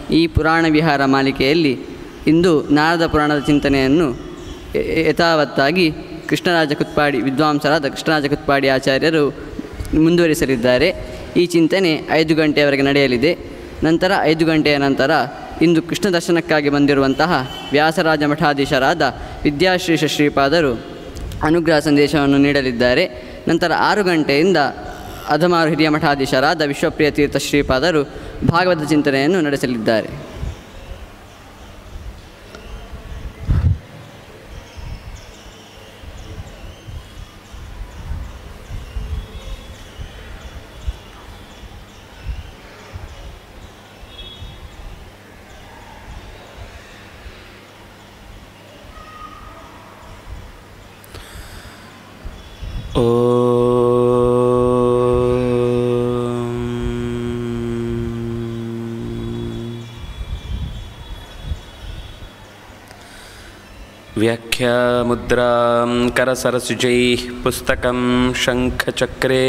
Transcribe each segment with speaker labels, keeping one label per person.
Speaker 1: ಈ ಪುರಾಣ ವಿಹಾರ ಮಾಲಿಕೆಯಲ್ಲಿ ಇಂದು ನಾರದ ಪುರಾಣದ ಚಿಂತನೆಯನ್ನು ಯ- ಯಥಾವತ್ತಾಗಿ ಕೃಷ್ಣರಾಜ ಕುತ್ಪಾಡಿ ವಿದ್ವಾಂಸರಾದ ಕೃಷ್ಣರಾಜ ಕುತ್ಪಾಡಿ ಆಚಾರ್ಯರು ಮುಂದುವರಿಸಲಿದ್ದಾರೆ ಈ ಚಿಂತನೆ ಐದು ಗಂಟೆಯವರೆಗೆ ನಡೆಯಲಿದೆ ನಂತರ ಐದು ಗಂಟೆಯ ನಂತರ ಇಂದು ಕೃಷ್ಣ ದರ್ಶನಕ್ಕಾಗಿ ಬಂದಿರುವಂತಹ ವ್ಯಾಸರಾಜ ಮಠಾಧೀಶರಾದ ವಿದ್ಯಾಶ್ರೀಷ ಶ್ರೀಪಾದರು ಅನುಗ್ರಹ ಸಂದೇಶವನ್ನು ನೀಡಲಿದ್ದಾರೆ ನಂತರ ಆರು ಗಂಟೆಯಿಂದ ಅಧಮಾರು ಹಿರಿಯ ಮಠಾಧೀಶರಾದ ವಿಶ್ವಪ್ರಿಯ ತೀರ್ಥ ಶ್ರೀಪಾದರು ಭಾಗವತ ಚಿಂತನೆಯನ್ನು ನಡೆಸಲಿದ್ದಾರೆ
Speaker 2: व्याख्यामुद्रां करसरसुजैः पुस्तकं शङ्खचक्रे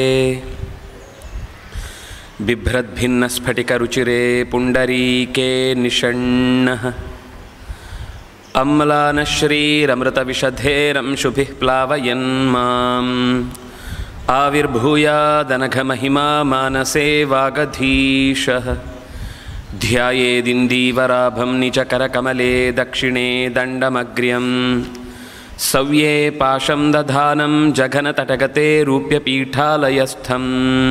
Speaker 2: बिभ्रद्भिन्नस्फटिकरुचिरे पुण्डरीके निषण्णः अम्लानश्रीरमृतविशधेरंशुभिः प्लावयन् माम् आविर्भूयादनघमहिमा मानसे वागधीशः ध्यायेदिन्दीवराभं निजकरकमले दक्षिणे दण्डमग्र्यं सव्ये पाशं दधानं जघनतटगते रूप्यपीठालयस्थम्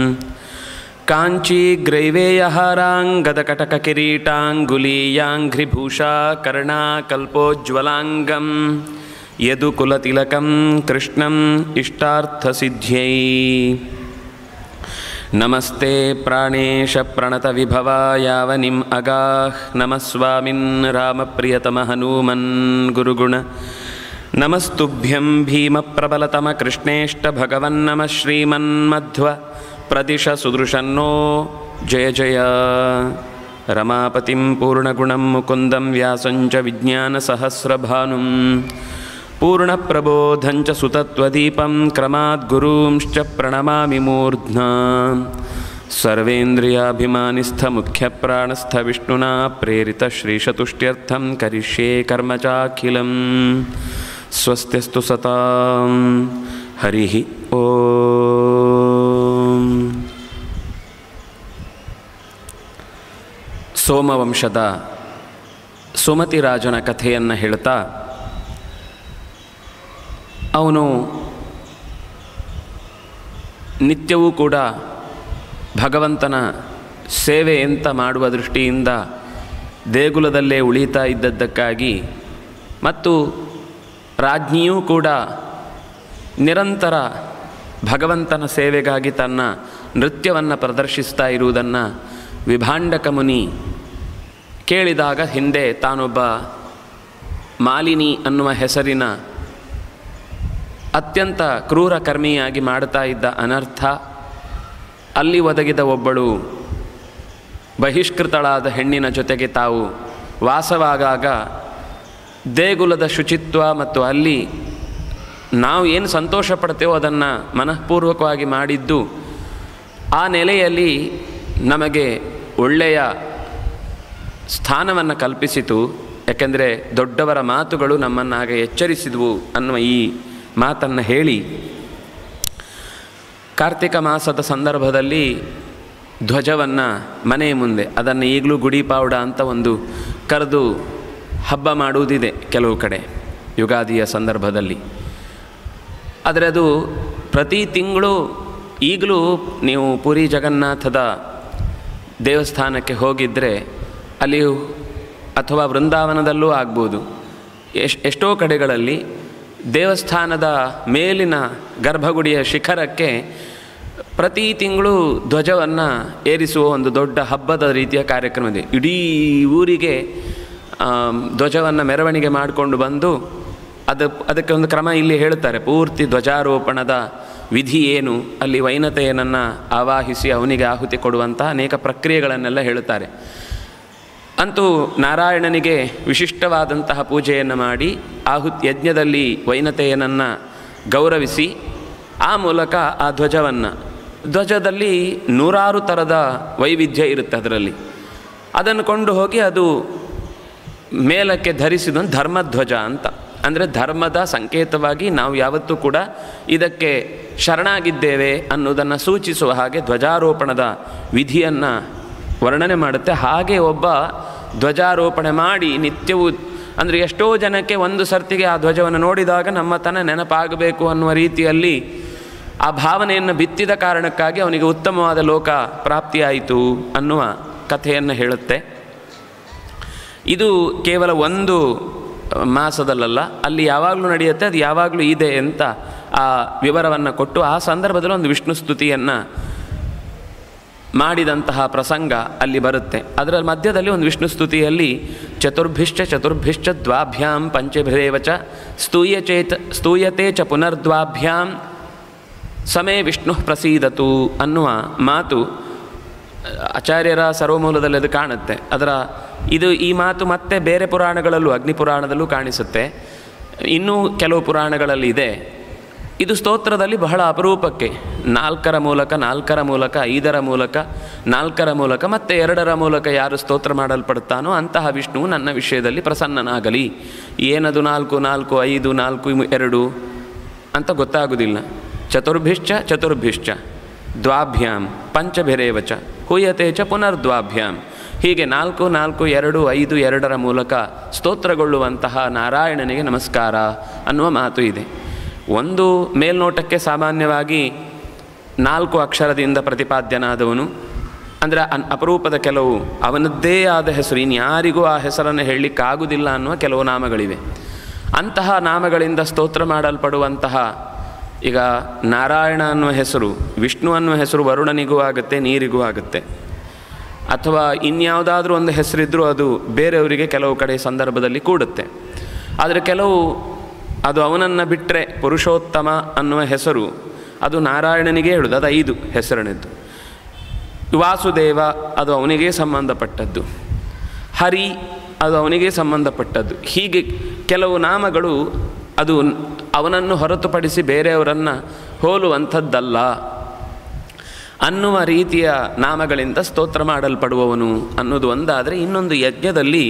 Speaker 2: काञ्चीग्रैवेयहाराङ्गदकटककिरीटाङ्गुलीयाङ्घ्रिभूषा कर्णाकल्पोज्ज्वलाङ्गं यदुकुलतिलकं कृष्णम् इष्टार्थसिद्ध्यै नमस्ते प्राणेशप्रणतविभवायावनिम् अगाः नमः स्वामिन् रामप्रियतमहनूमन् गुरुगुण नमस्तुभ्यं भीमप्रबलतमकृष्णेष्टभगवन्नमः श्रीमन्मध्व प्रदिश सुदृशन्नो जय जय रमापतिं पूर्णगुणं मुकुन्दं व्यासं च विज्ञानसहस्रभानुं पूर्णप्रबोधञ्च सुतत्वदीपं क्रमाद्गुरूंश्च प्रणमामि मूर्ध्ना सर्वेन्द्रियाभिमानिस्थमुख्यप्राणस्थविष्णुना प्रेरितश्रीशतुष्ट्यर्थं करिष्ये कर्म चाखिलं स्वस्त्यस्तु सतां हरिः ॐ ಸೋಮವಂಶದ ಸುಮತಿ ರಾಜನ ಕಥೆಯನ್ನು ಹೇಳ್ತಾ ಅವನು ನಿತ್ಯವೂ ಕೂಡ ಭಗವಂತನ ಸೇವೆ ಅಂತ ಮಾಡುವ ದೃಷ್ಟಿಯಿಂದ ದೇಗುಲದಲ್ಲೇ ಉಳಿತಾ ಇದ್ದದ್ದಕ್ಕಾಗಿ ಮತ್ತು ರಾಜ್ಞಿಯೂ ಕೂಡ ನಿರಂತರ ಭಗವಂತನ ಸೇವೆಗಾಗಿ ತನ್ನ ನೃತ್ಯವನ್ನು ಪ್ರದರ್ಶಿಸ್ತಾ ಇರುವುದನ್ನು ವಿಭಾಂಡಕ ಮುನಿ ಕೇಳಿದಾಗ ಹಿಂದೆ ತಾನೊಬ್ಬ ಮಾಲಿನಿ ಅನ್ನುವ ಹೆಸರಿನ ಅತ್ಯಂತ ಕ್ರೂರ ಕರ್ಮಿಯಾಗಿ ಮಾಡ್ತಾ ಇದ್ದ ಅನರ್ಥ ಅಲ್ಲಿ ಒದಗಿದ ಒಬ್ಬಳು ಬಹಿಷ್ಕೃತಳಾದ ಹೆಣ್ಣಿನ ಜೊತೆಗೆ ತಾವು ವಾಸವಾಗಾಗ ದೇಗುಲದ ಶುಚಿತ್ವ ಮತ್ತು ಅಲ್ಲಿ ನಾವು ಏನು ಸಂತೋಷ ಪಡ್ತೇವೋ ಅದನ್ನು ಮನಃಪೂರ್ವಕವಾಗಿ ಮಾಡಿದ್ದು ಆ ನೆಲೆಯಲ್ಲಿ ನಮಗೆ ಒಳ್ಳೆಯ ಸ್ಥಾನವನ್ನು ಕಲ್ಪಿಸಿತು ಯಾಕೆಂದರೆ ದೊಡ್ಡವರ ಮಾತುಗಳು ನಮ್ಮನ್ನು ಹಾಗೆ ಎಚ್ಚರಿಸಿದವು ಅನ್ನುವ ಈ ಮಾತನ್ನು ಹೇಳಿ ಕಾರ್ತಿಕ ಮಾಸದ ಸಂದರ್ಭದಲ್ಲಿ ಧ್ವಜವನ್ನು ಮನೆಯ ಮುಂದೆ ಅದನ್ನು ಈಗಲೂ ಗುಡಿ ಪಾವಡ ಅಂತ ಒಂದು ಕರೆದು ಹಬ್ಬ ಮಾಡುವುದಿದೆ ಕೆಲವು ಕಡೆ ಯುಗಾದಿಯ ಸಂದರ್ಭದಲ್ಲಿ ಆದರೆ ಅದು ಪ್ರತಿ ತಿಂಗಳು ಈಗಲೂ ನೀವು ಪುರಿ ಜಗನ್ನಾಥದ ದೇವಸ್ಥಾನಕ್ಕೆ ಹೋಗಿದ್ದರೆ ಅಲ್ಲಿ ಅಥವಾ ವೃಂದಾವನದಲ್ಲೂ ಆಗ್ಬೋದು ಎಶ್ ಎಷ್ಟೋ ಕಡೆಗಳಲ್ಲಿ ದೇವಸ್ಥಾನದ ಮೇಲಿನ ಗರ್ಭಗುಡಿಯ ಶಿಖರಕ್ಕೆ ಪ್ರತಿ ತಿಂಗಳು ಧ್ವಜವನ್ನು ಏರಿಸುವ ಒಂದು ದೊಡ್ಡ ಹಬ್ಬದ ರೀತಿಯ ಕಾರ್ಯಕ್ರಮ ಇದೆ ಇಡೀ ಊರಿಗೆ ಧ್ವಜವನ್ನು ಮೆರವಣಿಗೆ ಮಾಡಿಕೊಂಡು ಬಂದು ಅದು ಅದಕ್ಕೆ ಒಂದು ಕ್ರಮ ಇಲ್ಲಿ ಹೇಳ್ತಾರೆ ಪೂರ್ತಿ ಧ್ವಜಾರೋಪಣದ ವಿಧಿ ಏನು ಅಲ್ಲಿ ವೈನತೆಯನನ್ನು ಆವಾಹಿಸಿ ಅವನಿಗೆ ಆಹುತಿ ಕೊಡುವಂಥ ಅನೇಕ ಪ್ರಕ್ರಿಯೆಗಳನ್ನೆಲ್ಲ ಹೇಳುತ್ತಾರೆ ಅಂತೂ ನಾರಾಯಣನಿಗೆ ವಿಶಿಷ್ಟವಾದಂತಹ ಪೂಜೆಯನ್ನು ಮಾಡಿ ಆಹುತಿ ಯಜ್ಞದಲ್ಲಿ ವೈನತೆಯನನ್ನು ಗೌರವಿಸಿ ಆ ಮೂಲಕ ಆ ಧ್ವಜವನ್ನು ಧ್ವಜದಲ್ಲಿ ನೂರಾರು ಥರದ ವೈವಿಧ್ಯ ಇರುತ್ತೆ ಅದರಲ್ಲಿ ಅದನ್ನು ಕೊಂಡು ಹೋಗಿ ಅದು ಮೇಲಕ್ಕೆ ಧರಿಸಿದ ಧರ್ಮಧ್ವಜ ಅಂತ ಅಂದರೆ ಧರ್ಮದ ಸಂಕೇತವಾಗಿ ನಾವು ಯಾವತ್ತೂ ಕೂಡ ಇದಕ್ಕೆ ಶರಣಾಗಿದ್ದೇವೆ ಅನ್ನೋದನ್ನು ಸೂಚಿಸುವ ಹಾಗೆ ಧ್ವಜಾರೋಪಣದ ವಿಧಿಯನ್ನು ವರ್ಣನೆ ಮಾಡುತ್ತೆ ಹಾಗೆ ಒಬ್ಬ ಧ್ವಜಾರೋಪಣೆ ಮಾಡಿ ನಿತ್ಯವೂ ಅಂದರೆ ಎಷ್ಟೋ ಜನಕ್ಕೆ ಒಂದು ಸರ್ತಿಗೆ ಆ ಧ್ವಜವನ್ನು ನೋಡಿದಾಗ ನಮ್ಮ ತನ ನೆನಪಾಗಬೇಕು ಅನ್ನುವ ರೀತಿಯಲ್ಲಿ ಆ ಭಾವನೆಯನ್ನು ಬಿತ್ತಿದ ಕಾರಣಕ್ಕಾಗಿ ಅವನಿಗೆ ಉತ್ತಮವಾದ ಲೋಕ ಪ್ರಾಪ್ತಿಯಾಯಿತು ಅನ್ನುವ ಕಥೆಯನ್ನು ಹೇಳುತ್ತೆ ಇದು ಕೇವಲ ಒಂದು ಮಾಸದಲ್ಲಲ್ಲ ಅಲ್ಲಿ ಯಾವಾಗಲೂ ನಡೆಯುತ್ತೆ ಅದು ಯಾವಾಗಲೂ ಇದೆ ಅಂತ ಆ ವಿವರವನ್ನು ಕೊಟ್ಟು ಆ ಸಂದರ್ಭದಲ್ಲಿ ಒಂದು ವಿಷ್ಣು ಸ್ತುತಿಯನ್ನು ಮಾಡಿದಂತಹ ಪ್ರಸಂಗ ಅಲ್ಲಿ ಬರುತ್ತೆ ಅದರ ಮಧ್ಯದಲ್ಲಿ ಒಂದು ವಿಷ್ಣು ಸ್ತುತಿಯಲ್ಲಿ ಚತುರ್ಭಿಶ್ಚ ಚತುರ್ಭಿಶ್ಚ ದ್ವಾಭ್ಯಾಂ ಪಂಚಭಿರೇವ ಚ ಸ್ತೂಯಚೇತ ಸ್ತೂಯತೆ ಚ ಪುನರ್ದ್ವಾಭ್ಯಾಂ ಸಮೇ ವಿಷ್ಣು ಪ್ರಸೀದತು ಅನ್ನುವ ಮಾತು ಆಚಾರ್ಯರ ಸರ್ವಮೂಲದಲ್ಲಿ ಅದು ಕಾಣುತ್ತೆ ಅದರ ಇದು ಈ ಮಾತು ಮತ್ತೆ ಬೇರೆ ಪುರಾಣಗಳಲ್ಲೂ ಅಗ್ನಿ ಪುರಾಣದಲ್ಲೂ ಕಾಣಿಸುತ್ತೆ ಇನ್ನೂ ಕೆಲವು ಪುರಾಣಗಳಲ್ಲಿ ಇದೆ ಇದು ಸ್ತೋತ್ರದಲ್ಲಿ ಬಹಳ ಅಪರೂಪಕ್ಕೆ ನಾಲ್ಕರ ಮೂಲಕ ನಾಲ್ಕರ ಮೂಲಕ ಐದರ ಮೂಲಕ ನಾಲ್ಕರ ಮೂಲಕ ಮತ್ತು ಎರಡರ ಮೂಲಕ ಯಾರು ಸ್ತೋತ್ರ ಮಾಡಲ್ಪಡ್ತಾನೋ ಅಂತಹ ವಿಷ್ಣುವು ನನ್ನ ವಿಷಯದಲ್ಲಿ ಪ್ರಸನ್ನನಾಗಲಿ ಏನದು ನಾಲ್ಕು ನಾಲ್ಕು ಐದು ನಾಲ್ಕು ಎರಡು ಅಂತ ಗೊತ್ತಾಗೋದಿಲ್ಲ ಚತುರ್ಭಿಶ್ಚ ಚತುರ್ಭಿಶ್ಚ ದ್ವಾಭ್ಯಾಂ ಪಂಚಭಿರೇವ ಚ ಹೂಯತೆ ಚ ಪುನರ್ದ್ವಾಭ್ಯಾಂ ಹೀಗೆ ನಾಲ್ಕು ನಾಲ್ಕು ಎರಡು ಐದು ಎರಡರ ಮೂಲಕ ಸ್ತೋತ್ರಗೊಳ್ಳುವಂತಹ ನಾರಾಯಣನಿಗೆ ನಮಸ್ಕಾರ ಅನ್ನುವ ಮಾತು ಇದೆ ಒಂದು ಮೇಲ್ನೋಟಕ್ಕೆ ಸಾಮಾನ್ಯವಾಗಿ ನಾಲ್ಕು ಅಕ್ಷರದಿಂದ ಪ್ರತಿಪಾದ್ಯನಾದವನು ಅಂದರೆ ಅನ್ ಅಪರೂಪದ ಕೆಲವು ಅವನದ್ದೇ ಆದ ಹೆಸರು ಇನ್ಯಾರಿಗೂ ಆ ಹೆಸರನ್ನು ಹೇಳಲಿಕ್ಕಾಗುವುದಿಲ್ಲ ಅನ್ನುವ ಕೆಲವು ನಾಮಗಳಿವೆ ಅಂತಹ ನಾಮಗಳಿಂದ ಸ್ತೋತ್ರ ಮಾಡಲ್ಪಡುವಂತಹ ಈಗ ನಾರಾಯಣ ಅನ್ನುವ ಹೆಸರು ವಿಷ್ಣು ಅನ್ನುವ ಹೆಸರು ವರುಣನಿಗೂ ಆಗುತ್ತೆ ನೀರಿಗೂ ಆಗುತ್ತೆ ಅಥವಾ ಇನ್ಯಾವುದಾದ್ರೂ ಒಂದು ಹೆಸರಿದ್ದರೂ ಅದು ಬೇರೆಯವರಿಗೆ ಕೆಲವು ಕಡೆ ಸಂದರ್ಭದಲ್ಲಿ ಕೂಡುತ್ತೆ ಆದರೆ ಕೆಲವು ಅದು ಅವನನ್ನು ಬಿಟ್ಟರೆ ಪುರುಷೋತ್ತಮ ಅನ್ನುವ ಹೆಸರು ಅದು ನಾರಾಯಣನಿಗೆ ಹೇಳುದು ಅದು ಐದು ಹೆಸರಿನದ್ದು ವಾಸುದೇವ ಅದು ಅವನಿಗೆ ಸಂಬಂಧಪಟ್ಟದ್ದು ಹರಿ ಅದು ಅವನಿಗೆ ಸಂಬಂಧಪಟ್ಟದ್ದು ಹೀಗೆ ಕೆಲವು ನಾಮಗಳು ಅದು ಅವನನ್ನು ಹೊರತುಪಡಿಸಿ ಬೇರೆಯವರನ್ನು ಹೋಲುವಂಥದ್ದಲ್ಲ ಅನ್ನುವ ರೀತಿಯ ನಾಮಗಳಿಂದ ಸ್ತೋತ್ರ ಮಾಡಲ್ಪಡುವವನು ಅನ್ನೋದು ಒಂದಾದರೆ ಇನ್ನೊಂದು ಯಜ್ಞದಲ್ಲಿ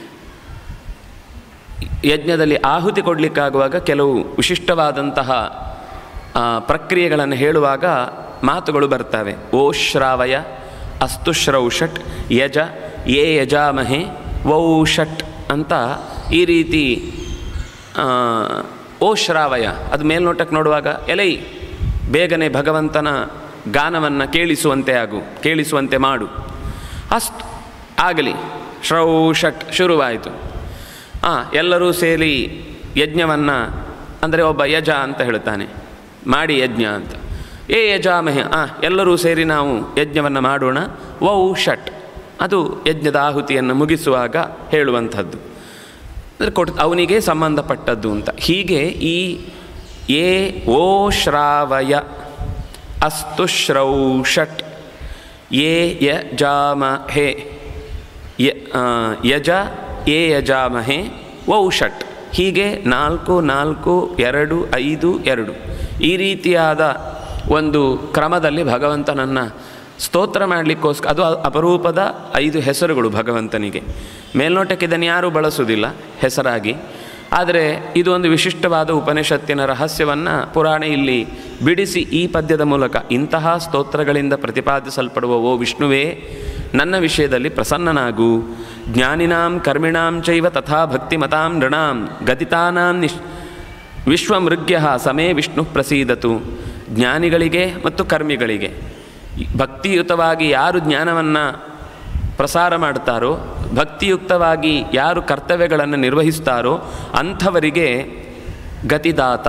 Speaker 2: ಯಜ್ಞದಲ್ಲಿ ಆಹುತಿ ಕೊಡಲಿಕ್ಕಾಗುವಾಗ ಕೆಲವು ವಿಶಿಷ್ಟವಾದಂತಹ ಆ, ಪ್ರಕ್ರಿಯೆಗಳನ್ನು ಹೇಳುವಾಗ ಮಾತುಗಳು ಬರ್ತವೆ ಓ ಶ್ರಾವಯ ಅಸ್ತು ಶ್ರೌಷಟ್ ಯಜ ಯೇ ಯಜಾಮಹೆ ವೌ ಷಟ್ ಅಂತ ಈ ರೀತಿ ಆ, ಓ ಶ್ರಾವಯ ಅದು ಮೇಲ್ನೋಟಕ್ಕೆ ನೋಡುವಾಗ ಎಲೈ ಬೇಗನೆ ಭಗವಂತನ ಗಾನವನ್ನು ಕೇಳಿಸುವಂತೆ ಆಗು ಕೇಳಿಸುವಂತೆ ಮಾಡು ಅಷ್ಟು ಆಗಲಿ ಶ್ರೌ ಷಟ್ ಶುರುವಾಯಿತು ಹಾಂ ಎಲ್ಲರೂ ಸೇರಿ ಯಜ್ಞವನ್ನು ಅಂದರೆ ಒಬ್ಬ ಯಜ ಅಂತ ಹೇಳ್ತಾನೆ ಮಾಡಿ ಯಜ್ಞ ಅಂತ ಏ ಯಜಾಮಹೆ ಹಾಂ ಎಲ್ಲರೂ ಸೇರಿ ನಾವು ಯಜ್ಞವನ್ನು ಮಾಡೋಣ ವೌ ಷಟ್ ಅದು ಯಜ್ಞದ ಆಹುತಿಯನ್ನು ಮುಗಿಸುವಾಗ ಹೇಳುವಂಥದ್ದು ಅಂದರೆ ಕೊಟ್ ಅವನಿಗೆ ಸಂಬಂಧಪಟ್ಟದ್ದು ಅಂತ ಹೀಗೆ ಈ ಏ ಓ ಶ್ರಾವಯ ಅಸ್ತು ಶ್ರೌಷಟ್ ಯೇ ಯ ಜಾಮ ಹೇ ಯ ಆ, ಯಜ ಏ ಯಜಾಮಹೆ ವೌಷಟ್ ಹೀಗೆ ನಾಲ್ಕು ನಾಲ್ಕು ಎರಡು ಐದು ಎರಡು ಈ ರೀತಿಯಾದ ಒಂದು ಕ್ರಮದಲ್ಲಿ ಭಗವಂತನನ್ನು ಸ್ತೋತ್ರ ಮಾಡಲಿಕ್ಕೋಸ್ಕರ ಅದು ಅಪರೂಪದ ಐದು ಹೆಸರುಗಳು ಭಗವಂತನಿಗೆ ಮೇಲ್ನೋಟಕ್ಕೆ ಇದನ್ನು ಯಾರೂ ಬಳಸುವುದಿಲ್ಲ ಹೆಸರಾಗಿ ಆದರೆ ಇದು ಒಂದು ವಿಶಿಷ್ಟವಾದ ಉಪನಿಷತ್ತಿನ ರಹಸ್ಯವನ್ನು ಪುರಾಣ ಇಲ್ಲಿ ಬಿಡಿಸಿ ಈ ಪದ್ಯದ ಮೂಲಕ ಇಂತಹ ಸ್ತೋತ್ರಗಳಿಂದ ಪ್ರತಿಪಾದಿಸಲ್ಪಡುವ ಓ ವಿಷ್ಣುವೇ ನನ್ನ ವಿಷಯದಲ್ಲಿ ಪ್ರಸನ್ನನಾಗು ಜ್ಞಾನಿನಾಂ ಕರ್ಮಿಣಾಂ ಚೈವ ತಥಾ ಭಕ್ತಿಮತಾಂ ನೃಣಾಂ ಗದಿತಾನಾಂ ನಿಶ್ ವಿಶ್ವಮೃಗ್ಯ ಸಮೇ ವಿಷ್ಣು ಪ್ರಸೀದತು ಜ್ಞಾನಿಗಳಿಗೆ ಮತ್ತು ಕರ್ಮಿಗಳಿಗೆ ಭಕ್ತಿಯುತವಾಗಿ ಯಾರು ಜ್ಞಾನವನ್ನು ಪ್ರಸಾರ ಮಾಡ್ತಾರೋ ಭಕ್ತಿಯುಕ್ತವಾಗಿ ಯಾರು ಕರ್ತವ್ಯಗಳನ್ನು ನಿರ್ವಹಿಸ್ತಾರೋ ಅಂಥವರಿಗೆ ಗತಿದಾತ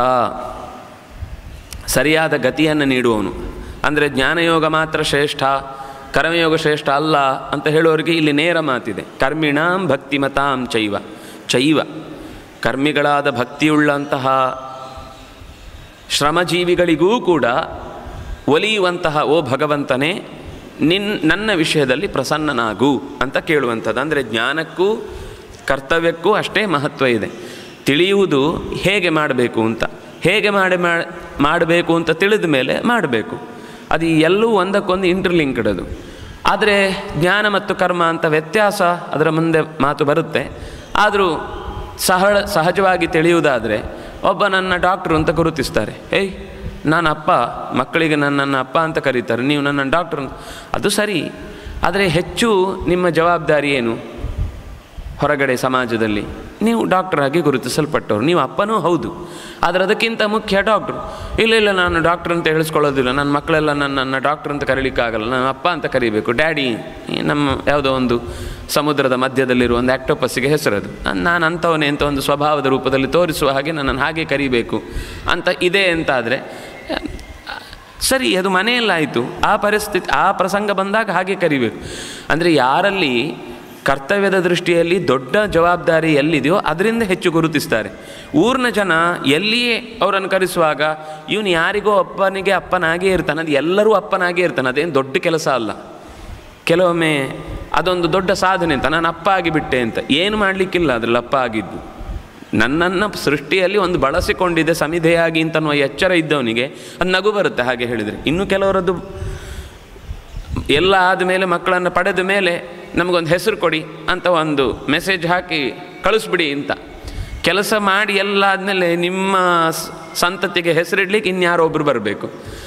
Speaker 2: ಸರಿಯಾದ ಗತಿಯನ್ನು ನೀಡುವವನು ಅಂದರೆ ಜ್ಞಾನಯೋಗ ಮಾತ್ರ ಶ್ರೇಷ್ಠ ಕರ್ಮಯೋಗ ಶ್ರೇಷ್ಠ ಅಲ್ಲ ಅಂತ ಹೇಳೋರಿಗೆ ಇಲ್ಲಿ ನೇರ ಮಾತಿದೆ ಕರ್ಮಿಣಾಂ ಭಕ್ತಿಮತಾಂ ಚೈವ ಚೈವ ಕರ್ಮಿಗಳಾದ ಭಕ್ತಿಯುಳ್ಳಂತಹ ಶ್ರಮಜೀವಿಗಳಿಗೂ ಕೂಡ ಒಲಿಯುವಂತಹ ಓ ಭಗವಂತನೇ ನಿನ್ ನನ್ನ ವಿಷಯದಲ್ಲಿ ಪ್ರಸನ್ನನಾಗು ಅಂತ ಕೇಳುವಂಥದ್ದು ಅಂದರೆ ಜ್ಞಾನಕ್ಕೂ ಕರ್ತವ್ಯಕ್ಕೂ ಅಷ್ಟೇ ಮಹತ್ವ ಇದೆ ತಿಳಿಯುವುದು ಹೇಗೆ ಮಾಡಬೇಕು ಅಂತ ಹೇಗೆ ಮಾಡಿ ಮಾಡಬೇಕು ಅಂತ ತಿಳಿದ ಮೇಲೆ ಮಾಡಬೇಕು ಅದು ಎಲ್ಲೂ ಒಂದಕ್ಕೊಂದು ಇಂಟರ್ಲಿಂಕ್ಡ್ ಅದು ಆದರೆ ಜ್ಞಾನ ಮತ್ತು ಕರ್ಮ ಅಂತ ವ್ಯತ್ಯಾಸ ಅದರ ಮುಂದೆ ಮಾತು ಬರುತ್ತೆ ಆದರೂ ಸಹಳ ಸಹಜವಾಗಿ ತಿಳಿಯುವುದಾದರೆ ಒಬ್ಬ ನನ್ನ ಡಾಕ್ಟ್ರು ಅಂತ ಗುರುತಿಸ್ತಾರೆ ಏಯ್ ನಾನು ಅಪ್ಪ ಮಕ್ಕಳಿಗೆ ನನ್ನನ್ನು ಅಪ್ಪ ಅಂತ ಕರೀತಾರೆ ನೀವು ನನ್ನ ಡಾಕ್ಟ್ರು ಅಂತ ಅದು ಸರಿ ಆದರೆ ಹೆಚ್ಚು ನಿಮ್ಮ ಜವಾಬ್ದಾರಿ ಏನು ಹೊರಗಡೆ ಸಮಾಜದಲ್ಲಿ ನೀವು ಡಾಕ್ಟರ್ ಆಗಿ ಗುರುತಿಸಲ್ಪಟ್ಟವರು ನೀವು ಅಪ್ಪನೂ ಹೌದು ಆದರೆ ಅದಕ್ಕಿಂತ ಮುಖ್ಯ ಡಾಕ್ಟ್ರು ಇಲ್ಲ ಇಲ್ಲ ನಾನು ಡಾಕ್ಟ್ರ್ ಅಂತ ಹೇಳಿಸ್ಕೊಳ್ಳೋದಿಲ್ಲ ನನ್ನ ಮಕ್ಕಳೆಲ್ಲ ನನ್ನನ್ನು ಡಾಕ್ಟ್ರ್ ಅಂತ ಕರೀಲಿಕ್ಕಾಗಲ್ಲ ನಾನು ಅಪ್ಪ ಅಂತ ಕರಿಬೇಕು ಡ್ಯಾಡಿ ನಮ್ಮ ಯಾವುದೋ ಒಂದು ಸಮುದ್ರದ ಮಧ್ಯದಲ್ಲಿರುವ ಒಂದು ಆ್ಯಕ್ಟೋಪಸ್ಸಿಗೆ ಹೆಸರದು ನಾನು ಅಂಥವನೇ ಅಂತ ಒಂದು ಸ್ವಭಾವದ ರೂಪದಲ್ಲಿ ತೋರಿಸುವ ಹಾಗೆ ನನ್ನನ್ನು ಹಾಗೆ ಕರಿಬೇಕು ಅಂತ ಇದೆ ಅಂತಾದರೆ ಸರಿ ಅದು ಮನೆಯಲ್ಲಾಯಿತು ಆ ಪರಿಸ್ಥಿತಿ ಆ ಪ್ರಸಂಗ ಬಂದಾಗ ಹಾಗೆ ಕರಿಬೇಕು ಅಂದರೆ ಯಾರಲ್ಲಿ ಕರ್ತವ್ಯದ ದೃಷ್ಟಿಯಲ್ಲಿ ದೊಡ್ಡ ಜವಾಬ್ದಾರಿ ಎಲ್ಲಿದೆಯೋ ಅದರಿಂದ ಹೆಚ್ಚು ಗುರುತಿಸ್ತಾರೆ ಊರಿನ ಜನ ಎಲ್ಲಿಯೇ ಅವರನ್ನು ಕರೆಸುವಾಗ ಇವನು ಯಾರಿಗೋ ಅಪ್ಪನಿಗೆ ಅಪ್ಪನಾಗೇ ಇರ್ತಾನೆ ಅದು ಎಲ್ಲರೂ ಅಪ್ಪನಾಗೇ ಇರ್ತಾನೆ ಅದೇನು ದೊಡ್ಡ ಕೆಲಸ ಅಲ್ಲ ಕೆಲವೊಮ್ಮೆ ಅದೊಂದು ದೊಡ್ಡ ಸಾಧನೆ ಅಂತ ನಾನು ಅಪ್ಪ ಆಗಿಬಿಟ್ಟೆ ಅಂತ ಏನು ಮಾಡಲಿಕ್ಕಿಲ್ಲ ಅದರಲ್ಲಿ ಅಪ್ಪ ಆಗಿದ್ದು ನನ್ನನ್ನು ಸೃಷ್ಟಿಯಲ್ಲಿ ಒಂದು ಬಳಸಿಕೊಂಡಿದೆ ಸಮಿಧೆಯಾಗಿ ಅಂತನ್ನುವ ಎಚ್ಚರ ಇದ್ದವನಿಗೆ ಅದು ನಗು ಬರುತ್ತೆ ಹಾಗೆ ಹೇಳಿದರೆ ಇನ್ನು ಕೆಲವರದ್ದು ಎಲ್ಲ ಆದಮೇಲೆ ಮಕ್ಕಳನ್ನು ಪಡೆದ ಮೇಲೆ ನಮಗೊಂದು ಹೆಸರು ಕೊಡಿ ಅಂತ ಒಂದು ಮೆಸೇಜ್ ಹಾಕಿ ಕಳಿಸ್ಬಿಡಿ ಅಂತ ಕೆಲಸ ಮಾಡಿ ಎಲ್ಲ ಆದಮೇಲೆ ನಿಮ್ಮ ಸ- ಸಂತತಿಗೆ ಹೆಸರಿಡ್ಲಿಕ್ಕೆ ಇನ್ಯಾರೋ ಒಬ್ಬರು ಬರಬೇಕು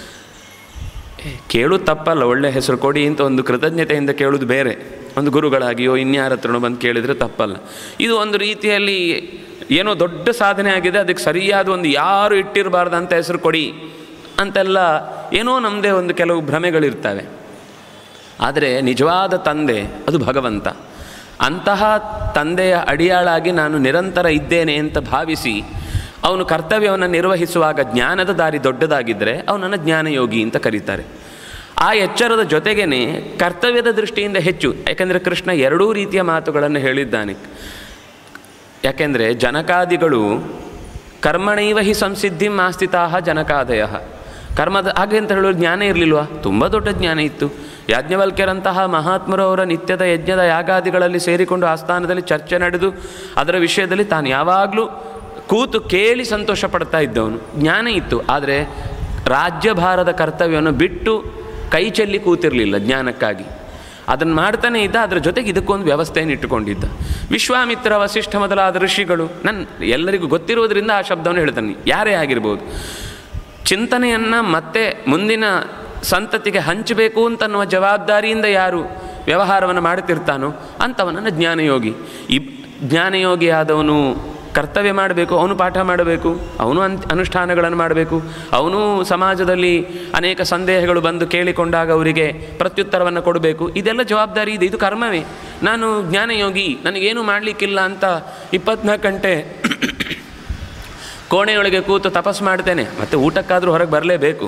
Speaker 2: ಕೇಳೋದು ತಪ್ಪಲ್ಲ ಒಳ್ಳೆ ಹೆಸರು ಕೊಡಿ ಅಂತ ಒಂದು ಕೃತಜ್ಞತೆಯಿಂದ ಕೇಳೋದು ಬೇರೆ ಒಂದು ಗುರುಗಳಾಗಿಯೋ ಇನ್ಯಾರ ಹತ್ರನೋ ಬಂದು ಕೇಳಿದರೆ ತಪ್ಪಲ್ಲ ಇದು ಒಂದು ರೀತಿಯಲ್ಲಿ ಏನೋ ದೊಡ್ಡ ಸಾಧನೆ ಆಗಿದೆ ಅದಕ್ಕೆ ಸರಿಯಾದ ಒಂದು ಯಾರು ಇಟ್ಟಿರಬಾರ್ದಂತ ಹೆಸರು ಕೊಡಿ ಅಂತೆಲ್ಲ ಏನೋ ನಮ್ಮದೇ ಒಂದು ಕೆಲವು ಭ್ರಮೆಗಳಿರ್ತವೆ ಆದರೆ ನಿಜವಾದ ತಂದೆ ಅದು ಭಗವಂತ ಅಂತಹ ತಂದೆಯ ಅಡಿಯಾಳಾಗಿ ನಾನು ನಿರಂತರ ಇದ್ದೇನೆ ಅಂತ ಭಾವಿಸಿ ಅವನು ಕರ್ತವ್ಯವನ್ನು ನಿರ್ವಹಿಸುವಾಗ ಜ್ಞಾನದ ದಾರಿ ದೊಡ್ಡದಾಗಿದ್ದರೆ ಅವನನ್ನು ಜ್ಞಾನಯೋಗಿ ಅಂತ ಕರೀತಾರೆ ಆ ಎಚ್ಚರದ ಜೊತೆಗೇ ಕರ್ತವ್ಯದ ದೃಷ್ಟಿಯಿಂದ ಹೆಚ್ಚು ಯಾಕೆಂದರೆ ಕೃಷ್ಣ ಎರಡೂ ರೀತಿಯ ಮಾತುಗಳನ್ನು ಹೇಳಿದ್ದಾನೆ ಯಾಕೆಂದರೆ ಜನಕಾದಿಗಳು ಕರ್ಮಣೈವ ಹಿ ಸಂಸಿದ್ಧಿಂ ಆಸ್ಥಿತಾ ಜನಕಾದಯ ಕರ್ಮದ ಹಾಗೆ ಅಂತ ಹೇಳೋರು ಜ್ಞಾನ ಇರಲಿಲ್ವಾ ತುಂಬ ದೊಡ್ಡ ಜ್ಞಾನ ಇತ್ತು ಯಾಜ್ಞವಲ್ಕ್ಯರಂತಹ ಮಹಾತ್ಮರು ಅವರ ನಿತ್ಯದ ಯಜ್ಞದ ಯಾಗಾದಿಗಳಲ್ಲಿ ಸೇರಿಕೊಂಡು ಆಸ್ಥಾನದಲ್ಲಿ ಚರ್ಚೆ ನಡೆದು ಅದರ ವಿಷಯದಲ್ಲಿ ತಾನು ಯಾವಾಗಲೂ ಕೂತು ಕೇಳಿ ಸಂತೋಷ ಪಡ್ತಾ ಇದ್ದವನು ಜ್ಞಾನ ಇತ್ತು ಆದರೆ ರಾಜ್ಯಭಾರದ ಕರ್ತವ್ಯವನ್ನು ಬಿಟ್ಟು ಕೈ ಚೆಲ್ಲಿ ಕೂತಿರಲಿಲ್ಲ ಜ್ಞಾನಕ್ಕಾಗಿ ಅದನ್ನು ಮಾಡ್ತಾನೆ ಇದ್ದ ಅದರ ಜೊತೆಗೆ ಇದಕ್ಕೊಂದು ವ್ಯವಸ್ಥೆಯನ್ನು ಇಟ್ಟುಕೊಂಡಿದ್ದ ವಿಶ್ವಾಮಿತ್ರ ವಸಿಷ್ಠ ಮೊದಲಾದ ಋಷಿಗಳು ನನ್ನ ಎಲ್ಲರಿಗೂ ಗೊತ್ತಿರೋದ್ರಿಂದ ಆ ಶಬ್ದವನ್ನು ಹೇಳ್ತಾನೆ ಯಾರೇ ಆಗಿರ್ಬೋದು ಚಿಂತನೆಯನ್ನು ಮತ್ತೆ ಮುಂದಿನ ಸಂತತಿಗೆ ಹಂಚಬೇಕು ಅಂತನ್ನುವ ಜವಾಬ್ದಾರಿಯಿಂದ ಯಾರು ವ್ಯವಹಾರವನ್ನು ಮಾಡುತ್ತಿರ್ತಾನೋ ಅಂಥವನನ್ನು ಜ್ಞಾನಯೋಗಿ ಈ ಜ್ಞಾನಯೋಗಿ ಆದವನು ಕರ್ತವ್ಯ ಮಾಡಬೇಕು ಅವನು ಪಾಠ ಮಾಡಬೇಕು ಅವನು ಅನ್ ಅನುಷ್ಠಾನಗಳನ್ನು ಮಾಡಬೇಕು ಅವನು ಸಮಾಜದಲ್ಲಿ ಅನೇಕ ಸಂದೇಹಗಳು ಬಂದು ಕೇಳಿಕೊಂಡಾಗ ಅವರಿಗೆ ಪ್ರತ್ಯುತ್ತರವನ್ನು ಕೊಡಬೇಕು ಇದೆಲ್ಲ ಜವಾಬ್ದಾರಿ ಇದೆ ಇದು ಕರ್ಮವೇ ನಾನು ಜ್ಞಾನಯೋಗಿ ನನಗೇನು ಮಾಡಲಿಕ್ಕಿಲ್ಲ ಅಂತ ಇಪ್ಪತ್ನಾಲ್ಕು ಗಂಟೆ ಕೋಣೆಯೊಳಗೆ ಕೂತು ತಪಸ್ಸು ಮಾಡ್ತೇನೆ ಮತ್ತು ಊಟಕ್ಕಾದರೂ ಹೊರಗೆ ಬರಲೇಬೇಕು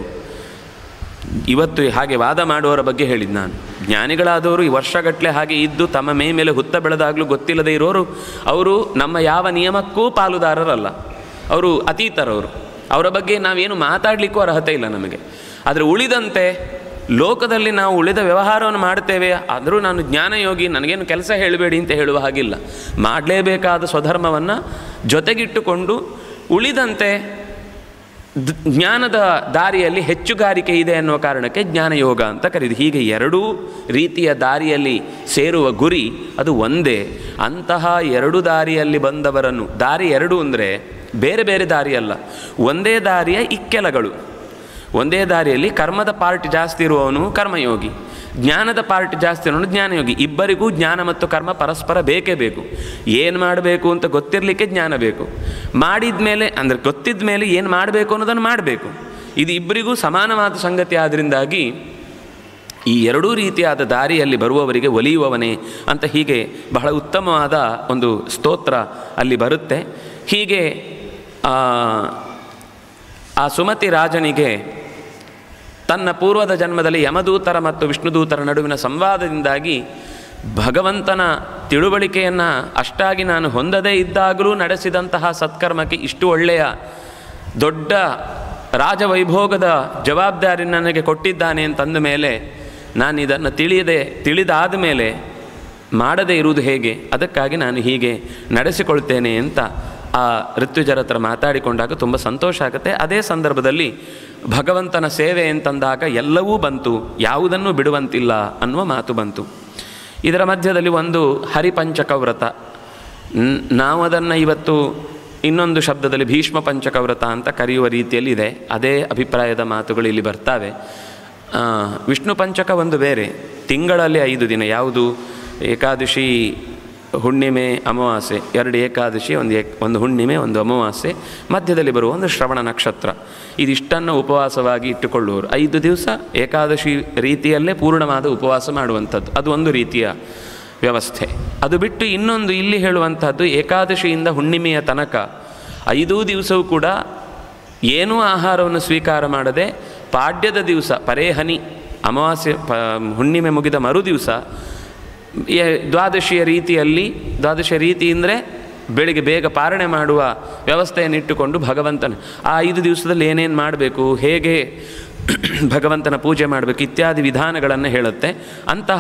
Speaker 2: ಇವತ್ತು ಹಾಗೆ ವಾದ ಮಾಡುವವರ ಬಗ್ಗೆ ಹೇಳಿದ್ದು ನಾನು ಜ್ಞಾನಿಗಳಾದವರು ಈ ವರ್ಷಗಟ್ಟಲೆ ಹಾಗೆ ಇದ್ದು ತಮ್ಮ ಮೈ ಮೇಲೆ ಹುತ್ತ ಬೆಳೆದಾಗಲೂ ಗೊತ್ತಿಲ್ಲದೆ ಇರೋರು ಅವರು ನಮ್ಮ ಯಾವ ನಿಯಮಕ್ಕೂ ಪಾಲುದಾರರಲ್ಲ ಅವರು ಅತೀತರವರು ಅವರ ಬಗ್ಗೆ ನಾವೇನು ಮಾತಾಡಲಿಕ್ಕೂ ಅರ್ಹತೆ ಇಲ್ಲ ನಮಗೆ ಆದರೆ ಉಳಿದಂತೆ ಲೋಕದಲ್ಲಿ ನಾವು ಉಳಿದ ವ್ಯವಹಾರವನ್ನು ಮಾಡ್ತೇವೆ ಆದರೂ ನಾನು ಜ್ಞಾನಯೋಗಿ ನನಗೇನು ಕೆಲಸ ಹೇಳಬೇಡಿ ಅಂತ ಹೇಳುವ ಹಾಗಿಲ್ಲ ಮಾಡಲೇಬೇಕಾದ ಸ್ವಧರ್ಮವನ್ನು ಜೊತೆಗಿಟ್ಟುಕೊಂಡು ಉಳಿದಂತೆ ದ್- ಜ್ಞಾನದ ದಾರಿಯಲ್ಲಿ ಹೆಚ್ಚುಗಾರಿಕೆ ಇದೆ ಅನ್ನುವ ಕಾರಣಕ್ಕೆ ಜ್ಞಾನಯೋಗ ಅಂತ ಕರೀದು ಹೀಗೆ ಎರಡೂ ರೀತಿಯ ದಾರಿಯಲ್ಲಿ ಸೇರುವ ಗುರಿ ಅದು ಒಂದೇ ಅಂತಹ ಎರಡು ದಾರಿಯಲ್ಲಿ ಬಂದವರನ್ನು ದಾರಿ ಎರಡು ಅಂದರೆ ಬೇರೆ ಬೇರೆ ದಾರಿಯಲ್ಲ ಒಂದೇ ದಾರಿಯ ಇಕ್ಕೆಲಗಳು ಒಂದೇ ದಾರಿಯಲ್ಲಿ ಕರ್ಮದ ಪಾರ್ಟ್ ಜಾಸ್ತಿ ಇರುವವನು ಕರ್ಮಯೋಗಿ ಜ್ಞಾನದ ಪಾರ್ಟ್ ಜಾಸ್ತಿ ಇರೋನು ಜ್ಞಾನಯೋಗಿ ಇಬ್ಬರಿಗೂ ಜ್ಞಾನ ಮತ್ತು ಕರ್ಮ ಪರಸ್ಪರ ಬೇಕೇ ಬೇಕು ಏನು ಮಾಡಬೇಕು ಅಂತ ಗೊತ್ತಿರಲಿಕ್ಕೆ ಜ್ಞಾನ ಬೇಕು ಮಾಡಿದ ಮೇಲೆ ಅಂದರೆ ಗೊತ್ತಿದ್ದ ಮೇಲೆ ಏನು ಮಾಡಬೇಕು ಅನ್ನೋದನ್ನು ಮಾಡಬೇಕು ಇದು ಇಬ್ಬರಿಗೂ ಸಮಾನವಾದ ಸಂಗತಿ ಆದ್ದರಿಂದಾಗಿ ಈ ಎರಡೂ ರೀತಿಯಾದ ದಾರಿಯಲ್ಲಿ ಬರುವವರಿಗೆ ಒಲಿಯುವವನೇ ಅಂತ ಹೀಗೆ ಬಹಳ ಉತ್ತಮವಾದ ಒಂದು ಸ್ತೋತ್ರ ಅಲ್ಲಿ ಬರುತ್ತೆ ಹೀಗೆ ಆ, ಆ ಸುಮತಿ ರಾಜನಿಗೆ ತನ್ನ ಪೂರ್ವದ ಜನ್ಮದಲ್ಲಿ ಯಮದೂತರ ಮತ್ತು ವಿಷ್ಣುದೂತರ ನಡುವಿನ ಸಂವಾದದಿಂದಾಗಿ ಭಗವಂತನ ತಿಳುವಳಿಕೆಯನ್ನು ಅಷ್ಟಾಗಿ ನಾನು ಹೊಂದದೇ ಇದ್ದಾಗಲೂ ನಡೆಸಿದಂತಹ ಸತ್ಕರ್ಮಕ್ಕೆ ಇಷ್ಟು ಒಳ್ಳೆಯ ದೊಡ್ಡ ರಾಜವೈಭೋಗದ ಜವಾಬ್ದಾರಿ ನನಗೆ ಕೊಟ್ಟಿದ್ದಾನೆ ಅಂತಂದ ಮೇಲೆ ನಾನು ಇದನ್ನು ತಿಳಿಯದೆ ತಿಳಿದಾದ ಮೇಲೆ ಮಾಡದೇ ಇರುವುದು ಹೇಗೆ ಅದಕ್ಕಾಗಿ ನಾನು ಹೀಗೆ ನಡೆಸಿಕೊಳ್ತೇನೆ ಅಂತ ಆ ಋತ್ವಿಜರ ಹತ್ರ ಮಾತಾಡಿಕೊಂಡಾಗ ತುಂಬ ಸಂತೋಷ ಆಗುತ್ತೆ ಅದೇ ಸಂದರ್ಭದಲ್ಲಿ ಭಗವಂತನ ಸೇವೆ ಅಂತಂದಾಗ ಎಲ್ಲವೂ ಬಂತು ಯಾವುದನ್ನು ಬಿಡುವಂತಿಲ್ಲ ಅನ್ನುವ ಮಾತು ಬಂತು ಇದರ ಮಧ್ಯದಲ್ಲಿ ಒಂದು ಹರಿಪಂಚಕ ವ್ರತ ನ್- ನಾವು ಅದನ್ನು ಇವತ್ತು ಇನ್ನೊಂದು ಶಬ್ದದಲ್ಲಿ ಭೀಷ್ಮ ಪಂಚಕ ವ್ರತ ಅಂತ ಕರೆಯುವ ರೀತಿಯಲ್ಲಿ ಇದೆ ಅದೇ ಅಭಿಪ್ರಾಯದ ಮಾತುಗಳು ಇಲ್ಲಿ ಬರ್ತಾವೆ ಆ, ವಿಷ್ಣು ಪಂಚಕ ಒಂದು ಬೇರೆ ತಿಂಗಳಲ್ಲಿ ಐದು ದಿನ ಯಾವುದು ಏಕಾದಶಿ ಹುಣ್ಣಿಮೆ ಅಮಾವಾಸ್ಯೆ ಎರಡು ಏಕಾದಶಿ ಒಂದು ಏಕ್ ಒಂದು ಹುಣ್ಣಿಮೆ ಒಂದು ಅಮಾವಾಸ್ಯೆ ಮಧ್ಯದಲ್ಲಿ ಬರುವ ಒಂದು ಶ್ರವಣ ನಕ್ಷತ್ರ ಇದಿಷ್ಟನ್ನು ಉಪವಾಸವಾಗಿ ಇಟ್ಟುಕೊಳ್ಳುವರು ಐದು ದಿವಸ ಏಕಾದಶಿ ರೀತಿಯಲ್ಲೇ ಪೂರ್ಣವಾದ ಉಪವಾಸ ಮಾಡುವಂಥದ್ದು ಅದು ಒಂದು ರೀತಿಯ ವ್ಯವಸ್ಥೆ ಅದು ಬಿಟ್ಟು ಇನ್ನೊಂದು ಇಲ್ಲಿ ಹೇಳುವಂಥದ್ದು ಏಕಾದಶಿಯಿಂದ ಹುಣ್ಣಿಮೆಯ ತನಕ ಐದೂ ದಿವಸವೂ ಕೂಡ ಏನೂ ಆಹಾರವನ್ನು ಸ್ವೀಕಾರ ಮಾಡದೆ ಪಾಡ್ಯದ ದಿವಸ ಪರೇಹನಿ ಅಮಾವಾಸ್ಯೆ ಪ ಹುಣ್ಣಿಮೆ ಮುಗಿದ ಮರು ದಿವಸ ಎ- ದ್ವಾದಶಿಯ ರೀತಿಯಲ್ಲಿ ದ್ವಾದಶ ರೀತಿ ಅಂದರೆ ಬೆಳಿಗ್ಗೆ ಬೇಗ ಪಾರಣೆ ಮಾಡುವ ವ್ಯವಸ್ಥೆಯನ್ನು ಇಟ್ಟುಕೊಂಡು ಭಗವಂತನ ಆ ಐದು ದಿವಸದಲ್ಲಿ ಏನೇನು ಮಾಡಬೇಕು ಹೇಗೆ ಭಗವಂತನ ಪೂಜೆ ಮಾಡಬೇಕು ಇತ್ಯಾದಿ ವಿಧಾನಗಳನ್ನು ಹೇಳುತ್ತೆ ಅಂತಹ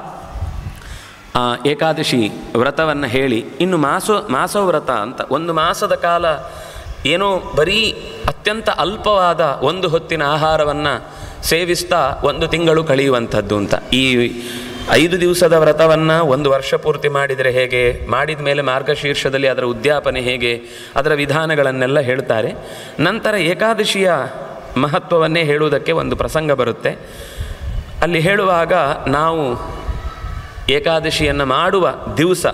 Speaker 2: ಆ, ಏಕಾದಶಿ ವ್ರತವನ್ನು ಹೇಳಿ ಇನ್ನು ಮಾಸೋ ಮಾಸೋ ವ್ರತ ಅಂತ ಒಂದು ಮಾಸದ ಕಾಲ ಏನೋ ಬರೀ ಅತ್ಯಂತ ಅಲ್ಪವಾದ ಒಂದು ಹೊತ್ತಿನ ಆಹಾರವನ್ನು ಸೇವಿಸ್ತಾ ಒಂದು ತಿಂಗಳು ಕಳೆಯುವಂಥದ್ದು ಅಂತ ಈ ಐದು ದಿವಸದ ವ್ರತವನ್ನು ಒಂದು ವರ್ಷ ಪೂರ್ತಿ ಮಾಡಿದರೆ ಹೇಗೆ ಮಾಡಿದ ಮೇಲೆ ಮಾರ್ಗಶೀರ್ಷದಲ್ಲಿ ಅದರ ಉದ್ಯಾಪನೆ ಹೇಗೆ ಅದರ ವಿಧಾನಗಳನ್ನೆಲ್ಲ ಹೇಳ್ತಾರೆ ನಂತರ ಏಕಾದಶಿಯ ಮಹತ್ವವನ್ನೇ ಹೇಳುವುದಕ್ಕೆ ಒಂದು ಪ್ರಸಂಗ ಬರುತ್ತೆ ಅಲ್ಲಿ ಹೇಳುವಾಗ ನಾವು ಏಕಾದಶಿಯನ್ನು ಮಾಡುವ ದಿವಸ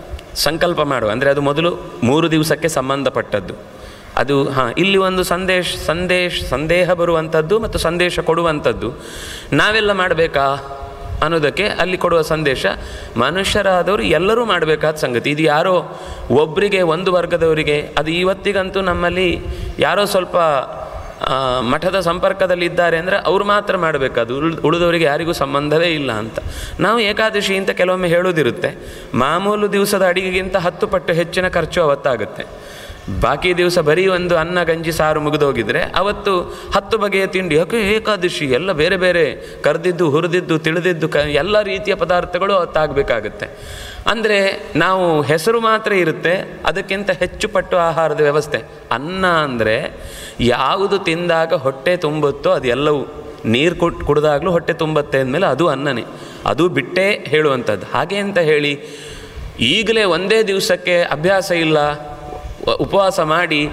Speaker 2: ಸಂಕಲ್ಪ ಮಾಡುವ ಅಂದರೆ ಅದು ಮೊದಲು ಮೂರು ದಿವಸಕ್ಕೆ ಸಂಬಂಧಪಟ್ಟದ್ದು ಅದು ಹಾಂ ಇಲ್ಲಿ ಒಂದು ಸಂದೇಶ ಸಂದೇಶ ಸಂದೇಹ ಬರುವಂಥದ್ದು ಮತ್ತು ಸಂದೇಶ ಕೊಡುವಂಥದ್ದು ನಾವೆಲ್ಲ ಮಾಡಬೇಕಾ ಅನ್ನೋದಕ್ಕೆ ಅಲ್ಲಿ ಕೊಡುವ ಸಂದೇಶ ಮನುಷ್ಯರಾದವರು ಎಲ್ಲರೂ ಮಾಡಬೇಕಾದ ಸಂಗತಿ ಇದು ಯಾರೋ ಒಬ್ಬರಿಗೆ ಒಂದು ವರ್ಗದವರಿಗೆ ಅದು ಇವತ್ತಿಗಂತೂ ನಮ್ಮಲ್ಲಿ ಯಾರೋ ಸ್ವಲ್ಪ ಆ, ಮಠದ ಸಂಪರ್ಕದಲ್ಲಿ ಇದ್ದಾರೆ ಅಂದರೆ ಅವ್ರು ಮಾತ್ರ ಮಾಡಬೇಕದು ಉಳ್ ಉಳಿದವರಿಗೆ ಯಾರಿಗೂ ಸಂಬಂಧವೇ ಇಲ್ಲ ಅಂತ ನಾವು ಏಕಾದಶಿ ಅಂತ ಕೆಲವೊಮ್ಮೆ ಹೇಳೋದಿರುತ್ತೆ ಮಾಮೂಲು ದಿವಸದ ಅಡಿಗೆಗಿಂತ ಹತ್ತು ಪಟ್ಟು ಹೆಚ್ಚಿನ ಖರ್ಚು ಅವತ್ತಾಗುತ್ತೆ ಬಾಕಿ ದಿವಸ ಬರೀ ಒಂದು ಅನ್ನ ಗಂಜಿ ಸಾರು ಮುಗಿದೋಗಿದ್ರೆ ಅವತ್ತು ಹತ್ತು ಬಗೆಯ ತಿಂಡಿ ಯಾಕೆ ಏಕಾದಶಿ ಎಲ್ಲ ಬೇರೆ ಬೇರೆ ಕರೆದಿದ್ದು ಹುರಿದಿದ್ದು ತಿಳಿದಿದ್ದು ಕ ಎಲ್ಲ ರೀತಿಯ ಪದಾರ್ಥಗಳು ಅವತ್ತಾಗಬೇಕಾಗುತ್ತೆ ಅಂದರೆ ನಾವು ಹೆಸರು ಮಾತ್ರ ಇರುತ್ತೆ ಅದಕ್ಕಿಂತ ಹೆಚ್ಚು ಪಟ್ಟು ಆಹಾರದ ವ್ಯವಸ್ಥೆ ಅನ್ನ ಅಂದರೆ ಯಾವುದು ತಿಂದಾಗ ಹೊಟ್ಟೆ ತುಂಬುತ್ತೋ ಅದು ಎಲ್ಲವೂ ನೀರು ಕುಟ್ ಕುಡಿದಾಗಲೂ ಹೊಟ್ಟೆ ತುಂಬತ್ತೆ ಅಂದಮೇಲೆ ಅದು ಅನ್ನನೇ ಅದು ಬಿಟ್ಟೇ ಹೇಳುವಂಥದ್ದು ಹಾಗೆ ಅಂತ ಹೇಳಿ ಈಗಲೇ ಒಂದೇ ದಿವಸಕ್ಕೆ ಅಭ್ಯಾಸ ಇಲ್ಲ ವ- ಉಪವಾಸ ಮಾಡಿ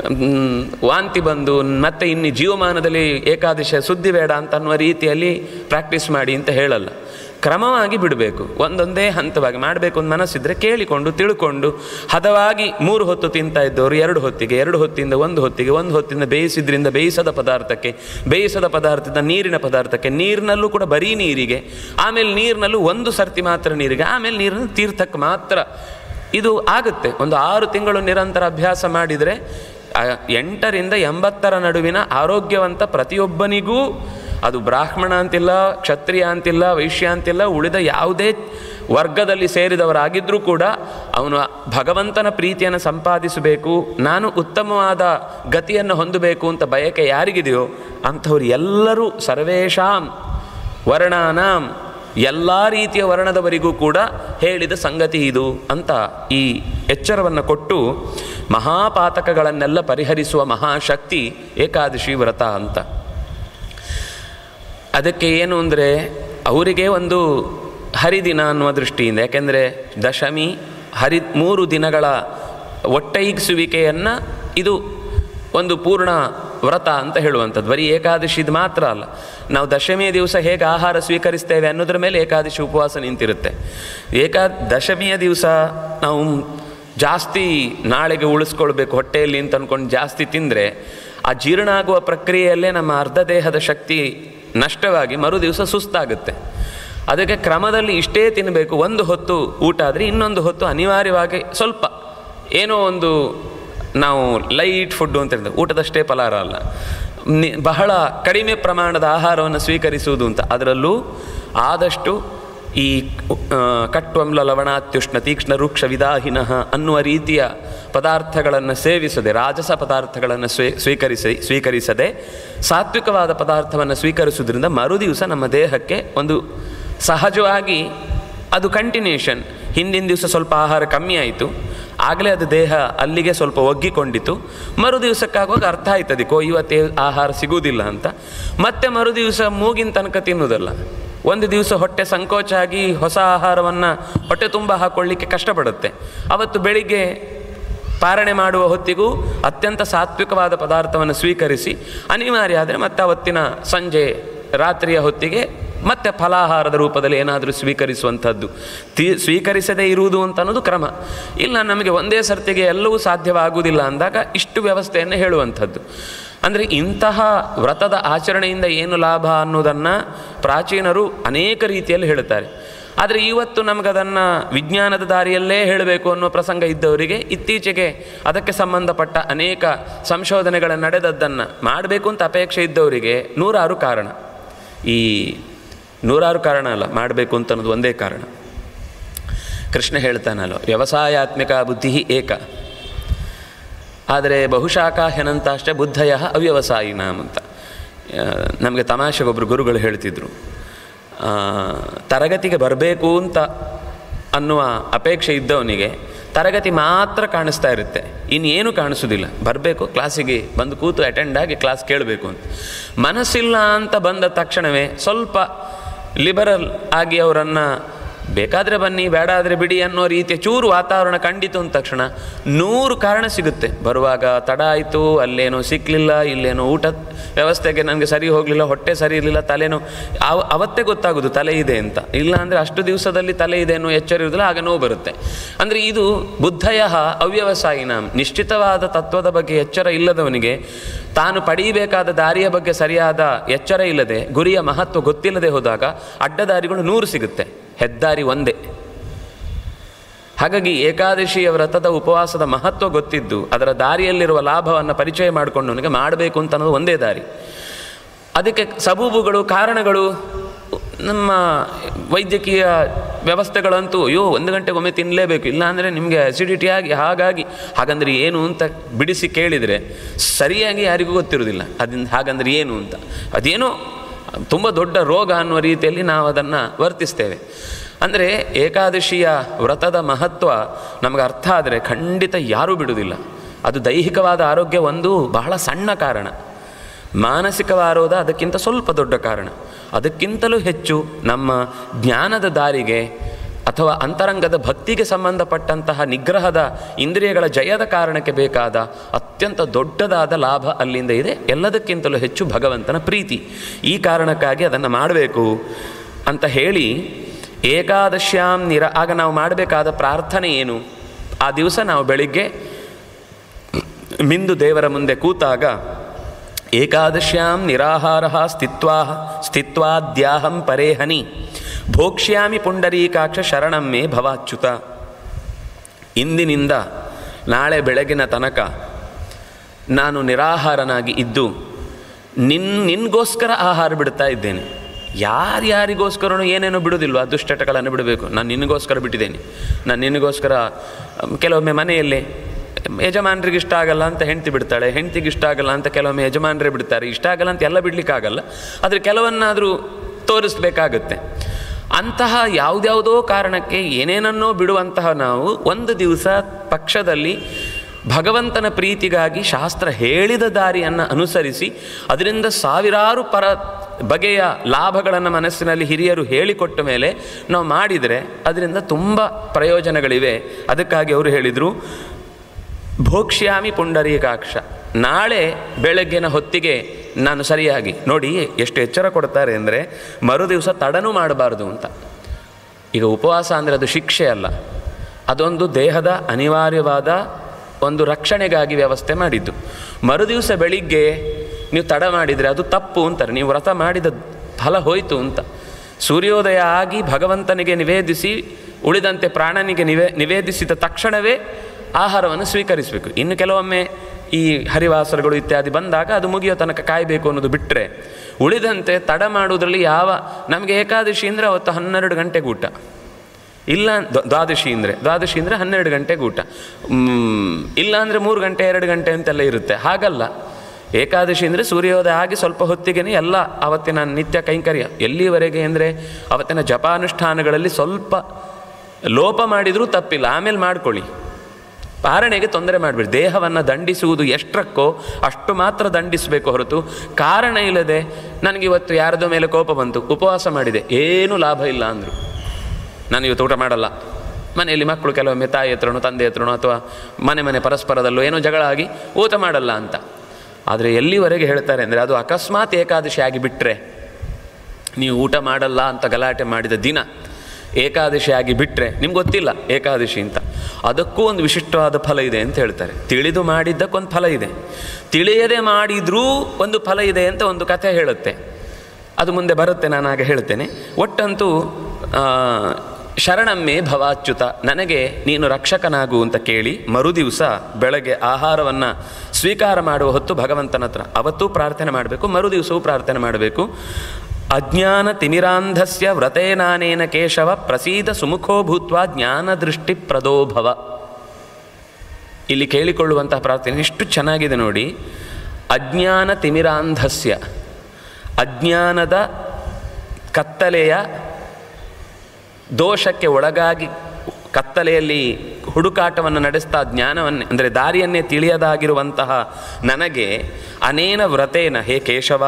Speaker 2: ಮ್, ವಾಂತಿ ಬಂದು ಮತ್ತೆ ಇನ್ನು ಜೀವಮಾನದಲ್ಲಿ ಏಕಾದಶ ಸುದ್ದಿ ಬೇಡ ಅಂತ ಅನ್ನುವ ರೀತಿಯಲ್ಲಿ ಪ್ರಾಕ್ಟೀಸ್ ಮಾಡಿ ಅಂತ ಹೇಳಲ್ಲ ಕ್ರಮವಾಗಿ ಬಿಡಬೇಕು ಒಂದೊಂದೇ ಹಂತವಾಗಿ ಮಾಡಬೇಕು ಅಂತ ಮನಸ್ಸಿದ್ರೆ ಕೇಳಿಕೊಂಡು ತಿಳ್ಕೊಂಡು ಹದವಾಗಿ ಮೂರು ಹೊತ್ತು ತಿಂತಾ ಇದ್ದವರು ಎರಡು ಹೊತ್ತಿಗೆ ಎರಡು ಹೊತ್ತಿಂದ ಒಂದು ಹೊತ್ತಿಗೆ ಒಂದು ಹೊತ್ತಿಂದ ಬೇಯಿಸಿದ್ರಿಂದ ಬೇಯಿಸದ ಪದಾರ್ಥಕ್ಕೆ ಬೇಯಿಸದ ಪದಾರ್ಥದಿಂದ ನೀರಿನ ಪದಾರ್ಥಕ್ಕೆ ನೀರಿನಲ್ಲೂ ಕೂಡ ಬರೀ ನೀರಿಗೆ ಆಮೇಲೆ ನೀರಿನಲ್ಲೂ ಒಂದು ಸರ್ತಿ ಮಾತ್ರ ನೀರಿಗೆ ಆಮೇಲೆ ನೀರನ್ನು ತೀರ್ಥಕ್ಕೆ ಮಾತ್ರ ಇದು ಆಗುತ್ತೆ ಒಂದು ಆರು ತಿಂಗಳು ನಿರಂತರ ಅಭ್ಯಾಸ ಮಾಡಿದರೆ ಆ ಎಂಟರಿಂದ ಎಂಬತ್ತರ ನಡುವಿನ ಆರೋಗ್ಯವಂತ ಪ್ರತಿಯೊಬ್ಬನಿಗೂ ಅದು ಬ್ರಾಹ್ಮಣ ಅಂತಿಲ್ಲ ಕ್ಷತ್ರಿಯ ಅಂತಿಲ್ಲ ವೈಶ್ಯ ಅಂತಿಲ್ಲ ಉಳಿದ ಯಾವುದೇ ವರ್ಗದಲ್ಲಿ ಸೇರಿದವರಾಗಿದ್ದರೂ ಕೂಡ ಅವನು ಭಗವಂತನ ಪ್ರೀತಿಯನ್ನು ಸಂಪಾದಿಸಬೇಕು ನಾನು ಉತ್ತಮವಾದ ಗತಿಯನ್ನು ಹೊಂದಬೇಕು ಅಂತ ಬಯಕೆ ಯಾರಿಗಿದೆಯೋ ಅಂಥವ್ರು ಎಲ್ಲರೂ ಸರ್ವೇಷಾಂ ವರ್ಣಾನಾಂ ಎಲ್ಲ ರೀತಿಯ ವರ್ಣದವರಿಗೂ ಕೂಡ ಹೇಳಿದ ಸಂಗತಿ ಇದು ಅಂತ ಈ ಎಚ್ಚರವನ್ನು ಕೊಟ್ಟು ಮಹಾಪಾತಕಗಳನ್ನೆಲ್ಲ ಪರಿಹರಿಸುವ ಮಹಾಶಕ್ತಿ ಏಕಾದಶಿ ವ್ರತ ಅಂತ ಅದಕ್ಕೆ ಏನು ಅಂದರೆ ಅವರಿಗೆ ಒಂದು ಹರಿದಿನ ಅನ್ನುವ ದೃಷ್ಟಿಯಿಂದ ಯಾಕೆಂದರೆ ದಶಮಿ ಹರಿ ಮೂರು ದಿನಗಳ ಒಟ್ಟೈಗಿಸುವಿಕೆಯನ್ನು ಇದು ಒಂದು ಪೂರ್ಣ ವ್ರತ ಅಂತ ಹೇಳುವಂಥದ್ದು ಬರೀ ಏಕಾದಶಿದು ಮಾತ್ರ ಅಲ್ಲ ನಾವು ದಶಮಿಯ ದಿವಸ ಹೇಗೆ ಆಹಾರ ಸ್ವೀಕರಿಸ್ತೇವೆ ಅನ್ನೋದ್ರ ಮೇಲೆ ಏಕಾದಶಿ ಉಪವಾಸ ನಿಂತಿರುತ್ತೆ ಏಕಾ ದಶಮಿಯ ದಿವಸ ನಾವು ಜಾಸ್ತಿ ನಾಳೆಗೆ ಉಳಿಸ್ಕೊಳ್ಬೇಕು ಹೊಟ್ಟೆಯಲ್ಲಿ ಅಂತ ಅಂದ್ಕೊಂಡು ಜಾಸ್ತಿ ತಿಂದರೆ ಆ ಜೀರ್ಣ ಆಗುವ ಪ್ರಕ್ರಿಯೆಯಲ್ಲೇ ನಮ್ಮ ಅರ್ಧ ದೇಹದ ಶಕ್ತಿ ನಷ್ಟವಾಗಿ ಮರು ದಿವಸ ಸುಸ್ತಾಗುತ್ತೆ ಅದಕ್ಕೆ ಕ್ರಮದಲ್ಲಿ ಇಷ್ಟೇ ತಿನ್ನಬೇಕು ಒಂದು ಹೊತ್ತು ಊಟ ಆದರೆ ಇನ್ನೊಂದು ಹೊತ್ತು ಅನಿವಾರ್ಯವಾಗಿ ಸ್ವಲ್ಪ ಏನೋ ಒಂದು ನಾವು ಲೈಟ್ ಫುಡ್ಡು ಅಂತ ಹೇಳಿದ್ರೆ ಊಟದಷ್ಟೇ ಫಲಾರ ಅಲ್ಲ ನಿ- ಬಹಳ ಕಡಿಮೆ ಪ್ರಮಾಣದ ಆಹಾರವನ್ನು ಸ್ವೀಕರಿಸುವುದು ಅಂತ ಅದರಲ್ಲೂ ಆದಷ್ಟು ಈ ಆ, ಕಟ್ವಂಲ ಲವಣಾತ್ಯುಷ್ಣ ತೀಕ್ಷ್ಣ ರೂಕ್ಷ ವಿದಾಹಿನಃ ಅನ್ನುವ ರೀತಿಯ ಪದಾರ್ಥಗಳನ್ನು ಸೇವಿಸದೆ ರಾಜಸ ಪದಾರ್ಥಗಳನ್ನು ಸ್ವೀ ಸ್ವೀಕರಿಸಿ ಸ್ವೀಕರಿಸದೆ ಸಾತ್ವಿಕವಾದ ಪದಾರ್ಥವನ್ನು ಸ್ವೀಕರಿಸುವುದರಿಂದ ಮರುದಿವಸ ನಮ್ಮ ದೇಹಕ್ಕೆ ಒಂದು ಸಹಜವಾಗಿ ಅದು ಕಂಟಿನ್ಯೂಷನ್ ಹಿಂದಿನ ದಿವಸ ಸ್ವಲ್ಪ ಆಹಾರ ಕಮ್ಮಿ ಆಯಿತು ಆಗಲೇ ಅದು ದೇಹ ಅಲ್ಲಿಗೆ ಸ್ವಲ್ಪ ಒಗ್ಗಿಕೊಂಡಿತು ಮರು ದಿವಸಕ್ಕಾಗುವಾಗ ಅರ್ಥ ಆಯ್ತದೆ ಕೋ ಇವತ್ತೇ ಆಹಾರ ಸಿಗುವುದಿಲ್ಲ ಅಂತ ಮತ್ತೆ ಮರು ದಿವಸ ಮೂಗಿನ ತನಕ ತಿನ್ನುವುದಲ್ಲ ಒಂದು ದಿವಸ ಹೊಟ್ಟೆ ಸಂಕೋಚ ಆಗಿ ಹೊಸ ಆಹಾರವನ್ನು ಹೊಟ್ಟೆ ತುಂಬ ಹಾಕೊಳ್ಳಿಕ್ಕೆ ಕಷ್ಟಪಡುತ್ತೆ ಅವತ್ತು ಬೆಳಿಗ್ಗೆ ಪಾರಣೆ ಮಾಡುವ ಹೊತ್ತಿಗೂ ಅತ್ಯಂತ ಸಾತ್ವಿಕವಾದ ಪದಾರ್ಥವನ್ನು ಸ್ವೀಕರಿಸಿ ಅನಿವಾರ್ಯ ಆದರೆ ಮತ್ತೆ ಅವತ್ತಿನ ಸಂಜೆ ರಾತ್ರಿಯ ಹೊತ್ತಿಗೆ ಮತ್ತೆ ಫಲಾಹಾರದ ರೂಪದಲ್ಲಿ ಏನಾದರೂ ಸ್ವೀಕರಿಸುವಂಥದ್ದು ತಿ ಸ್ವೀಕರಿಸದೇ ಇರುವುದು ಅಂತ ಅನ್ನೋದು ಕ್ರಮ ಇಲ್ಲ ನಮಗೆ ಒಂದೇ ಸರ್ತಿಗೆ ಎಲ್ಲವೂ ಸಾಧ್ಯವಾಗುವುದಿಲ್ಲ ಅಂದಾಗ ಇಷ್ಟು ವ್ಯವಸ್ಥೆಯನ್ನು ಹೇಳುವಂಥದ್ದು ಅಂದರೆ ಇಂತಹ ವ್ರತದ ಆಚರಣೆಯಿಂದ ಏನು ಲಾಭ ಅನ್ನೋದನ್ನು ಪ್ರಾಚೀನರು ಅನೇಕ ರೀತಿಯಲ್ಲಿ ಹೇಳುತ್ತಾರೆ ಆದರೆ ಇವತ್ತು ನಮಗದನ್ನು ವಿಜ್ಞಾನದ ದಾರಿಯಲ್ಲೇ ಹೇಳಬೇಕು ಅನ್ನೋ ಪ್ರಸಂಗ ಇದ್ದವರಿಗೆ ಇತ್ತೀಚೆಗೆ ಅದಕ್ಕೆ ಸಂಬಂಧಪಟ್ಟ ಅನೇಕ ಸಂಶೋಧನೆಗಳ ನಡೆದದ್ದನ್ನು ಮಾಡಬೇಕು ಅಂತ ಅಪೇಕ್ಷೆ ಇದ್ದವರಿಗೆ ನೂರಾರು ಕಾರಣ ಈ ನೂರಾರು ಕಾರಣ ಅಲ್ಲ ಮಾಡಬೇಕು ಅಂತ ಅನ್ನೋದು ಒಂದೇ ಕಾರಣ ಕೃಷ್ಣ ಹೇಳ್ತಾನಲ್ಲ ವ್ಯವಸಾಯಾತ್ಮಿಕ ಬುದ್ಧಿ ಏಕ ಆದರೆ ಬಹುಶಾಖ ಹೆನಂತಾಷ್ಟೇ ಬುದ್ಧಯ ಅವ್ಯವಸಾಯಿನಾಮ್ ಅಂತ ನಮಗೆ ತಮಾಷೆಗೊಬ್ಬರು ಗುರುಗಳು ಹೇಳ್ತಿದ್ರು ಆ, ತರಗತಿಗೆ ಬರಬೇಕು ಅಂತ ಅನ್ನುವ ಅಪೇಕ್ಷೆ ಇದ್ದವನಿಗೆ ತರಗತಿ ಮಾತ್ರ ಕಾಣಿಸ್ತಾ ಇರುತ್ತೆ ಇನ್ನೇನು ಕಾಣಿಸೋದಿಲ್ಲ ಬರಬೇಕು ಕ್ಲಾಸಿಗೆ ಬಂದು ಕೂತು ಅಟೆಂಡ್ ಆಗಿ ಕ್ಲಾಸ್ ಕೇಳಬೇಕು ಅಂತ ಮನಸ್ಸಿಲ್ಲ ಅಂತ ಬಂದ ತಕ್ಷಣವೇ ಸ್ವಲ್ಪ ಲಿಬರಲ್ ಆಗಿ ಅವರನ್ನು ಬೇಕಾದರೆ ಬನ್ನಿ ಬೇಡ ಆದರೆ ಬಿಡಿ ಅನ್ನೋ ರೀತಿಯ ಚೂರು ವಾತಾವರಣ ಕಂಡಿತು ಅಂದ ತಕ್ಷಣ ನೂರು ಕಾರಣ ಸಿಗುತ್ತೆ ಬರುವಾಗ ತಡ ಆಯಿತು ಅಲ್ಲೇನೋ ಸಿಕ್ಕಲಿಲ್ಲ ಇಲ್ಲೇನೋ ಊಟ ವ್ಯವಸ್ಥೆಗೆ ನನಗೆ ಸರಿ ಹೋಗಲಿಲ್ಲ ಹೊಟ್ಟೆ ಸರಿ ಇರಲಿಲ್ಲ ತಲೆನೋ ಅವ ಅವತ್ತೇ ಗೊತ್ತಾಗೋದು ತಲೆ ಇದೆ ಅಂತ ಇಲ್ಲ ಅಂದರೆ ಅಷ್ಟು ದಿವಸದಲ್ಲಿ ತಲೆ ಇದೆ ಅನ್ನೋ ಎಚ್ಚರ ಇರೋದಿಲ್ಲ ಆಗ ನೋವು ಬರುತ್ತೆ ಅಂದರೆ ಇದು ಬುದ್ಧಯ ಅವ್ಯವಸಾಯಿನ ನಿಶ್ಚಿತವಾದ ತತ್ವದ ಬಗ್ಗೆ ಎಚ್ಚರ ಇಲ್ಲದವನಿಗೆ ತಾನು ಪಡೆಯಬೇಕಾದ ದಾರಿಯ ಬಗ್ಗೆ ಸರಿಯಾದ ಎಚ್ಚರ ಇಲ್ಲದೆ ಗುರಿಯ ಮಹತ್ವ ಗೊತ್ತಿಲ್ಲದೆ ಹೋದಾಗ ಅಡ್ಡದಾರಿಗಳು ನೂರು ಸಿಗುತ್ತೆ ಹೆದ್ದಾರಿ ಒಂದೇ ಹಾಗಾಗಿ ಏಕಾದಶಿಯ ವ್ರತದ ಉಪವಾಸದ ಮಹತ್ವ ಗೊತ್ತಿದ್ದು ಅದರ ದಾರಿಯಲ್ಲಿರುವ ಲಾಭವನ್ನು ಪರಿಚಯ ಮಾಡಿಕೊಂಡವನಿಗೆ ಮಾಡಬೇಕು ಅಂತ ಅನ್ನೋದು ಒಂದೇ ದಾರಿ ಅದಕ್ಕೆ ಸಬೂಬುಗಳು ಕಾರಣಗಳು ನಮ್ಮ ವೈದ್ಯಕೀಯ ವ್ಯವಸ್ಥೆಗಳಂತೂ ಅಯ್ಯೋ ಒಂದು ಗಂಟೆಗೊಮ್ಮೆ ತಿನ್ನಲೇಬೇಕು ಇಲ್ಲಾಂದರೆ ನಿಮಗೆ ಅಸಿಡಿಟಿ ಆಗಿ ಹಾಗಾಗಿ ಹಾಗಂದ್ರೆ ಏನು ಅಂತ ಬಿಡಿಸಿ ಕೇಳಿದರೆ ಸರಿಯಾಗಿ ಯಾರಿಗೂ ಗೊತ್ತಿರೋದಿಲ್ಲ ಅದರಿಂದ ಹಾಗಂದ್ರೆ ಏನು ಅಂತ ಅದೇನೋ ತುಂಬ ದೊಡ್ಡ ರೋಗ ಅನ್ನುವ ರೀತಿಯಲ್ಲಿ ನಾವು ಅದನ್ನು ವರ್ತಿಸ್ತೇವೆ ಅಂದರೆ ಏಕಾದಶಿಯ ವ್ರತದ ಮಹತ್ವ ನಮಗೆ ಅರ್ಥ ಆದರೆ ಖಂಡಿತ ಯಾರೂ ಬಿಡುವುದಿಲ್ಲ ಅದು ದೈಹಿಕವಾದ ಆರೋಗ್ಯ ಒಂದು ಬಹಳ ಸಣ್ಣ ಕಾರಣ ಮಾನಸಿಕವಾರೋದ ಅದಕ್ಕಿಂತ ಸ್ವಲ್ಪ ದೊಡ್ಡ ಕಾರಣ ಅದಕ್ಕಿಂತಲೂ ಹೆಚ್ಚು ನಮ್ಮ ಜ್ಞಾನದ ದಾರಿಗೆ ಅಥವಾ ಅಂತರಂಗದ ಭಕ್ತಿಗೆ ಸಂಬಂಧಪಟ್ಟಂತಹ ನಿಗ್ರಹದ ಇಂದ್ರಿಯಗಳ ಜಯದ ಕಾರಣಕ್ಕೆ ಬೇಕಾದ ಅತ್ಯಂತ ದೊಡ್ಡದಾದ ಲಾಭ ಅಲ್ಲಿಂದ ಇದೆ ಎಲ್ಲದಕ್ಕಿಂತಲೂ ಹೆಚ್ಚು ಭಗವಂತನ ಪ್ರೀತಿ ಈ ಕಾರಣಕ್ಕಾಗಿ ಅದನ್ನು ಮಾಡಬೇಕು ಅಂತ ಹೇಳಿ ಏಕಾದಶ್ಯಾಂ ನಿರ ಆಗ ನಾವು ಮಾಡಬೇಕಾದ ಪ್ರಾರ್ಥನೆ ಏನು ಆ ದಿವಸ ನಾವು ಬೆಳಿಗ್ಗೆ ಮಿಂದು ದೇವರ ಮುಂದೆ ಕೂತಾಗ ಏಕಾದಶ್ಯಾಂ ನಿರಾಹಾರ ಸ್ಥಿತ್ವಾ ಸ್ಥಿತ್ವಾದ್ಯಾಹಂ ಪರೇಹನಿ ಭೋಕ್ಷ್ಯಾಮಿ ಪುಂಡರೀಕಾಕ್ಷ ಶರಣಂ ಮೇ ಭವಾಚ್ಯುತ ಇಂದಿನಿಂದ ನಾಳೆ ಬೆಳಗಿನ ತನಕ ನಾನು ನಿರಾಹಾರನಾಗಿ ಇದ್ದು ನಿನ್ ನಿನ್ಗೋಸ್ಕರ ಆಹಾರ ಬಿಡ್ತಾ ಇದ್ದೇನೆ ಯಾರ್ಯಾರಿಗೋಸ್ಕರನೂ ಏನೇನೋ ಬಿಡೋದಿಲ್ವ ದುಶ್ಚಟಗಳನ್ನು ಬಿಡಬೇಕು ನಾನು ನಿನಗೋಸ್ಕರ ಬಿಟ್ಟಿದ್ದೇನೆ ನಾನು ನಿನಗೋಸ್ಕರ ಅಮ್, ಕೆಲವೊಮ್ಮೆ ಮನೆಯಲ್ಲೇ ಯಜಮಾನ್ರಿಗೆ ಇಷ್ಟ ಆಗಲ್ಲ ಅಂತ ಹೆಂಡತಿ ಬಿಡ್ತಾಳೆ ಹೆಂಡತಿಗೆ ಇಷ್ಟ ಆಗಲ್ಲ ಅಂತ ಕೆಲವೊಮ್ಮೆ ಯಜಮಾನರೇ ಬಿಡ್ತಾರೆ ಇಷ್ಟ ಆಗಲ್ಲ ಅಂತ ಎಲ್ಲ ಬಿಡಲಿಕ್ಕಾಗಲ್ಲ ಆದರೆ ಕೆಲವನ್ನಾದರೂ ತೋರಿಸ್ಬೇಕಾಗತ್ತೆ ಅಂತಹ ಯಾವುದ್ಯಾವುದೋ ಕಾರಣಕ್ಕೆ ಏನೇನನ್ನೋ ಬಿಡುವಂತಹ ನಾವು ಒಂದು ದಿವಸ ಪಕ್ಷದಲ್ಲಿ ಭಗವಂತನ ಪ್ರೀತಿಗಾಗಿ ಶಾಸ್ತ್ರ ಹೇಳಿದ ದಾರಿಯನ್ನು ಅನುಸರಿಸಿ ಅದರಿಂದ ಸಾವಿರಾರು ಪರ ಬಗೆಯ ಲಾಭಗಳನ್ನು ಮನಸ್ಸಿನಲ್ಲಿ ಹಿರಿಯರು ಹೇಳಿಕೊಟ್ಟ ಮೇಲೆ ನಾವು ಮಾಡಿದರೆ ಅದರಿಂದ ತುಂಬ ಪ್ರಯೋಜನಗಳಿವೆ ಅದಕ್ಕಾಗಿ ಅವರು ಹೇಳಿದರು ಭೋಕ್ಷ್ಯಾಮಿ ಪುಂಡರೀಕಾಕ್ಷ ನಾಳೆ ಬೆಳಗ್ಗಿನ ಹೊತ್ತಿಗೆ ನಾನು ಸರಿಯಾಗಿ ನೋಡಿ ಎಷ್ಟು ಎಚ್ಚರ ಕೊಡ್ತಾರೆ ಅಂದರೆ ಮರು ದಿವಸ ತಡನೂ ಮಾಡಬಾರ್ದು ಅಂತ ಈಗ ಉಪವಾಸ ಅಂದರೆ ಅದು ಶಿಕ್ಷೆ ಅಲ್ಲ ಅದೊಂದು ದೇಹದ ಅನಿವಾರ್ಯವಾದ ಒಂದು ರಕ್ಷಣೆಗಾಗಿ ವ್ಯವಸ್ಥೆ ಮಾಡಿದ್ದು ಮರುದಿವಸ ಬೆಳಿಗ್ಗೆ ನೀವು ತಡ ಮಾಡಿದರೆ ಅದು ತಪ್ಪು ಅಂತಾರೆ ನೀವು ವ್ರತ ಮಾಡಿದ ಫಲ ಹೋಯಿತು ಅಂತ ಸೂರ್ಯೋದಯ ಆಗಿ ಭಗವಂತನಿಗೆ ನಿವೇದಿಸಿ ಉಳಿದಂತೆ ಪ್ರಾಣನಿಗೆ ನಿವೇ ನಿವೇದಿಸಿದ ತಕ್ಷಣವೇ ಆಹಾರವನ್ನು ಸ್ವೀಕರಿಸಬೇಕು ಇನ್ನು ಕೆಲವೊಮ್ಮೆ ಈ ಹರಿವಾಸರಗಳು ಇತ್ಯಾದಿ ಬಂದಾಗ ಅದು ಮುಗಿಯೋ ತನಕ ಕಾಯಬೇಕು ಅನ್ನೋದು ಬಿಟ್ಟರೆ ಉಳಿದಂತೆ ತಡ ಮಾಡುವುದರಲ್ಲಿ ಯಾವ ನಮಗೆ ಏಕಾದಶಿ ಅಂದರೆ ಅವತ್ತು ಹನ್ನೆರಡು ಗಂಟೆಗೆ ಊಟ ಇಲ್ಲ ದ್ವ- ದ್ವಾದಶಿ ಅಂದರೆ ದ್ವಾದಶಿ ಅಂದರೆ ಹನ್ನೆರಡು ಗಂಟೆಗೆ ಊಟ ಮ್, ಇಲ್ಲ ಅಂದರೆ ಮೂರು ಗಂಟೆ ಎರಡು ಗಂಟೆ ಅಂತೆಲ್ಲ ಇರುತ್ತೆ ಹಾಗಲ್ಲ ಏಕಾದಶಿ ಅಂದರೆ ಸೂರ್ಯೋದಯ ಆಗಿ ಸ್ವಲ್ಪ ಹೊತ್ತಿಗೆ ಎಲ್ಲ ಅವತ್ತಿನ ನಿತ್ಯ ಕೈಂಕರ್ಯ ಎಲ್ಲಿವರೆಗೆ ಅಂದರೆ ಅವತ್ತಿನ ಜಪಾನುಷ್ಠಾನಗಳಲ್ಲಿ ಸ್ವಲ್ಪ ಲೋಪ ಮಾಡಿದರೂ ತಪ್ಪಿಲ್ಲ ಆಮೇಲೆ ಮಾಡ್ಕೊಳ್ಳಿ ಪಾರಣೆಗೆ ತೊಂದರೆ ಮಾಡಬೇಡಿ ದೇಹವನ್ನು ದಂಡಿಸುವುದು ಎಷ್ಟರಕ್ಕೋ ಅಷ್ಟು ಮಾತ್ರ ದಂಡಿಸಬೇಕು ಹೊರತು ಕಾರಣ ಇಲ್ಲದೆ ನನಗೆ ಇವತ್ತು ಯಾರದೋ ಮೇಲೆ ಕೋಪ ಬಂತು ಉಪವಾಸ ಮಾಡಿದೆ ಏನೂ ಲಾಭ ಇಲ್ಲ ಅಂದರು ನಾನು ಇವತ್ತು ಊಟ ಮಾಡಲ್ಲ ಮನೆಯಲ್ಲಿ ಮಕ್ಕಳು ಕೆಲವೊಮ್ಮೆ ತಾಯಿ ಹತ್ರನೋ ತಂದೆ ಹತ್ರನೋ ಅಥವಾ ಮನೆ ಮನೆ ಪರಸ್ಪರದಲ್ಲೋ ಏನೋ ಜಗಳ ಆಗಿ ಊಟ ಮಾಡಲ್ಲ ಅಂತ ಆದರೆ ಎಲ್ಲಿವರೆಗೆ ಹೇಳ್ತಾರೆ ಅಂದರೆ ಅದು ಅಕಸ್ಮಾತ್ ಏಕಾದಶಿ ಆಗಿ ಬಿಟ್ಟರೆ ನೀವು ಊಟ ಮಾಡಲ್ಲ ಅಂತ ಗಲಾಟೆ ಮಾಡಿದ ದಿನ ಏಕಾದಶಿ ಆಗಿ ಬಿಟ್ಟರೆ ನಿಮ್ಗೆ ಗೊತ್ತಿಲ್ಲ ಏಕಾದಶಿ ಅಂತ ಅದಕ್ಕೂ ಒಂದು ವಿಶಿಷ್ಟವಾದ ಫಲ ಇದೆ ಅಂತ ಹೇಳ್ತಾರೆ ತಿಳಿದು ಮಾಡಿದ್ದಕ್ಕೊಂದು ಫಲ ಇದೆ ತಿಳಿಯದೆ ಮಾಡಿದ್ರೂ ಒಂದು ಫಲ ಇದೆ ಅಂತ ಒಂದು ಕಥೆ ಹೇಳುತ್ತೆ ಅದು ಮುಂದೆ ಬರುತ್ತೆ ನಾನು ಆಗ ಹೇಳ್ತೇನೆ ಒಟ್ಟಂತೂ ಆ, ಶರಣಮ್ಮೆ ಭವಾಚ್ಯುತ ನನಗೆ ನೀನು ರಕ್ಷಕನಾಗು ಅಂತ ಕೇಳಿ ಮರುದಿವಸ ಬೆಳಗ್ಗೆ ಆಹಾರವನ್ನು ಸ್ವೀಕಾರ ಮಾಡುವ ಹೊತ್ತು ಭಗವಂತನ ಹತ್ರ ಅವತ್ತೂ ಪ್ರಾರ್ಥನೆ ಮಾಡಬೇಕು ಮರುದಿವಸವೂ ಪ್ರಾರ್ಥನೆ ಮಾಡಬೇಕು ಅಜ್ಞಾನ ತಿಮಿರಾಂಧಸ್ಯ ವ್ರತೇನಾನೇನ ಕೇಶವ ಪ್ರಸೀದ ಸುಮುಖೋ ಭೂತ್ವ ಜ್ಞಾನದೃಷ್ಟಿ ಪ್ರದೋಭವ ಇಲ್ಲಿ ಕೇಳಿಕೊಳ್ಳುವಂತಹ ಪ್ರಾರ್ಥನೆ ಎಷ್ಟು ಚೆನ್ನಾಗಿದೆ ನೋಡಿ ಅಜ್ಞಾನ ತಿಮಿರಾಂಧಸ್ಯ ಅಜ್ಞಾನದ ಕತ್ತಲೆಯ ದೋಷಕ್ಕೆ ಒಳಗಾಗಿ ಕತ್ತಲೆಯಲ್ಲಿ ಹುಡುಕಾಟವನ್ನು ನಡೆಸ್ತಾ ಜ್ಞಾನವನ್ನೇ ಅಂದರೆ ದಾರಿಯನ್ನೇ ತಿಳಿಯದಾಗಿರುವಂತಹ ನನಗೆ ಅನೇನ ವ್ರತೇನ ಹೇ ಕೇಶವ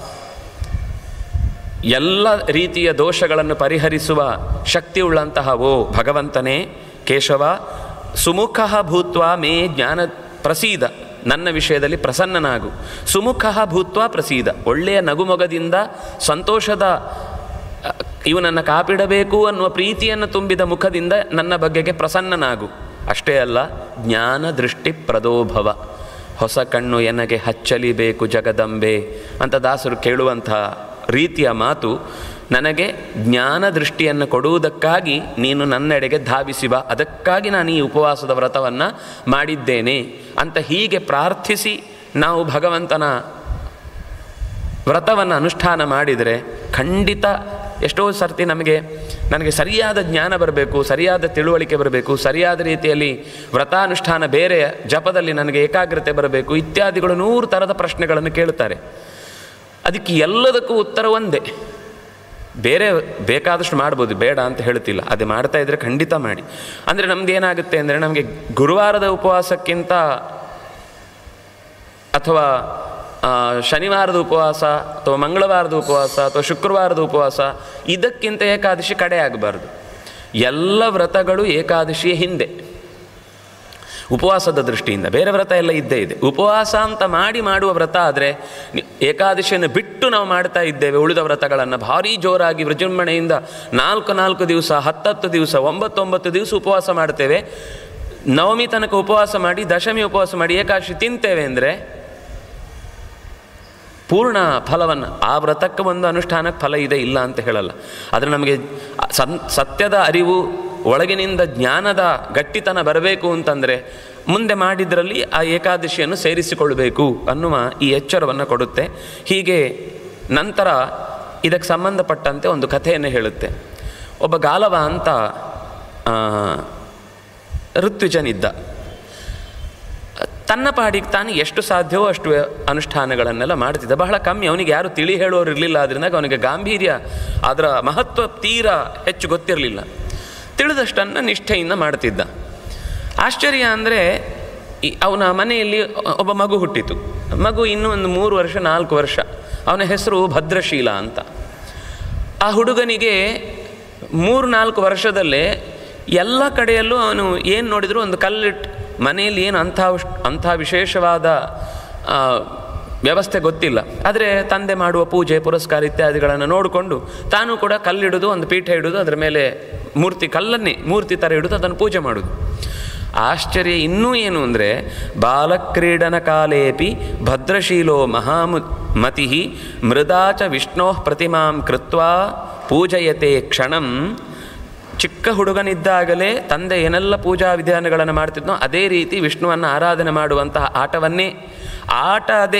Speaker 2: ಎಲ್ಲ ರೀತಿಯ ದೋಷಗಳನ್ನು ಪರಿಹರಿಸುವ ಶಕ್ತಿಯುಳ್ಳಂತಹ ಓ ಭಗವಂತನೇ ಕೇಶವ ಸುಮುಖ ಭೂತ್ವ ಮೇ ಜ್ಞಾನ ಪ್ರಸೀದ ನನ್ನ ವಿಷಯದಲ್ಲಿ ಪ್ರಸನ್ನನಾಗು ಸುಮುಖ ಭೂತ್ವ ಪ್ರಸೀದ ಒಳ್ಳೆಯ ನಗುಮೊಗದಿಂದ ಸಂತೋಷದ ಅ, ಇವನನ್ನು ಕಾಪಿಡಬೇಕು ಅನ್ನುವ ಪ್ರೀತಿಯನ್ನು ತುಂಬಿದ ಮುಖದಿಂದ ನನ್ನ ಬಗೆಗೆ ಪ್ರಸನ್ನನಾಗು ಅಷ್ಟೇ ಅಲ್ಲ ಜ್ಞಾನ ದೃಷ್ಟಿ ಪ್ರದೋಭವ ಹೊಸ ಕಣ್ಣು ಎನಗೆ ಹಚ್ಚಲಿಬೇಕು ಜಗದಂಬೆ ಅಂತ ದಾಸರು ಕೇಳುವಂಥ ರೀತಿಯ ಮಾತು ನನಗೆ ಜ್ಞಾನ ದೃಷ್ಟಿಯನ್ನು ಕೊಡುವುದಕ್ಕಾಗಿ ನೀನು ನನ್ನೆಡೆಗೆ ಧಾವಿಸಿ ಬಾ ಅದಕ್ಕಾಗಿ ನಾನು ಈ ಉಪವಾಸದ ವ್ರತವನ್ನು ಮಾಡಿದ್ದೇನೆ ಅಂತ ಹೀಗೆ ಪ್ರಾರ್ಥಿಸಿ ನಾವು ಭಗವಂತನ ವ್ರತವನ್ನು ಅನುಷ್ಠಾನ ಮಾಡಿದರೆ ಖಂಡಿತ ಎಷ್ಟೋ ಸರ್ತಿ ನಮಗೆ ನನಗೆ ಸರಿಯಾದ ಜ್ಞಾನ ಬರಬೇಕು ಸರಿಯಾದ ತಿಳುವಳಿಕೆ ಬರಬೇಕು ಸರಿಯಾದ ರೀತಿಯಲ್ಲಿ ವ್ರತಾನುಷ್ಠಾನ ಬೇರೆ ಜಪದಲ್ಲಿ ನನಗೆ ಏಕಾಗ್ರತೆ ಬರಬೇಕು ಇತ್ಯಾದಿಗಳು ನೂರು ಥರದ ಪ್ರಶ್ನೆಗಳನ್ನು ಕೇಳುತ್ತಾರೆ ಅದಕ್ಕೆ ಎಲ್ಲದಕ್ಕೂ ಉತ್ತರ ಒಂದೇ ಬೇರೆ ಬೇಕಾದಷ್ಟು ಮಾಡ್ಬೋದು ಬೇಡ ಅಂತ ಹೇಳ್ತಿಲ್ಲ ಅದೇ ಮಾಡ್ತಾ ಇದ್ದರೆ ಖಂಡಿತ ಮಾಡಿ ಅಂದರೆ ನಮ್ದು ಏನಾಗುತ್ತೆ ಅಂದರೆ ನಮಗೆ ಗುರುವಾರದ ಉಪವಾಸಕ್ಕಿಂತ ಅಥವಾ ಆ, ಶನಿವಾರದ ಉಪವಾಸ ಅಥವಾ ಮಂಗಳವಾರದ ಉಪವಾಸ ಅಥವಾ ಶುಕ್ರವಾರದ ಉಪವಾಸ ಇದಕ್ಕಿಂತ ಏಕಾದಶಿ ಕಡೆ ಆಗಬಾರ್ದು ಎಲ್ಲ ವ್ರತಗಳು ಏಕಾದಶಿಯ ಹಿಂದೆ ಉಪವಾಸದ ದೃಷ್ಟಿಯಿಂದ ಬೇರೆ ವ್ರತ ಎಲ್ಲ ಇದ್ದೇ ಇದೆ ಉಪವಾಸ ಅಂತ ಮಾಡಿ ಮಾಡುವ ವ್ರತ ಆದರೆ ಏಕಾದಶಿಯನ್ನು ಬಿಟ್ಟು ನಾವು ಮಾಡ್ತಾ ಇದ್ದೇವೆ ಉಳಿದ ವ್ರತಗಳನ್ನು ಭಾರೀ ಜೋರಾಗಿ ವಿಜೃಂಭಣೆಯಿಂದ ನಾಲ್ಕು ನಾಲ್ಕು ದಿವಸ ಹತ್ತತ್ತು ದಿವಸ ಒಂಬತ್ತೊಂಬತ್ತು ದಿವಸ ಉಪವಾಸ ಮಾಡ್ತೇವೆ ನವಮಿ ತನಕ ಉಪವಾಸ ಮಾಡಿ ದಶಮಿ ಉಪವಾಸ ಮಾಡಿ ಏಕಾದಶಿ ತಿಂತೇವೆ ಅಂದರೆ ಪೂರ್ಣ ಫಲವನ್ನು ಆ ವ್ರತಕ್ಕೆ ಒಂದು ಅನುಷ್ಠಾನಕ್ಕೆ ಫಲ ಇದೆ ಇಲ್ಲ ಅಂತ ಹೇಳಲ್ಲ ಆದರೆ ನಮಗೆ ಸನ್ ಸತ್ಯದ ಅರಿವು ಒಳಗಿನಿಂದ ಜ್ಞಾನದ ಗಟ್ಟಿತನ ಬರಬೇಕು ಅಂತಂದರೆ ಮುಂದೆ ಮಾಡಿದ್ರಲ್ಲಿ ಆ ಏಕಾದಶಿಯನ್ನು ಸೇರಿಸಿಕೊಳ್ಬೇಕು ಅನ್ನುವ ಈ ಎಚ್ಚರವನ್ನು ಕೊಡುತ್ತೆ ಹೀಗೆ ನಂತರ ಇದಕ್ಕೆ ಸಂಬಂಧಪಟ್ಟಂತೆ ಒಂದು ಕಥೆಯನ್ನು ಹೇಳುತ್ತೆ ಒಬ್ಬ ಗಾಲವ ಅಂತ ಆ, ಋತ್ವಿಜನಿದ್ದ ತನ್ನ ಪಾಡಿಗೆ ತಾನು ಎಷ್ಟು ಸಾಧ್ಯವೋ ಅಷ್ಟು ಅನುಷ್ಠಾನಗಳನ್ನೆಲ್ಲ ಮಾಡ್ತಿದ್ದ ಬಹಳ ಕಮ್ಮಿ ಅವನಿಗೆ ಯಾರು ತಿಳಿ ಹೇಳೋರು ಇರಲಿಲ್ಲ ಅದರಿಂದ ಅವನಿಗೆ ಗಾಂಭೀರ್ಯ ಅದರ ಮಹತ್ವ ತೀರಾ ಹೆಚ್ಚು ಗೊತ್ತಿರಲಿಲ್ಲ ತಿಳಿದಷ್ಟನ್ನು ನಿಷ್ಠೆಯಿಂದ ಮಾಡ್ತಿದ್ದ ಆಶ್ಚರ್ಯ ಅಂದರೆ ಅವನ ಮನೆಯಲ್ಲಿ ಒಬ್ಬ ಮಗು ಹುಟ್ಟಿತು ಮಗು ಇನ್ನೂ ಒಂದು ಮೂರು ವರ್ಷ ನಾಲ್ಕು ವರ್ಷ ಅವನ ಹೆಸರು ಭದ್ರಶೀಲ ಅಂತ ಆ ಹುಡುಗನಿಗೆ ಮೂರು ನಾಲ್ಕು ವರ್ಷದಲ್ಲೇ ಎಲ್ಲ ಕಡೆಯಲ್ಲೂ ಅವನು ಏನು ನೋಡಿದರೂ ಒಂದು ಕಲ್ಲಿಟ್ಟು ಮನೆಯಲ್ಲಿ ಏನು ಅಂಥ ಉಶ್- ಅಂಥ ವಿಶೇಷವಾದ ಆ, ವ್ಯವಸ್ಥೆ ಗೊತ್ತಿಲ್ಲ ಆದರೆ ತಂದೆ ಮಾಡುವ ಪೂಜೆ ಪುರಸ್ಕಾರ ಇತ್ಯಾದಿಗಳನ್ನು ನೋಡಿಕೊಂಡು ತಾನು ಕೂಡ ಕಲ್ಲಿಡುವುದು ಒಂದು ಪೀಠ ಇಡುವುದು ಅದರ ಮೇಲೆ ಮೂರ್ತಿ ಕಲ್ಲನ್ನೇ ಮೂರ್ತಿ ಥರ ಇಡುವುದು ಅದನ್ನು ಪೂಜೆ ಮಾಡೋದು ಆಶ್ಚರ್ಯ ಇನ್ನೂ ಏನು ಅಂದರೆ ಬಾಲಕ್ರೀಡನ ಕಾಲೇಪಿ ಭದ್ರಶೀಲೋ ಮಹಾಮು ಮತಿ ಮೃದಾಚ ವಿಷ್ಣೋ ಪ್ರತಿಮಾಂ ಕೃತ್ವಾ ಪೂಜಯತೆ ಕ್ಷಣಂ ಚಿಕ್ಕ ಹುಡುಗನಿದ್ದಾಗಲೇ ತಂದೆ ಏನೆಲ್ಲ ಪೂಜಾ ವಿಧಾನಗಳನ್ನು ಮಾಡ್ತಿದ್ನೋ ಅದೇ ರೀತಿ ವಿಷ್ಣುವನ್ನು ಆರಾಧನೆ ಮಾಡುವಂತಹ ಆಟವನ್ನೇ ಆಟ ಅದೇ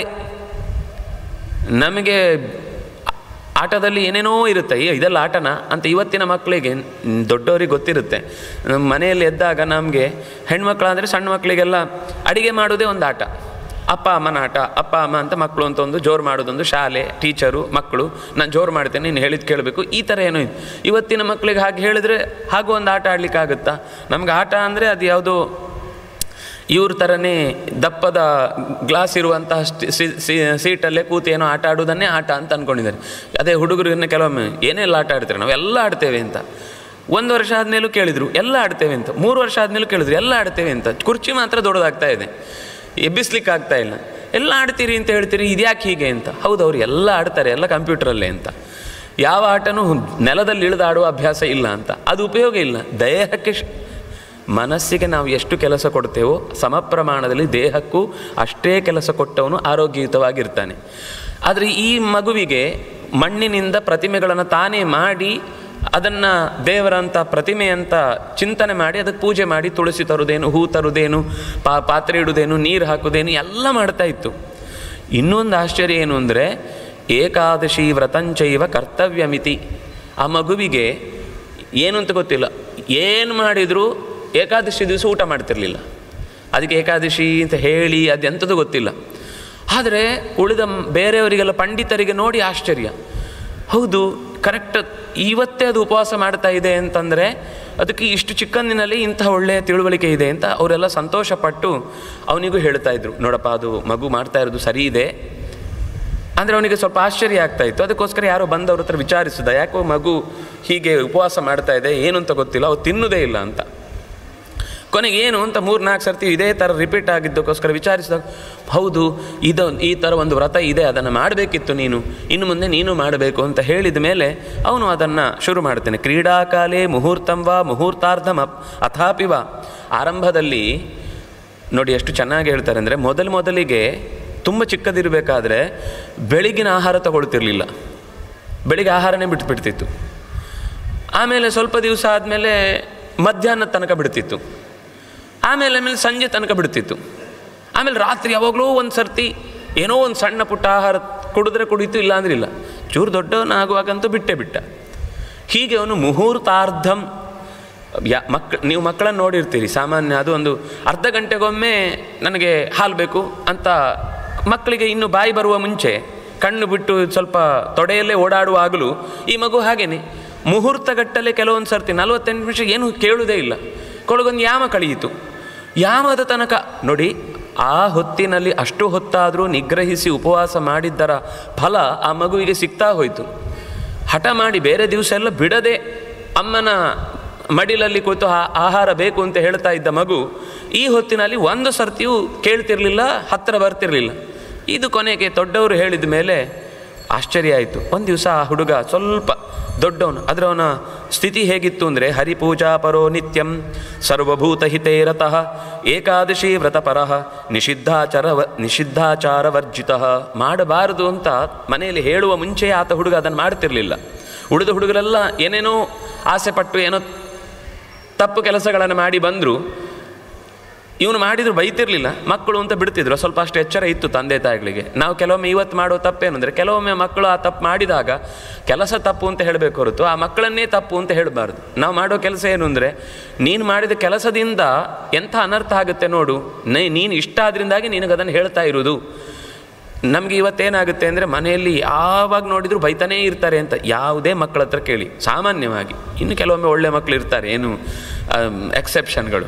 Speaker 2: ನಮಗೆ ಆಟದಲ್ಲಿ ಏನೇನೋ ಇರುತ್ತೆ ಅಯ್ಯೋ ಇದೆಲ್ಲ ಆಟನ ಅಂತ ಇವತ್ತಿನ ಮಕ್ಕಳಿಗೆ ಮ್, ದೊಡ್ಡವರಿಗೆ ಗೊತ್ತಿರುತ್ತೆ ನಮ್ಮ ಮನೆಯಲ್ಲಿ ಎದ್ದಾಗ ನಮಗೆ ಹೆಣ್ಮಕ್ಳಾದರೆ ಸಣ್ಣ ಮಕ್ಕಳಿಗೆಲ್ಲ ಅಡಿಗೆ ಮಾಡೋದೇ ಒಂದು ಆಟ ಅಪ್ಪ ಅಮ್ಮನ ಆಟ ಅಪ್ಪ ಅಮ್ಮ ಅಂತ ಮಕ್ಕಳು ಅಂತ ಒಂದು ಜೋರು ಮಾಡೋದೊಂದು ಶಾಲೆ ಟೀಚರು ಮಕ್ಕಳು ನಾನು ಜೋರು ಮಾಡ್ತೇನೆ ನೀನು ಹೇಳಿದ್ದು ಕೇಳಬೇಕು ಈ ಥರ ಏನೋ ಇದೆ ಇವತ್ತಿನ ಮಕ್ಕಳಿಗೆ ಹಾಗೆ ಹೇಳಿದ್ರೆ ಹಾಗೂ ಒಂದು ಆಟ ಆಡ್ಲಿಕ್ಕೆ ಆಗುತ್ತಾ ನಮ್ಗೆ ಆಟ ಅಂದರೆ ಅದು ಯಾವುದೋ ಇವ್ರ ಥರನೇ ದಪ್ಪದ ಗ್ಲಾಸ್ ಇರುವಂತಹ ಸ್ಟಿ- ಸಿ- ಸಿ- ಸೀಟಲ್ಲೇ ಕೂತು ಏನೋ ಆಟ ಆಡೋದನ್ನೇ ಆಟ ಅಂತ ಅಂದ್ಕೊಂಡಿದ್ದಾರೆ ಅದೇ ಹುಡುಗರನ್ನ ಕೆಲವೊಮ್ಮೆ ಏನೆಲ್ಲ ಆಟ ಆಡ್ತಾರೆ ನಾವು ಎಲ್ಲ ಆಡ್ತೇವೆ ಅಂತ ಒಂದು ವರ್ಷ ಆದಮೇಲೂ ಕೇಳಿದರು ಎಲ್ಲ ಆಡ್ತೇವೆ ಅಂತ ಮೂರು ವರ್ಷ ಆದಮೇಲೂ ಕೇಳಿದ್ರು ಎಲ್ಲ ಆಡ್ತೇವೆ ಅಂತ ಕುರ್ಚಿ ಮಾತ್ರ ದೊಡ್ಡದಾಗ್ತಾ ಇದೆ ಎಬ್ಬಿಸ್ಲಿಕ್ಕೆ ಆಗ್ತಾ ಇಲ್ಲ ಎಲ್ಲ ಆಡ್ತೀರಿ ಅಂತ ಹೇಳ್ತೀರಿ ಇದ್ಯಾಕೆ ಹೀಗೆ ಅಂತ ಹೌದು ಅವ್ರು ಎಲ್ಲ ಆಡ್ತಾರೆ ಎಲ್ಲ ಕಂಪ್ಯೂಟರಲ್ಲೇ ಅಂತ ಯಾವ ಆಟನೂ ನೆಲದಲ್ಲಿ ಇಳಿದು ಆಡುವ ಅಭ್ಯಾಸ ಇಲ್ಲ ಅಂತ ಅದು ಉಪಯೋಗ ಇಲ್ಲ ದೇಹಕ್ಕೆ ಶ್- ಮನಸ್ಸಿಗೆ ನಾವು ಎಷ್ಟು ಕೆಲಸ ಕೊಡ್ತೇವೋ ಸಮ ಪ್ರಮಾಣದಲ್ಲಿ ದೇಹಕ್ಕೂ ಅಷ್ಟೇ ಕೆಲಸ ಕೊಟ್ಟವನು ಆರೋಗ್ಯಯುತವಾಗಿರ್ತಾನೆ ಆದರೆ ಈ ಮಗುವಿಗೆ ಮಣ್ಣಿನಿಂದ ಪ್ರತಿಮೆಗಳನ್ನು ತಾನೇ ಮಾಡಿ ಅದನ್ನು ದೇವರಂಥ ಪ್ರತಿಮೆ ಅಂತ ಚಿಂತನೆ ಮಾಡಿ ಅದಕ್ಕೆ ಪೂಜೆ ಮಾಡಿ ತುಳಸಿ ತರುವುದೇನು ಹೂ ತರುವುದೇನು ಪಾ ಪಾತ್ರೆ ಇಡುವುದೇನು ನೀರು ಹಾಕುವುದೇನು ಎಲ್ಲ ಮಾಡ್ತಾ ಇತ್ತು ಇನ್ನೊಂದು ಆಶ್ಚರ್ಯ ಏನು ಅಂದರೆ ಏಕಾದಶಿ ವ್ರತಂಚೈವ ಕರ್ತವ್ಯಮಿತಿ ಆ ಮಗುವಿಗೆ ಏನು ಅಂತ ಗೊತ್ತಿಲ್ಲ ಏನು ಮಾಡಿದರೂ ಏಕಾದಶಿ ದಿವಸ ಊಟ ಮಾಡ್ತಿರ್ಲಿಲ್ಲ ಅದಕ್ಕೆ ಏಕಾದಶಿ ಅಂತ ಹೇಳಿ ಅದೆಂಥದ್ದು ಗೊತ್ತಿಲ್ಲ ಆದರೆ ಉಳಿದ ಮ್- ಬೇರೆಯವರಿಗೆಲ್ಲ ಪಂಡಿತರಿಗೆ ನೋಡಿ ಆಶ್ಚರ್ಯ ಹೌದು ಕರೆಕ್ಟ್ ಇವತ್ತೇ ಅದು ಉಪವಾಸ ಮಾಡ್ತಾ ಇದೆ ಅಂತಂದರೆ ಅದಕ್ಕೆ ಇಷ್ಟು ಚಿಕ್ಕಂದಿನಲ್ಲಿ ಇಂತಹ ಒಳ್ಳೆಯ ತಿಳುವಳಿಕೆ ಇದೆ ಅಂತ ಅವರೆಲ್ಲ ಸಂತೋಷಪಟ್ಟು ಅವನಿಗೂ ಹೇಳ್ತಾ ಇದ್ರು ನೋಡಪ್ಪ ಅದು ಮಗು ಮಾಡ್ತಾ ಇರೋದು ಸರಿ ಇದೆ ಅಂದರೆ ಅವನಿಗೆ ಸ್ವಲ್ಪ ಆಶ್ಚರ್ಯ ಆಗ್ತಾ ಇತ್ತು ಅದಕ್ಕೋಸ್ಕರ ಯಾರೋ ಬಂದವ್ರ ಹತ್ರ ವಿಚಾರಿಸಿದ ಯಾಕೋ ಮಗು ಹೀಗೆ ಉಪವಾಸ ಮಾಡ್ತಾ ಇದೆ ಏನು ಅಂತ ಗೊತ್ತಿಲ್ಲ ಅವು ತಿನ್ನುವುದೇ ಇಲ್ಲ ಅಂತ ಕೊನೆಗೆ ಏನು ಅಂತ ಮೂರು ನಾಲ್ಕು ಸರ್ತಿ ಇದೇ ಥರ ರಿಪೀಟ್ ಆಗಿದ್ದಕ್ಕೋಸ್ಕರ ವಿಚಾರಿಸಿದಾಗ ಹೌದು ಇದು ಈ ಥರ ಒಂದು ವ್ರತ ಇದೆ ಅದನ್ನು ಮಾಡಬೇಕಿತ್ತು ನೀನು ಇನ್ನು ಮುಂದೆ ನೀನು ಮಾಡಬೇಕು ಅಂತ ಹೇಳಿದ ಮೇಲೆ ಅವನು ಅದನ್ನು ಶುರು ಮಾಡ್ತಾನೆ ಕ್ರೀಡಾಕಾಲೇ ಮುಹೂರ್ತಂ ವಾ ಮುಹೂರ್ತಾರ್ಧಂ ಅಪ್ ಅಥಾಪಿ ವಾ ಆರಂಭದಲ್ಲಿ ನೋಡಿ ಎಷ್ಟು ಚೆನ್ನಾಗಿ ಹೇಳ್ತಾರೆ ಅಂದರೆ ಮೊದಲು ಮೊದಲಿಗೆ ತುಂಬ ಚಿಕ್ಕದಿರಬೇಕಾದ್ರೆ ಬೆಳಗಿನ ಆಹಾರ ತಗೊಳ್ತಿರ್ಲಿಲ್ಲ ಬೆಳಿಗ್ಗೆ ಆಹಾರನೇ ಬಿಟ್ಬಿಡ್ತಿತ್ತು ಆಮೇಲೆ ಸ್ವಲ್ಪ ದಿವಸ ಆದಮೇಲೆ ಮಧ್ಯಾಹ್ನದ ತನಕ ಬಿಡ್ತಿತ್ತು ಆಮೇಲೆ ಆಮೇಲೆ ಸಂಜೆ ತನಕ ಬಿಡ್ತಿತ್ತು ಆಮೇಲೆ ರಾತ್ರಿ ಯಾವಾಗಲೂ ಒಂದು ಸರ್ತಿ ಏನೋ ಒಂದು ಸಣ್ಣ ಪುಟ್ಟ ಆಹಾರ ಕುಡಿದ್ರೆ ಕುಡಿತು ಇಲ್ಲ ಅಂದ್ರೆ ಇಲ್ಲ ಚೂರು ದೊಡ್ಡವನಾಗುವಾಗಂತೂ ಬಿಟ್ಟೇ ಬಿಟ್ಟ ಹೀಗೆ ಅವನು ಮುಹೂರ್ತಾರ್ಧಂ ಯಾ ಮಕ್ ನೀವು ಮಕ್ಕಳನ್ನು ನೋಡಿರ್ತೀರಿ ಸಾಮಾನ್ಯ ಅದು ಒಂದು ಅರ್ಧ ಗಂಟೆಗೊಮ್ಮೆ ನನಗೆ ಹಾಲು ಬೇಕು ಅಂತ ಮಕ್ಕಳಿಗೆ ಇನ್ನು ಬಾಯಿ ಬರುವ ಮುಂಚೆ ಕಣ್ಣು ಬಿಟ್ಟು ಸ್ವಲ್ಪ ತೊಡೆಯಲ್ಲೇ ಓಡಾಡುವಾಗಲೂ ಈ ಮಗು ಹಾಗೇನೆ ಮುಹೂರ್ತಗಟ್ಟಲೆ ಕೆಲವೊಂದು ಸರ್ತಿ ನಲವತ್ತೆಂಟು ನಿಮಿಷ ಏನು ಕೇಳುವುದೇ ಇಲ್ಲ ಕೊಳಗೊಂದು ಯಾಮ ಕಳೆಯಿತು ಯಾಮದ ತನಕ ನೋಡಿ ಆ ಹೊತ್ತಿನಲ್ಲಿ ಅಷ್ಟು ಹೊತ್ತಾದರೂ ನಿಗ್ರಹಿಸಿ ಉಪವಾಸ ಮಾಡಿದ್ದರ ಫಲ ಆ ಮಗುವಿಗೆ ಸಿಗ್ತಾ ಹೋಯಿತು ಹಠ ಮಾಡಿ ಬೇರೆ ದಿವಸ ಎಲ್ಲ ಬಿಡದೆ ಅಮ್ಮನ ಮಡಿಲಲ್ಲಿ ಕೂತು ಆ- ಆಹಾರ ಬೇಕು ಅಂತ ಹೇಳ್ತಾ ಇದ್ದ ಮಗು ಈ ಹೊತ್ತಿನಲ್ಲಿ ಒಂದು ಸರ್ತಿಯೂ ಕೇಳ್ತಿರ್ಲಿಲ್ಲ ಹತ್ತಿರ ಬರ್ತಿರ್ಲಿಲ್ಲ ಇದು ಕೊನೆಗೆ ದೊಡ್ಡವರು ಹೇಳಿದ ಮೇಲೆ ಆಶ್ಚರ್ಯ ಆಯಿತು ಒಂದು ದಿವಸ ಆ ಹುಡುಗ ಸ್ವಲ್ಪ ದೊಡ್ಡವನು ಆದರೆ ಅವನ ಸ್ಥಿತಿ ಹೇಗಿತ್ತು ಅಂದರೆ ಹರಿಪೂಜಾ ಪರೋ ನಿತ್ಯಂ ಸರ್ವಭೂತ ಹಿತೇ ರತಃ ಏಕಾದಶಿ ವ್ರತಪರಃ ನಿಷಿದ್ಧಾಚಾರ ನಿಷಿದ್ಧಾಚಾರ ವರ್ಜಿತ ಮಾಡಬಾರದು ಅಂತ ಮನೆಯಲ್ಲಿ ಹೇಳುವ ಮುಂಚೆ ಆತ ಹುಡುಗ ಅದನ್ನು ಮಾಡ್ತಿರ್ಲಿಲ್ಲ ಉಳಿದ ಹುಡುಗರೆಲ್ಲ ಏನೇನೋ ಆಸೆ ಪಟ್ಟು ಏನೋ ತಪ್ಪು ಕೆಲಸಗಳನ್ನು ಮಾಡಿ ಬಂದರು ಇವನು ಮಾಡಿದ್ರು ಬೈತಿರ್ಲಿಲ್ಲ ಮಕ್ಕಳು ಅಂತ ಬಿಡ್ತಿದ್ರು ಸ್ವಲ್ಪ ಅಷ್ಟು ಎಚ್ಚರ ಇತ್ತು ತಂದೆ ತಾಯಿಗಳಿಗೆ ನಾವು ಕೆಲವೊಮ್ಮೆ ಇವತ್ತು ಮಾಡೋ ತಪ್ಪೇನು ಅಂದರೆ ಕೆಲವೊಮ್ಮೆ ಮಕ್ಕಳು ಆ ತಪ್ಪು ಮಾಡಿದಾಗ ಕೆಲಸ ತಪ್ಪು ಅಂತ ಹೇಳಬೇಕು ಹೊರತು ಆ ಮಕ್ಕಳನ್ನೇ ತಪ್ಪು ಅಂತ ಹೇಳಬಾರ್ದು ನಾವು ಮಾಡೋ ಕೆಲಸ ಏನು ಅಂದರೆ ನೀನು ಮಾಡಿದ ಕೆಲಸದಿಂದ ಎಂಥ ಅನರ್ಥ ಆಗುತ್ತೆ ನೋಡು ನೇ ನೀನು ಇಷ್ಟ ಆದ್ರಿಂದಾಗಿ ನಿನಗೆ ಅದನ್ನು ಹೇಳ್ತಾ ಇರೋದು ನಮಗೆ ಇವತ್ತೇನಾಗುತ್ತೆ ಅಂದರೆ ಮನೆಯಲ್ಲಿ ಯಾವಾಗ ನೋಡಿದರೂ ಬೈತಾನೇ ಇರ್ತಾರೆ ಅಂತ ಯಾವುದೇ ಮಕ್ಕಳ ಹತ್ರ ಕೇಳಿ ಸಾಮಾನ್ಯವಾಗಿ ಇನ್ನು ಕೆಲವೊಮ್ಮೆ ಒಳ್ಳೆ ಮಕ್ಕಳು ಇರ್ತಾರೆ ಏನು ಎಕ್ಸೆಪ್ಷನ್ಗಳು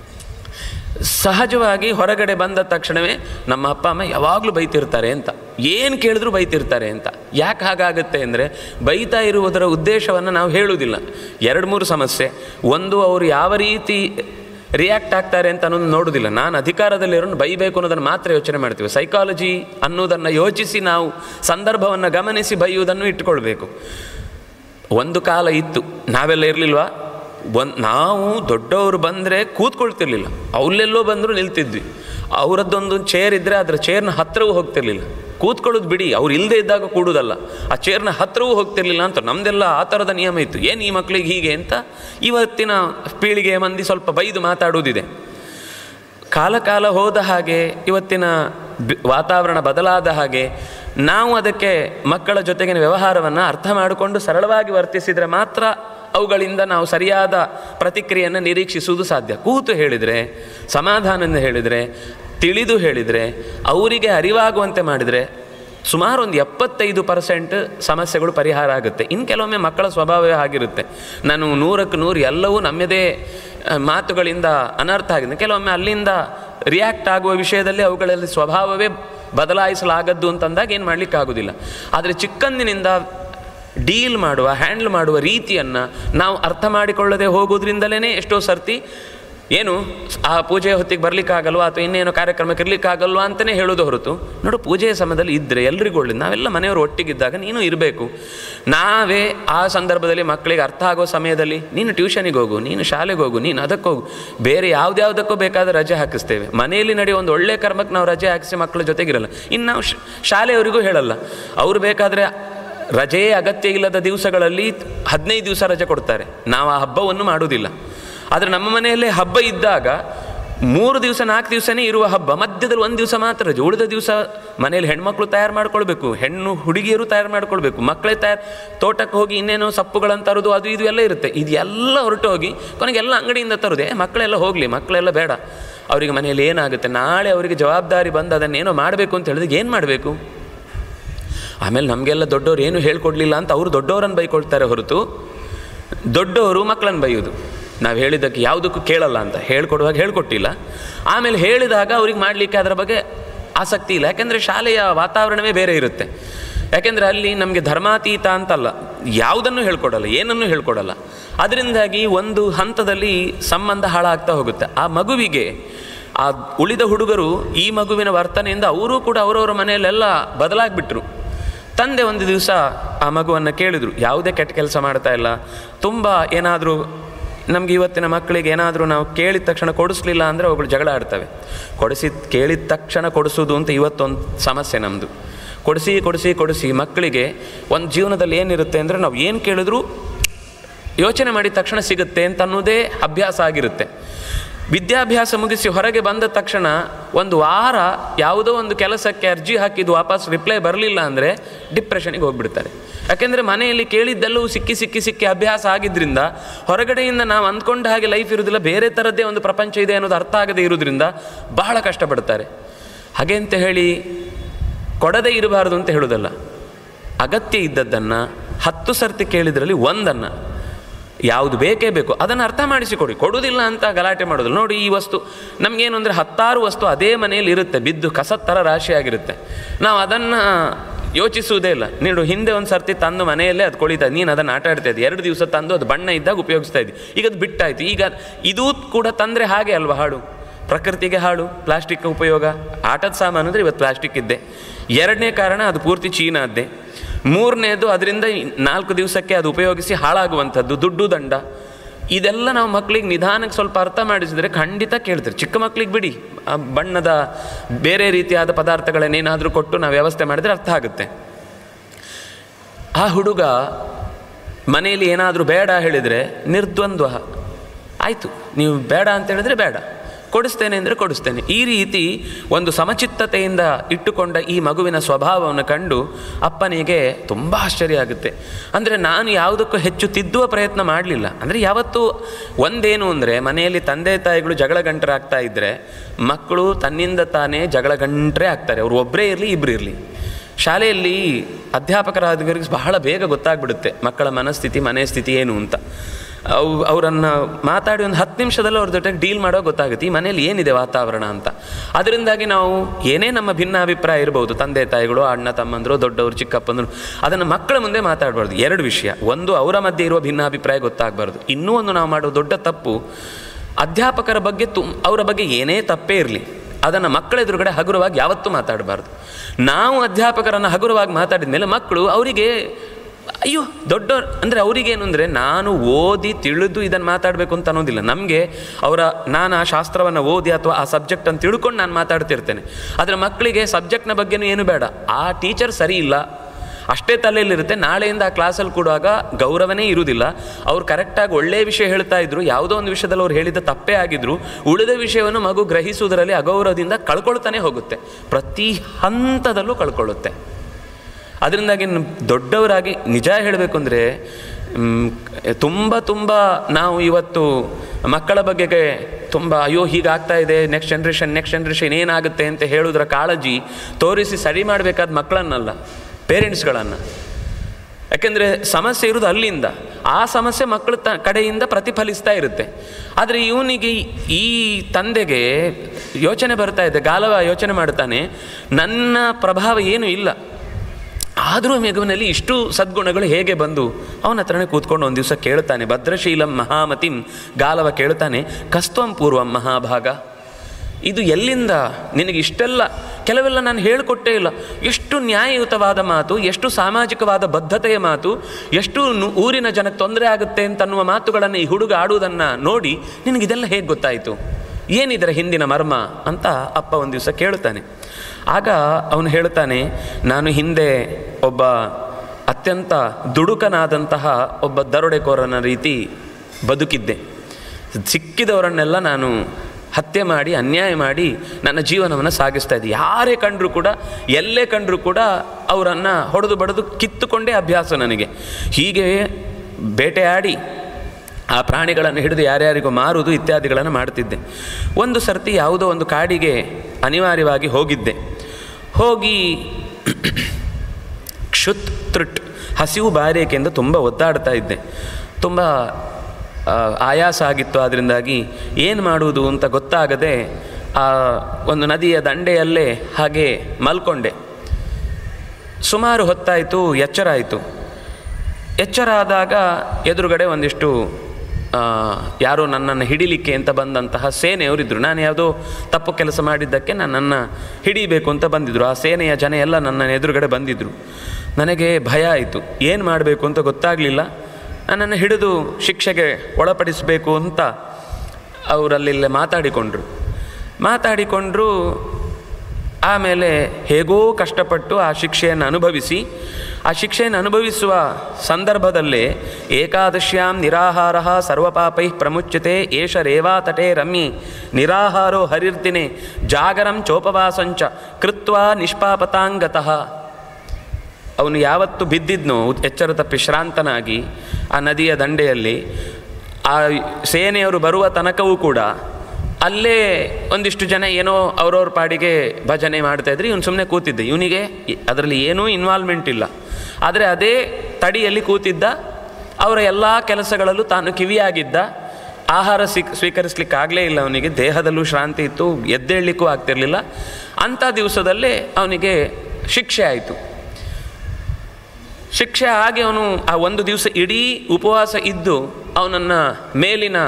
Speaker 2: ಸಹಜವಾಗಿ ಹೊರಗಡೆ ಬಂದ ತಕ್ಷಣವೇ ನಮ್ಮ ಅಪ್ಪ ಅಮ್ಮ ಯಾವಾಗಲೂ ಬೈತಿರ್ತಾರೆ ಅಂತ ಏನು ಕೇಳಿದ್ರು ಬೈತಿರ್ತಾರೆ ಅಂತ ಯಾಕೆ ಹಾಗಾಗುತ್ತೆ ಅಂದರೆ ಬೈತಾ ಇರುವುದರ ಉದ್ದೇಶವನ್ನು ನಾವು ಹೇಳುವುದಿಲ್ಲ ಎರಡು ಮೂರು ಸಮಸ್ಯೆ ಒಂದು ಅವರು ಯಾವ ರೀತಿ ರಿಯಾಕ್ಟ್ ಆಗ್ತಾರೆ ಅಂತ ಅನ್ನೋದು ನೋಡೋದಿಲ್ಲ ನಾನು ಅಧಿಕಾರದಲ್ಲಿರೋನು ಬೈಬೇಕು ಅನ್ನೋದನ್ನು ಮಾತ್ರ ಯೋಚನೆ ಮಾಡ್ತೀವಿ ಸೈಕಾಲಜಿ ಅನ್ನೋದನ್ನು ಯೋಚಿಸಿ ನಾವು ಸಂದರ್ಭವನ್ನು ಗಮನಿಸಿ ಬೈಯುವುದನ್ನು ಇಟ್ಟುಕೊಳ್ಬೇಕು ಒಂದು ಕಾಲ ಇತ್ತು ನಾವೆಲ್ಲ ಇರಲಿಲ್ವಾ ಒಂದು ನಾವು ದೊಡ್ಡವರು ಬಂದರೆ ಕೂತ್ಕೊಳ್ತಿರ್ಲಿಲ್ಲ ಅವಲ್ಲೆಲ್ಲೋ ಬಂದರೂ ನಿಲ್ತಿದ್ವಿ ಅವರದ್ದೊಂದು ಚೇರ್ ಇದ್ದರೆ ಅದರ ಚೇರ್ನ ಹತ್ತಿರವೂ ಹೋಗ್ತಿರ್ಲಿಲ್ಲ ಕೂತ್ಕೊಳ್ಳೋದು ಬಿಡಿ ಅವ್ರು ಇಲ್ಲದೆ ಇದ್ದಾಗ ಕೂಡುವುದಲ್ಲ ಆ ಚೇರ್ನ ಹತ್ತಿರವೂ ಹೋಗ್ತಿರ್ಲಿಲ್ಲ ಅಂತ ನಮ್ಮದೆಲ್ಲ ಆ ಥರದ ನಿಯಮ ಇತ್ತು ಏನು ಈ ಮಕ್ಕಳಿಗೆ ಹೀಗೆ ಅಂತ ಇವತ್ತಿನ ಪೀಳಿಗೆಯ ಮಂದಿ ಸ್ವಲ್ಪ ಬೈದು ಮಾತಾಡುವುದಿದೆ ಕಾಲ ಕಾಲ ಹೋದ ಹಾಗೆ ಇವತ್ತಿನ ಬಿ- ವಾತಾವರಣ ಬದಲಾದ ಹಾಗೆ ನಾವು ಅದಕ್ಕೆ ಮಕ್ಕಳ ಜೊತೆಗಿನ ವ್ಯವಹಾರವನ್ನು ಅರ್ಥ ಮಾಡಿಕೊಂಡು ಸರಳವಾಗಿ ವರ್ತಿಸಿದರೆ ಮಾತ್ರ ಅವುಗಳಿಂದ ನಾವು ಸರಿಯಾದ ಪ್ರತಿಕ್ರಿಯೆಯನ್ನು ನಿರೀಕ್ಷಿಸುವುದು ಸಾಧ್ಯ ಕೂತು ಹೇಳಿದರೆ ಸಮಾಧಾನದಿಂದ ಹೇಳಿದರೆ ತಿಳಿದು ಹೇಳಿದರೆ ಅವರಿಗೆ ಅರಿವಾಗುವಂತೆ ಮಾಡಿದರೆ ಸುಮಾರು ಒಂದು ಎಪ್ಪತ್ತೈದು ಪರ್ಸೆಂಟ್ ಸಮಸ್ಯೆಗಳು ಪರಿಹಾರ ಆಗುತ್ತೆ ಇನ್ನು ಕೆಲವೊಮ್ಮೆ ಮಕ್ಕಳ ಸ್ವಭಾವವೇ ಆಗಿರುತ್ತೆ ನಾನು ನೂರಕ್ಕೆ ನೂರು ಎಲ್ಲವೂ ನಮ್ಮದೇ ಆ, ಮಾತುಗಳಿಂದ ಅನರ್ಥ ಆಗಿದೆ ಕೆಲವೊಮ್ಮೆ ಅಲ್ಲಿಂದ ರಿಯಾಕ್ಟ್ ಆಗುವ ವಿಷಯದಲ್ಲಿ ಅವುಗಳಲ್ಲಿ ಸ್ವಭಾವವೇ ಬದಲಾಯಿಸಲಾಗದ್ದು ಅಂತಂದಾಗ ಏನು ಮಾಡಲಿಕ್ಕಾಗೋದಿಲ್ಲ ಆದರೆ ಚಿಕ್ಕಂದಿನಿಂದ ಡೀಲ್ ಮಾಡುವ ಹ್ಯಾಂಡ್ಲ್ ಮಾಡುವ ರೀತಿಯನ್ನು ನಾವು ಅರ್ಥ ಮಾಡಿಕೊಳ್ಳದೆ ಹೋಗೋದ್ರಿಂದಲೇ ಎಷ್ಟೋ ಸರ್ತಿ ಏನು ಆ ಪೂಜೆಯ ಹೊತ್ತಿಗೆ ಬರಲಿಕ್ಕಾಗಲ್ವಾ ಅಥವಾ ಇನ್ನೇನೋ ಕಾರ್ಯಕ್ರಮಕ್ಕೆ ಇರಲಿಕ್ಕಾಗಲ್ವಾ ಅಂತಲೇ ಹೇಳೋದು ಹೊರತು ನೋಡು ಪೂಜೆಯ ಸಮಯದಲ್ಲಿ ಇದ್ದರೆ ಎಲ್ರಿಗೂ ಒಳ್ಳೇದು ನಾವೆಲ್ಲ ಮನೆಯವರು ಒಟ್ಟಿಗಿದ್ದಾಗ ನೀನು ಇರಬೇಕು ನಾವೇ ಆ ಸಂದರ್ಭದಲ್ಲಿ ಮಕ್ಕಳಿಗೆ ಅರ್ಥ ಆಗೋ ಸಮಯದಲ್ಲಿ ನೀನು ಟ್ಯೂಷನಿಗೆ ಹೋಗು ನೀನು ಶಾಲೆಗೆ ಹೋಗು ನೀನು ಅದಕ್ಕೆ ಹೋಗು ಬೇರೆ ಯಾವುದ್ಯಾವುದಕ್ಕೂ ಬೇಕಾದ ರಜೆ ಹಾಕಿಸ್ತೇವೆ ಮನೆಯಲ್ಲಿ ನಡೆಯೋ ಒಂದು ಒಳ್ಳೆ ಕರ್ಮಕ್ಕೆ ನಾವು ರಜೆ ಹಾಕಿಸಿ ಮಕ್ಕಳ ಜೊತೆಗಿರಲ್ಲ ಇನ್ನು ನಾವು ಶ- ಶಾಲೆಯವರಿಗೂ ಹೇಳಲ್ಲ ಅವ್ರು ಬೇಕಾದರೆ ರಜೆಯೇ ಅಗತ್ಯ ಇಲ್ಲದ ದಿವಸಗಳಲ್ಲಿ ಹದಿನೈದು ದಿವಸ ರಜೆ ಕೊಡ್ತಾರೆ ನಾವು ಆ ಹಬ್ಬವನ್ನು ಮಾಡುವುದಿಲ್ಲ ಆದರೆ ನಮ್ಮ ಮನೆಯಲ್ಲೇ ಹಬ್ಬ ಇದ್ದಾಗ ಮೂರು ದಿವಸ ನಾಲ್ಕು ದಿವಸನೇ ಇರುವ ಹಬ್ಬ ಮಧ್ಯದಲ್ಲಿ ಒಂದು ದಿವಸ ಮಾತ್ರ ರಜೆ ಉಳಿದ ದಿವಸ ಮನೆಯಲ್ಲಿ ಹೆಣ್ಮಕ್ಳು ತಯಾರು ಮಾಡ್ಕೊಳ್ಬೇಕು ಹೆಣ್ಣು ಹುಡುಗಿಯರು ತಯಾರು ಮಾಡ್ಕೊಳ್ಬೇಕು ಮಕ್ಕಳೇ ತಯಾರು ತೋಟಕ್ಕೆ ಹೋಗಿ ಇನ್ನೇನೋ ಸಪ್ಪುಗಳನ್ನು ತರೋದು ಅದು ಇದು ಎಲ್ಲ ಇರುತ್ತೆ ಇದು ಎಲ್ಲ ಹೊರಟು ಹೋಗಿ ಕೊನೆಗೆ ಎಲ್ಲ ಅಂಗಡಿಯಿಂದ ತರೋದೆ ಮಕ್ಕಳೆಲ್ಲ ಹೋಗಲಿ ಮಕ್ಕಳೆಲ್ಲ ಬೇಡ ಅವರಿಗೆ ಮನೆಯಲ್ಲಿ ಏನಾಗುತ್ತೆ ನಾಳೆ ಅವರಿಗೆ ಜವಾಬ್ದಾರಿ ಬಂದು ಅದನ್ನೇನೋ ಮಾಡಬೇಕು ಅಂತ ಹೇಳಿದ್ರೆ ಏನು ಮಾಡಬೇಕು ಆಮೇಲೆ ನಮಗೆಲ್ಲ ದೊಡ್ಡವ್ರು ಏನು ಹೇಳ್ಕೊಡ್ಲಿಲ್ಲ ಅಂತ ಅವರು ದೊಡ್ಡವರನ್ನು ಬೈಕೊಳ್ತಾರೆ ಹೊರತು ದೊಡ್ಡವರು ಮಕ್ಕಳನ್ನು ಬೈಯೋದು ನಾವು ಹೇಳಿದ್ದಕ್ಕೆ ಯಾವುದಕ್ಕೂ ಕೇಳಲ್ಲ ಅಂತ ಹೇಳ್ಕೊಡುವಾಗ ಹೇಳ್ಕೊಟ್ಟಿಲ್ಲ ಆಮೇಲೆ ಹೇಳಿದಾಗ ಅವ್ರಿಗೆ ಮಾಡಲಿಕ್ಕೆ ಅದರ ಬಗ್ಗೆ ಆಸಕ್ತಿ ಇಲ್ಲ ಯಾಕೆಂದರೆ ಶಾಲೆಯ ವಾತಾವರಣವೇ ಬೇರೆ ಇರುತ್ತೆ ಯಾಕೆಂದರೆ ಅಲ್ಲಿ ನಮಗೆ ಧರ್ಮಾತೀತ ಅಂತಲ್ಲ ಯಾವುದನ್ನು ಹೇಳ್ಕೊಡಲ್ಲ ಏನನ್ನು ಹೇಳ್ಕೊಡಲ್ಲ ಅದರಿಂದಾಗಿ ಒಂದು ಹಂತದಲ್ಲಿ ಸಂಬಂಧ ಹಾಳಾಗ್ತಾ ಹೋಗುತ್ತೆ ಆ ಮಗುವಿಗೆ ಆ ಉಳಿದ ಹುಡುಗರು ಈ ಮಗುವಿನ ವರ್ತನೆಯಿಂದ ಅವರೂ ಕೂಡ ಅವರವರ ಮನೆಯಲ್ಲೆಲ್ಲ ಬದಲಾಗ್ಬಿಟ್ರು ತಂದೆ ಒಂದು ದಿವಸ ಆ ಮಗುವನ್ನು ಕೇಳಿದರು ಯಾವುದೇ ಕೆಟ್ಟ ಕೆಲಸ ಮಾಡ್ತಾ ಇಲ್ಲ ತುಂಬ ಏನಾದರೂ ನಮಗೆ ಇವತ್ತಿನ ಮಕ್ಕಳಿಗೆ ಏನಾದರೂ ನಾವು ಕೇಳಿದ ತಕ್ಷಣ ಕೊಡಿಸ್ಲಿಲ್ಲ ಅಂದರೆ ಅವುಗಳು ಜಗಳ ಆಡ್ತವೆ ಕೊಡಿಸಿದ ಕೇಳಿದ ತಕ್ಷಣ ಕೊಡಿಸೋದು ಅಂತ ಇವತ್ತೊಂದು ಸಮಸ್ಯೆ ನಮ್ಮದು ಕೊಡಿಸಿ ಕೊಡಿಸಿ ಕೊಡಿಸಿ ಮಕ್ಕಳಿಗೆ ಒಂದು ಜೀವನದಲ್ಲಿ ಏನಿರುತ್ತೆ ಅಂದರೆ ನಾವು ಏನು ಕೇಳಿದ್ರೂ ಯೋಚನೆ ಮಾಡಿದ ತಕ್ಷಣ ಸಿಗುತ್ತೆ ಅಂತ ಅನ್ನೋದೇ ಅಭ್ಯಾಸ ಆಗಿರುತ್ತೆ ವಿದ್ಯಾಭ್ಯಾಸ ಮುಗಿಸಿ ಹೊರಗೆ ಬಂದ ತಕ್ಷಣ ಒಂದು ವಾರ ಯಾವುದೋ ಒಂದು ಕೆಲಸಕ್ಕೆ ಅರ್ಜಿ ಹಾಕಿದ್ದು ವಾಪಸ್ ರಿಪ್ಲೈ ಬರಲಿಲ್ಲ ಅಂದರೆ ಡಿಪ್ರೆಷನಿಗೆ ಹೋಗ್ಬಿಡ್ತಾರೆ ಯಾಕೆಂದರೆ ಮನೆಯಲ್ಲಿ ಕೇಳಿದ್ದೆಲ್ಲವೂ ಸಿಕ್ಕಿ ಸಿಕ್ಕಿ ಸಿಕ್ಕಿ ಅಭ್ಯಾಸ ಆಗಿದ್ದರಿಂದ ಹೊರಗಡೆಯಿಂದ ನಾವು ಅಂದ್ಕೊಂಡ ಹಾಗೆ ಲೈಫ್ ಇರೋದಿಲ್ಲ ಬೇರೆ ಥರದ್ದೇ ಒಂದು ಪ್ರಪಂಚ ಇದೆ ಅನ್ನೋದು ಅರ್ಥ ಆಗದೇ ಇರೋದ್ರಿಂದ ಬಹಳ ಕಷ್ಟಪಡ್ತಾರೆ ಹಾಗೆ ಅಂತ ಹೇಳಿ ಕೊಡದೇ ಇರಬಾರ್ದು ಅಂತ ಹೇಳೋದಲ್ಲ ಅಗತ್ಯ ಇದ್ದದ್ದನ್ನು ಹತ್ತು ಸರ್ತಿ ಕೇಳಿದ್ರಲ್ಲಿ ಒಂದನ್ನು ಯಾವುದು ಬೇಕೇ ಬೇಕು ಅದನ್ನು ಅರ್ಥ ಮಾಡಿಸಿಕೊಡಿ ಕೊಡುವುದಿಲ್ಲ ಅಂತ ಗಲಾಟೆ ಮಾಡೋದಿಲ್ಲ ನೋಡಿ ಈ ವಸ್ತು ನಮಗೇನು ಅಂದರೆ ಹತ್ತಾರು ವಸ್ತು ಅದೇ ಮನೆಯಲ್ಲಿ ಇರುತ್ತೆ ಬಿದ್ದು ಕಸದ ಥರ ರಾಶಿಯಾಗಿರುತ್ತೆ ನಾವು ಅದನ್ನು ಯೋಚಿಸುವುದೇ ಇಲ್ಲ ನೀನು ಹಿಂದೆ ಒಂದು ಸರ್ತಿ ತಂದು ಮನೆಯಲ್ಲೇ ಅದು ಕೊಳಿತಾ ನೀನು ಅದನ್ನು ಆಟ ಆಡ್ತಾ ಇದ್ದೆ ಎರಡು ದಿವಸ ತಂದು ಅದು ಬಣ್ಣ ಇದ್ದಾಗ ಉಪಯೋಗಿಸ್ತಾ ಇದ್ದಿ ಈಗ ಅದು ಬಿಟ್ಟಾಯ್ತು ಈಗ ಇದೂ ಕೂಡ ತಂದರೆ ಹಾಗೆ ಅಲ್ವಾ ಹಾಡು ಪ್ರಕೃತಿಗೆ ಹಾಳು ಪ್ಲಾಸ್ಟಿಕ್ ಉಪಯೋಗ ಆಟದ ಸಾಮಾನು ಅಂದರೆ ಇವತ್ತು ಪ್ಲಾಸ್ಟಿಕ್ ಇದ್ದೆ ಎರಡನೇ ಕಾರಣ ಅದು ಪೂರ್ತಿ ಚೀನಾದ್ದೆ ಮೂರನೇದು ಅದರಿಂದ ನಾಲ್ಕು ದಿವಸಕ್ಕೆ ಅದು ಉಪಯೋಗಿಸಿ ಹಾಳಾಗುವಂಥದ್ದು ದುಡ್ಡು ದಂಡ ಇದೆಲ್ಲ ನಾವು ಮಕ್ಕಳಿಗೆ ನಿಧಾನಕ್ಕೆ ಸ್ವಲ್ಪ ಅರ್ಥ ಮಾಡಿಸಿದರೆ ಖಂಡಿತ ಕೇಳ್ತಾರೆ ಚಿಕ್ಕ ಮಕ್ಕಳಿಗೆ ಬಿಡಿ ಆ ಬಣ್ಣದ ಬೇರೆ ರೀತಿಯಾದ ಪದಾರ್ಥಗಳನ್ನೇನಾದರೂ ಕೊಟ್ಟು ನಾವು ವ್ಯವಸ್ಥೆ ಮಾಡಿದರೆ ಅರ್ಥ ಆಗುತ್ತೆ ಆ ಹುಡುಗ ಮನೆಯಲ್ಲಿ ಏನಾದರೂ ಬೇಡ ಹೇಳಿದರೆ ನಿರ್ದ್ವಂದ್ವ ಆಯಿತು ನೀವು ಬೇಡ ಅಂತ ಹೇಳಿದ್ರೆ ಬೇಡ ಕೊಡಿಸ್ತೇನೆ ಅಂದರೆ ಕೊಡಿಸ್ತೇನೆ ಈ ರೀತಿ ಒಂದು ಸಮಚಿತ್ತತೆಯಿಂದ ಇಟ್ಟುಕೊಂಡ ಈ ಮಗುವಿನ ಸ್ವಭಾವವನ್ನು ಕಂಡು ಅಪ್ಪನಿಗೆ ತುಂಬ ಆಶ್ಚರ್ಯ ಆಗುತ್ತೆ ಅಂದರೆ ನಾನು ಯಾವುದಕ್ಕೂ ಹೆಚ್ಚು ತಿದ್ದುವ ಪ್ರಯತ್ನ ಮಾಡಲಿಲ್ಲ ಅಂದರೆ ಯಾವತ್ತೂ ಒಂದೇನು ಅಂದರೆ ಮನೆಯಲ್ಲಿ ತಂದೆ ತಾಯಿಗಳು ಜಗಳ ಗಂಟರಾಗ್ತಾ ಇದ್ದರೆ ಮಕ್ಕಳು ತನ್ನಿಂದ ತಾನೇ ಜಗಳ ಗಂಟ್ರೆ ಆಗ್ತಾರೆ ಅವರು ಒಬ್ಬರೇ ಇರಲಿ ಇಬ್ಬರು ಇರಲಿ ಶಾಲೆಯಲ್ಲಿ ಅಧ್ಯಾಪಕರಾದವರಿಗೆ ಬಹಳ ಬೇಗ ಗೊತ್ತಾಗ್ಬಿಡುತ್ತೆ ಮಕ್ಕಳ ಮನಸ್ಥಿತಿ ಮನೆ ಸ್ಥಿತಿ ಏನು ಅಂತ ಅವು ಅವರನ್ನು ಮಾತಾಡಿ ಒಂದು ಹತ್ತು ನಿಮಿಷದಲ್ಲಿ ಅವ್ರ ಜೊತೆಗೆ ಡೀಲ್ ಮಾಡೋ ಗೊತ್ತಾಗುತ್ತೆ ಈ ಮನೇಲಿ ಏನಿದೆ ವಾತಾವರಣ ಅಂತ ಅದರಿಂದಾಗಿ ನಾವು ಏನೇ ನಮ್ಮ ಭಿನ್ನ ಅಭಿಪ್ರಾಯ ಇರ್ಬೋದು ತಂದೆ ತಾಯಿಗಳು ಅಣ್ಣ ತಮ್ಮಂದರು ದೊಡ್ಡವರು ಚಿಕ್ಕಪ್ಪಂದರು ಅದನ್ನು ಮಕ್ಕಳ ಮುಂದೆ ಮಾತಾಡಬಾರ್ದು ಎರಡು ವಿಷಯ ಒಂದು ಅವರ ಮಧ್ಯೆ ಇರುವ ಭಿನ್ನಾಭಿಪ್ರಾಯ ಗೊತ್ತಾಗಬಾರ್ದು ಇನ್ನೂ ಒಂದು ನಾವು ಮಾಡೋ ದೊಡ್ಡ ತಪ್ಪು ಅಧ್ಯಾಪಕರ ಬಗ್ಗೆ ತುಂ ಅವರ ಬಗ್ಗೆ ಏನೇ ತಪ್ಪೇ ಇರಲಿ ಅದನ್ನು ಮಕ್ಕಳ ಎದುರುಗಡೆ ಹಗುರವಾಗಿ ಯಾವತ್ತೂ ಮಾತಾಡಬಾರ್ದು ನಾವು ಅಧ್ಯಾಪಕರನ್ನು ಹಗುರವಾಗಿ ಮಾತಾಡಿದ ಮೇಲೆ ಮಕ್ಕಳು ಅವರಿಗೆ ಅಯ್ಯೋ ದೊಡ್ಡವ್ರು ಅಂದರೆ ಅವರಿಗೇನು ಅಂದರೆ ನಾನು ಓದಿ ತಿಳಿದು ಇದನ್ನು ಮಾತಾಡಬೇಕು ಅಂತ ಅನ್ನೋದಿಲ್ಲ ನಮಗೆ ಅವರ ನಾನು ಆ ಶಾಸ್ತ್ರವನ್ನು ಓದಿ ಅಥವಾ ಆ ಸಬ್ಜೆಕ್ಟ್ ಅಂತ ತಿಳ್ಕೊಂಡು ನಾನು ಮಾತಾಡ್ತಿರ್ತೇನೆ ಆದರೆ ಮಕ್ಕಳಿಗೆ ಸಬ್ಜೆಕ್ಟ್ನ ಬಗ್ಗೆನೂ ಏನು ಬೇಡ ಆ ಟೀಚರ್ ಸರಿ ಇಲ್ಲ ಅಷ್ಟೇ ತಲೆಯಲ್ಲಿರುತ್ತೆ ನಾಳೆಯಿಂದ ಆ ಕ್ಲಾಸಲ್ಲಿ ಕೊಡುವಾಗ ಗೌರವನೇ ಇರುವುದಿಲ್ಲ ಅವ್ರು ಕರೆಕ್ಟಾಗಿ ಒಳ್ಳೆಯ ವಿಷಯ ಹೇಳ್ತಾ ಇದ್ರು ಯಾವುದೋ ಒಂದು ವಿಷಯದಲ್ಲಿ ಅವ್ರು ಹೇಳಿದ ತಪ್ಪೇ ಆಗಿದ್ರು ಉಳಿದ ವಿಷಯವನ್ನು ಮಗು ಗ್ರಹಿಸುವುದರಲ್ಲಿ ಅಗೌರವದಿಂದ ಕಳ್ಕೊಳ್ತಾನೆ ಹೋಗುತ್ತೆ ಪ್ರತಿ ಹಂತದಲ್ಲೂ ಕಳ್ಕೊಳ್ಳುತ್ತೆ ಅದರಿಂದಾಗಿ ನ್- ದೊಡ್ಡವರಾಗಿ ನಿಜ ಹೇಳಬೇಕು ಅಂದರೆ ತುಂಬ ತುಂಬ ನಾವು ಇವತ್ತು ಮಕ್ಕಳ ಬಗ್ಗೆಗೆ ತುಂಬ ಅಯ್ಯೋ ಹೀಗಾಗ್ತಾ ಇದೆ ನೆಕ್ಸ್ಟ್ ಜನ್ರೇಷನ್ ನೆಕ್ಸ್ಟ್ ಜನ್ರೇಷನ್ ಏನಾಗುತ್ತೆ ಅಂತ ಹೇಳೋದ್ರ ಕಾಳಜಿ ತೋರಿಸಿ ಸರಿ ಮಾಡಬೇಕಾದ ಮಕ್ಕಳನ್ನಲ್ಲ ಪೇರೆಂಟ್ಸ್ಗಳನ್ನು ಯಾಕೆಂದರೆ ಸಮಸ್ಯೆ ಇರೋದು ಅಲ್ಲಿಂದ ಆ ಸಮಸ್ಯೆ ಮಕ್ಕಳ ತ ಕಡೆಯಿಂದ ಪ್ರತಿಫಲಿಸ್ತಾ ಇರುತ್ತೆ ಆದರೆ ಇವನಿಗೆ ಈ ತಂದೆಗೆ ಯೋಚನೆ ಬರ್ತಾ ಇದೆ ಗಾಲವ ಯೋಚನೆ ಮಾಡ್ತಾನೆ ನನ್ನ ಪ್ರಭಾವ ಏನೂ ಇಲ್ಲ ಆದರೂ ಮೆಗುವಿನಲ್ಲಿ ಇಷ್ಟು ಸದ್ಗುಣಗಳು ಹೇಗೆ ಬಂದು ಅವನ ಹತ್ರನೇ ಕೂತ್ಕೊಂಡು ಒಂದು ದಿವಸ ಕೇಳ್ತಾನೆ ಭದ್ರಶೀಲಂ ಮಹಾಮತಿಂ ಗಾಲವ ಕೇಳ್ತಾನೆ ಕಸ್ತ್ವಂ ಪೂರ್ವಂ ಮಹಾಭಾಗ ಇದು ಎಲ್ಲಿಂದ ನಿನಗೆ ಇಷ್ಟೆಲ್ಲ ಕೆಲವೆಲ್ಲ ನಾನು ಹೇಳಿಕೊಟ್ಟೇ ಇಲ್ಲ ಎಷ್ಟು ನ್ಯಾಯಯುತವಾದ ಮಾತು ಎಷ್ಟು ಸಾಮಾಜಿಕವಾದ ಬದ್ಧತೆಯ ಮಾತು ಎಷ್ಟು ನು- ಊರಿನ ಜನಕ್ಕೆ ತೊಂದರೆ ಆಗುತ್ತೆ ಅಂತನ್ನುವ ಮಾತುಗಳನ್ನು ಈ ಹುಡುಗ ಆಡುವುದನ್ನು ನೋಡಿ ನಿನಗಿದೆಲ್ಲ ಹೇಗೆ ಗೊತ್ತಾಯಿತು ಏನಿದರ ಹಿಂದಿನ ಮರ್ಮ ಅಂತ ಅಪ್ಪ ಒಂದು ದಿವಸ ಕೇಳ್ತಾನೆ ಆಗ ಅವನು ಹೇಳ್ತಾನೆ ನಾನು ಹಿಂದೆ ಒಬ್ಬ ಅತ್ಯಂತ ದುಡುಕನಾದಂತಹ ಒಬ್ಬ ದರೋಡೆಕೋರನ ರೀತಿ ಬದುಕಿದ್ದೆ ಸಿಕ್ಕಿದವರನ್ನೆಲ್ಲ ನಾನು ಹತ್ಯೆ ಮಾಡಿ ಅನ್ಯಾಯ ಮಾಡಿ ನನ್ನ ಜೀವನವನ್ನು ಸಾಗಿಸ್ತಾ ಇದ್ದೆ ಯಾರೇ ಕಂಡರೂ ಕೂಡ ಎಲ್ಲೇ ಕಂಡರೂ ಕೂಡ ಅವರನ್ನು ಹೊಡೆದು ಬಡಿದು ಕಿತ್ತುಕೊಂಡೇ ಅಭ್ಯಾಸ ನನಗೆ ಹೀಗೆ ಬೇಟೆಯಾಡಿ ಆ ಪ್ರಾಣಿಗಳನ್ನು ಹಿಡಿದು ಯಾರ್ಯಾರಿಗೂ ಮಾರುವುದು ಇತ್ಯಾದಿಗಳನ್ನು ಮಾಡ್ತಿದ್ದೆ ಒಂದು ಸರ್ತಿ ಯಾವುದೋ ಒಂದು ಕಾಡಿಗೆ ಅನಿವಾರ್ಯವಾಗಿ ಹೋಗಿದ್ದೆ ಹೋಗಿ ಕ್ಷುತ್ ತೃಟ್ ಹಸಿವು ಬಾರೇಕೆಂದು ತುಂಬ ಒದ್ದಾಡ್ತಾ ಇದ್ದೆ ತುಂಬ ಆ, ಆಯಾಸ ಆಗಿತ್ತು ಅದರಿಂದಾಗಿ ಏನು ಮಾಡುವುದು ಅಂತ ಗೊತ್ತಾಗದೆ ಆ ಒಂದು ನದಿಯ ದಂಡೆಯಲ್ಲೇ ಹಾಗೆ ಮಲ್ಕೊಂಡೆ ಸುಮಾರು ಹೊತ್ತಾಯಿತು ಎಚ್ಚರ ಆಯಿತು ಎಚ್ಚರ ಆದಾಗ ಎದುರುಗಡೆ ಒಂದಿಷ್ಟು ಆ, ಯಾರೋ ನನ್ನನ್ನು ಹಿಡಿಲಿಕ್ಕೆ ಅಂತ ಬಂದಂತಹ ಸೇನೆಯವರಿದ್ದರು ನಾನು ಯಾವುದೋ ತಪ್ಪು ಕೆಲಸ ಮಾಡಿದ್ದಕ್ಕೆ ನನ್ನನ್ನು ಹಿಡಿಬೇಕು ಅಂತ ಬಂದಿದ್ದರು ಆ ಸೇನೆಯ ಜನ ಎಲ್ಲ ನನ್ನ ಎದುರುಗಡೆ ಬಂದಿದ್ದರು ನನಗೆ ಭಯ ಆಯಿತು ಏನು ಮಾಡಬೇಕು ಅಂತ ಗೊತ್ತಾಗಲಿಲ್ಲ ನನ್ನನ್ನು ಹಿಡಿದು ಶಿಕ್ಷೆಗೆ ಒಳಪಡಿಸಬೇಕು ಅಂತ ಅವರಲ್ಲಿಲ್ಲೇ ಮಾತಾಡಿಕೊಂಡ್ರು ಮಾತಾಡಿಕೊಂಡ್ರು ಆಮೇಲೆ ಹೇಗೋ ಕಷ್ಟಪಟ್ಟು ಆ ಶಿಕ್ಷೆಯನ್ನು ಅನುಭವಿಸಿ ಆ ಶಿಕ್ಷೆಯನ್ನು ಅನುಭವಿಸುವ ಸಂದರ್ಭದಲ್ಲೇ ಏಕಾದಶ್ಯಾಂ ನಿರಾಹಾರ ಸರ್ವಪಾಪೈ ಪ್ರಮುಚ್ಯತೆ ಏಷ ರೇವಾ ತಟೇ ರಮ್ಯೆ ನಿರಾಹಾರೋ ಹರಿರ್ದಿನೆ ಜಾಗರಂ ಚೋಪವಾಸಂಚ ಕೃತ್ವ ನಿಷ್ಪಾಪತಾಂಗತಃ ಅವನು ಯಾವತ್ತು ಬಿದ್ದಿದ್ನೋ ಉತ್- ಎಚ್ಚರ ತಪ್ಪಿ ಶ್ರಾಂತನಾಗಿ ಆ ನದಿಯ ದಂಡೆಯಲ್ಲಿ ಆ ಸೇನೆಯವರು ಬರುವ ತನಕವೂ ಕೂಡ ಅಲ್ಲೇ ಒಂದಿಷ್ಟು ಜನ ಏನೋ ಅವ್ರವ್ರ ಪಾಡಿಗೆ ಭಜನೆ ಮಾಡ್ತಾ ಇದ್ರೆ ಇವನು ಸುಮ್ಮನೆ ಕೂತಿದ್ದ ಇವನಿಗೆ ಅದರಲ್ಲಿ ಏನೂ ಇನ್ವಾಲ್ವ್ಮೆಂಟ್ ಇಲ್ಲ ಆದರೆ ಅದೇ ತಡಿಯಲ್ಲಿ ಕೂತಿದ್ದ ಅವರ ಎಲ್ಲ ಕೆಲಸಗಳಲ್ಲೂ ತಾನು ಕಿವಿಯಾಗಿದ್ದ ಆಹಾರ ಸಿಕ್ ಸ್ವೀಕರಿಸ್ಲಿಕ್ಕೆ ಆಗಲೇ ಇಲ್ಲ ಅವನಿಗೆ ದೇಹದಲ್ಲೂ ಶ್ರಾಂತಿ ಇತ್ತು ಎದ್ದೇಳಲಿಕ್ಕೂ ಆಗ್ತಿರಲಿಲ್ಲ ಅಂಥ ದಿವಸದಲ್ಲೇ ಅವನಿಗೆ ಶಿಕ್ಷೆ ಆಯಿತು ಶಿಕ್ಷೆ ಆಗಿ ಅವನು ಆ ಒಂದು ದಿವಸ ಇಡೀ ಉಪವಾಸ ಇದ್ದು ಅವನನ್ನು ಮೇಲಿನ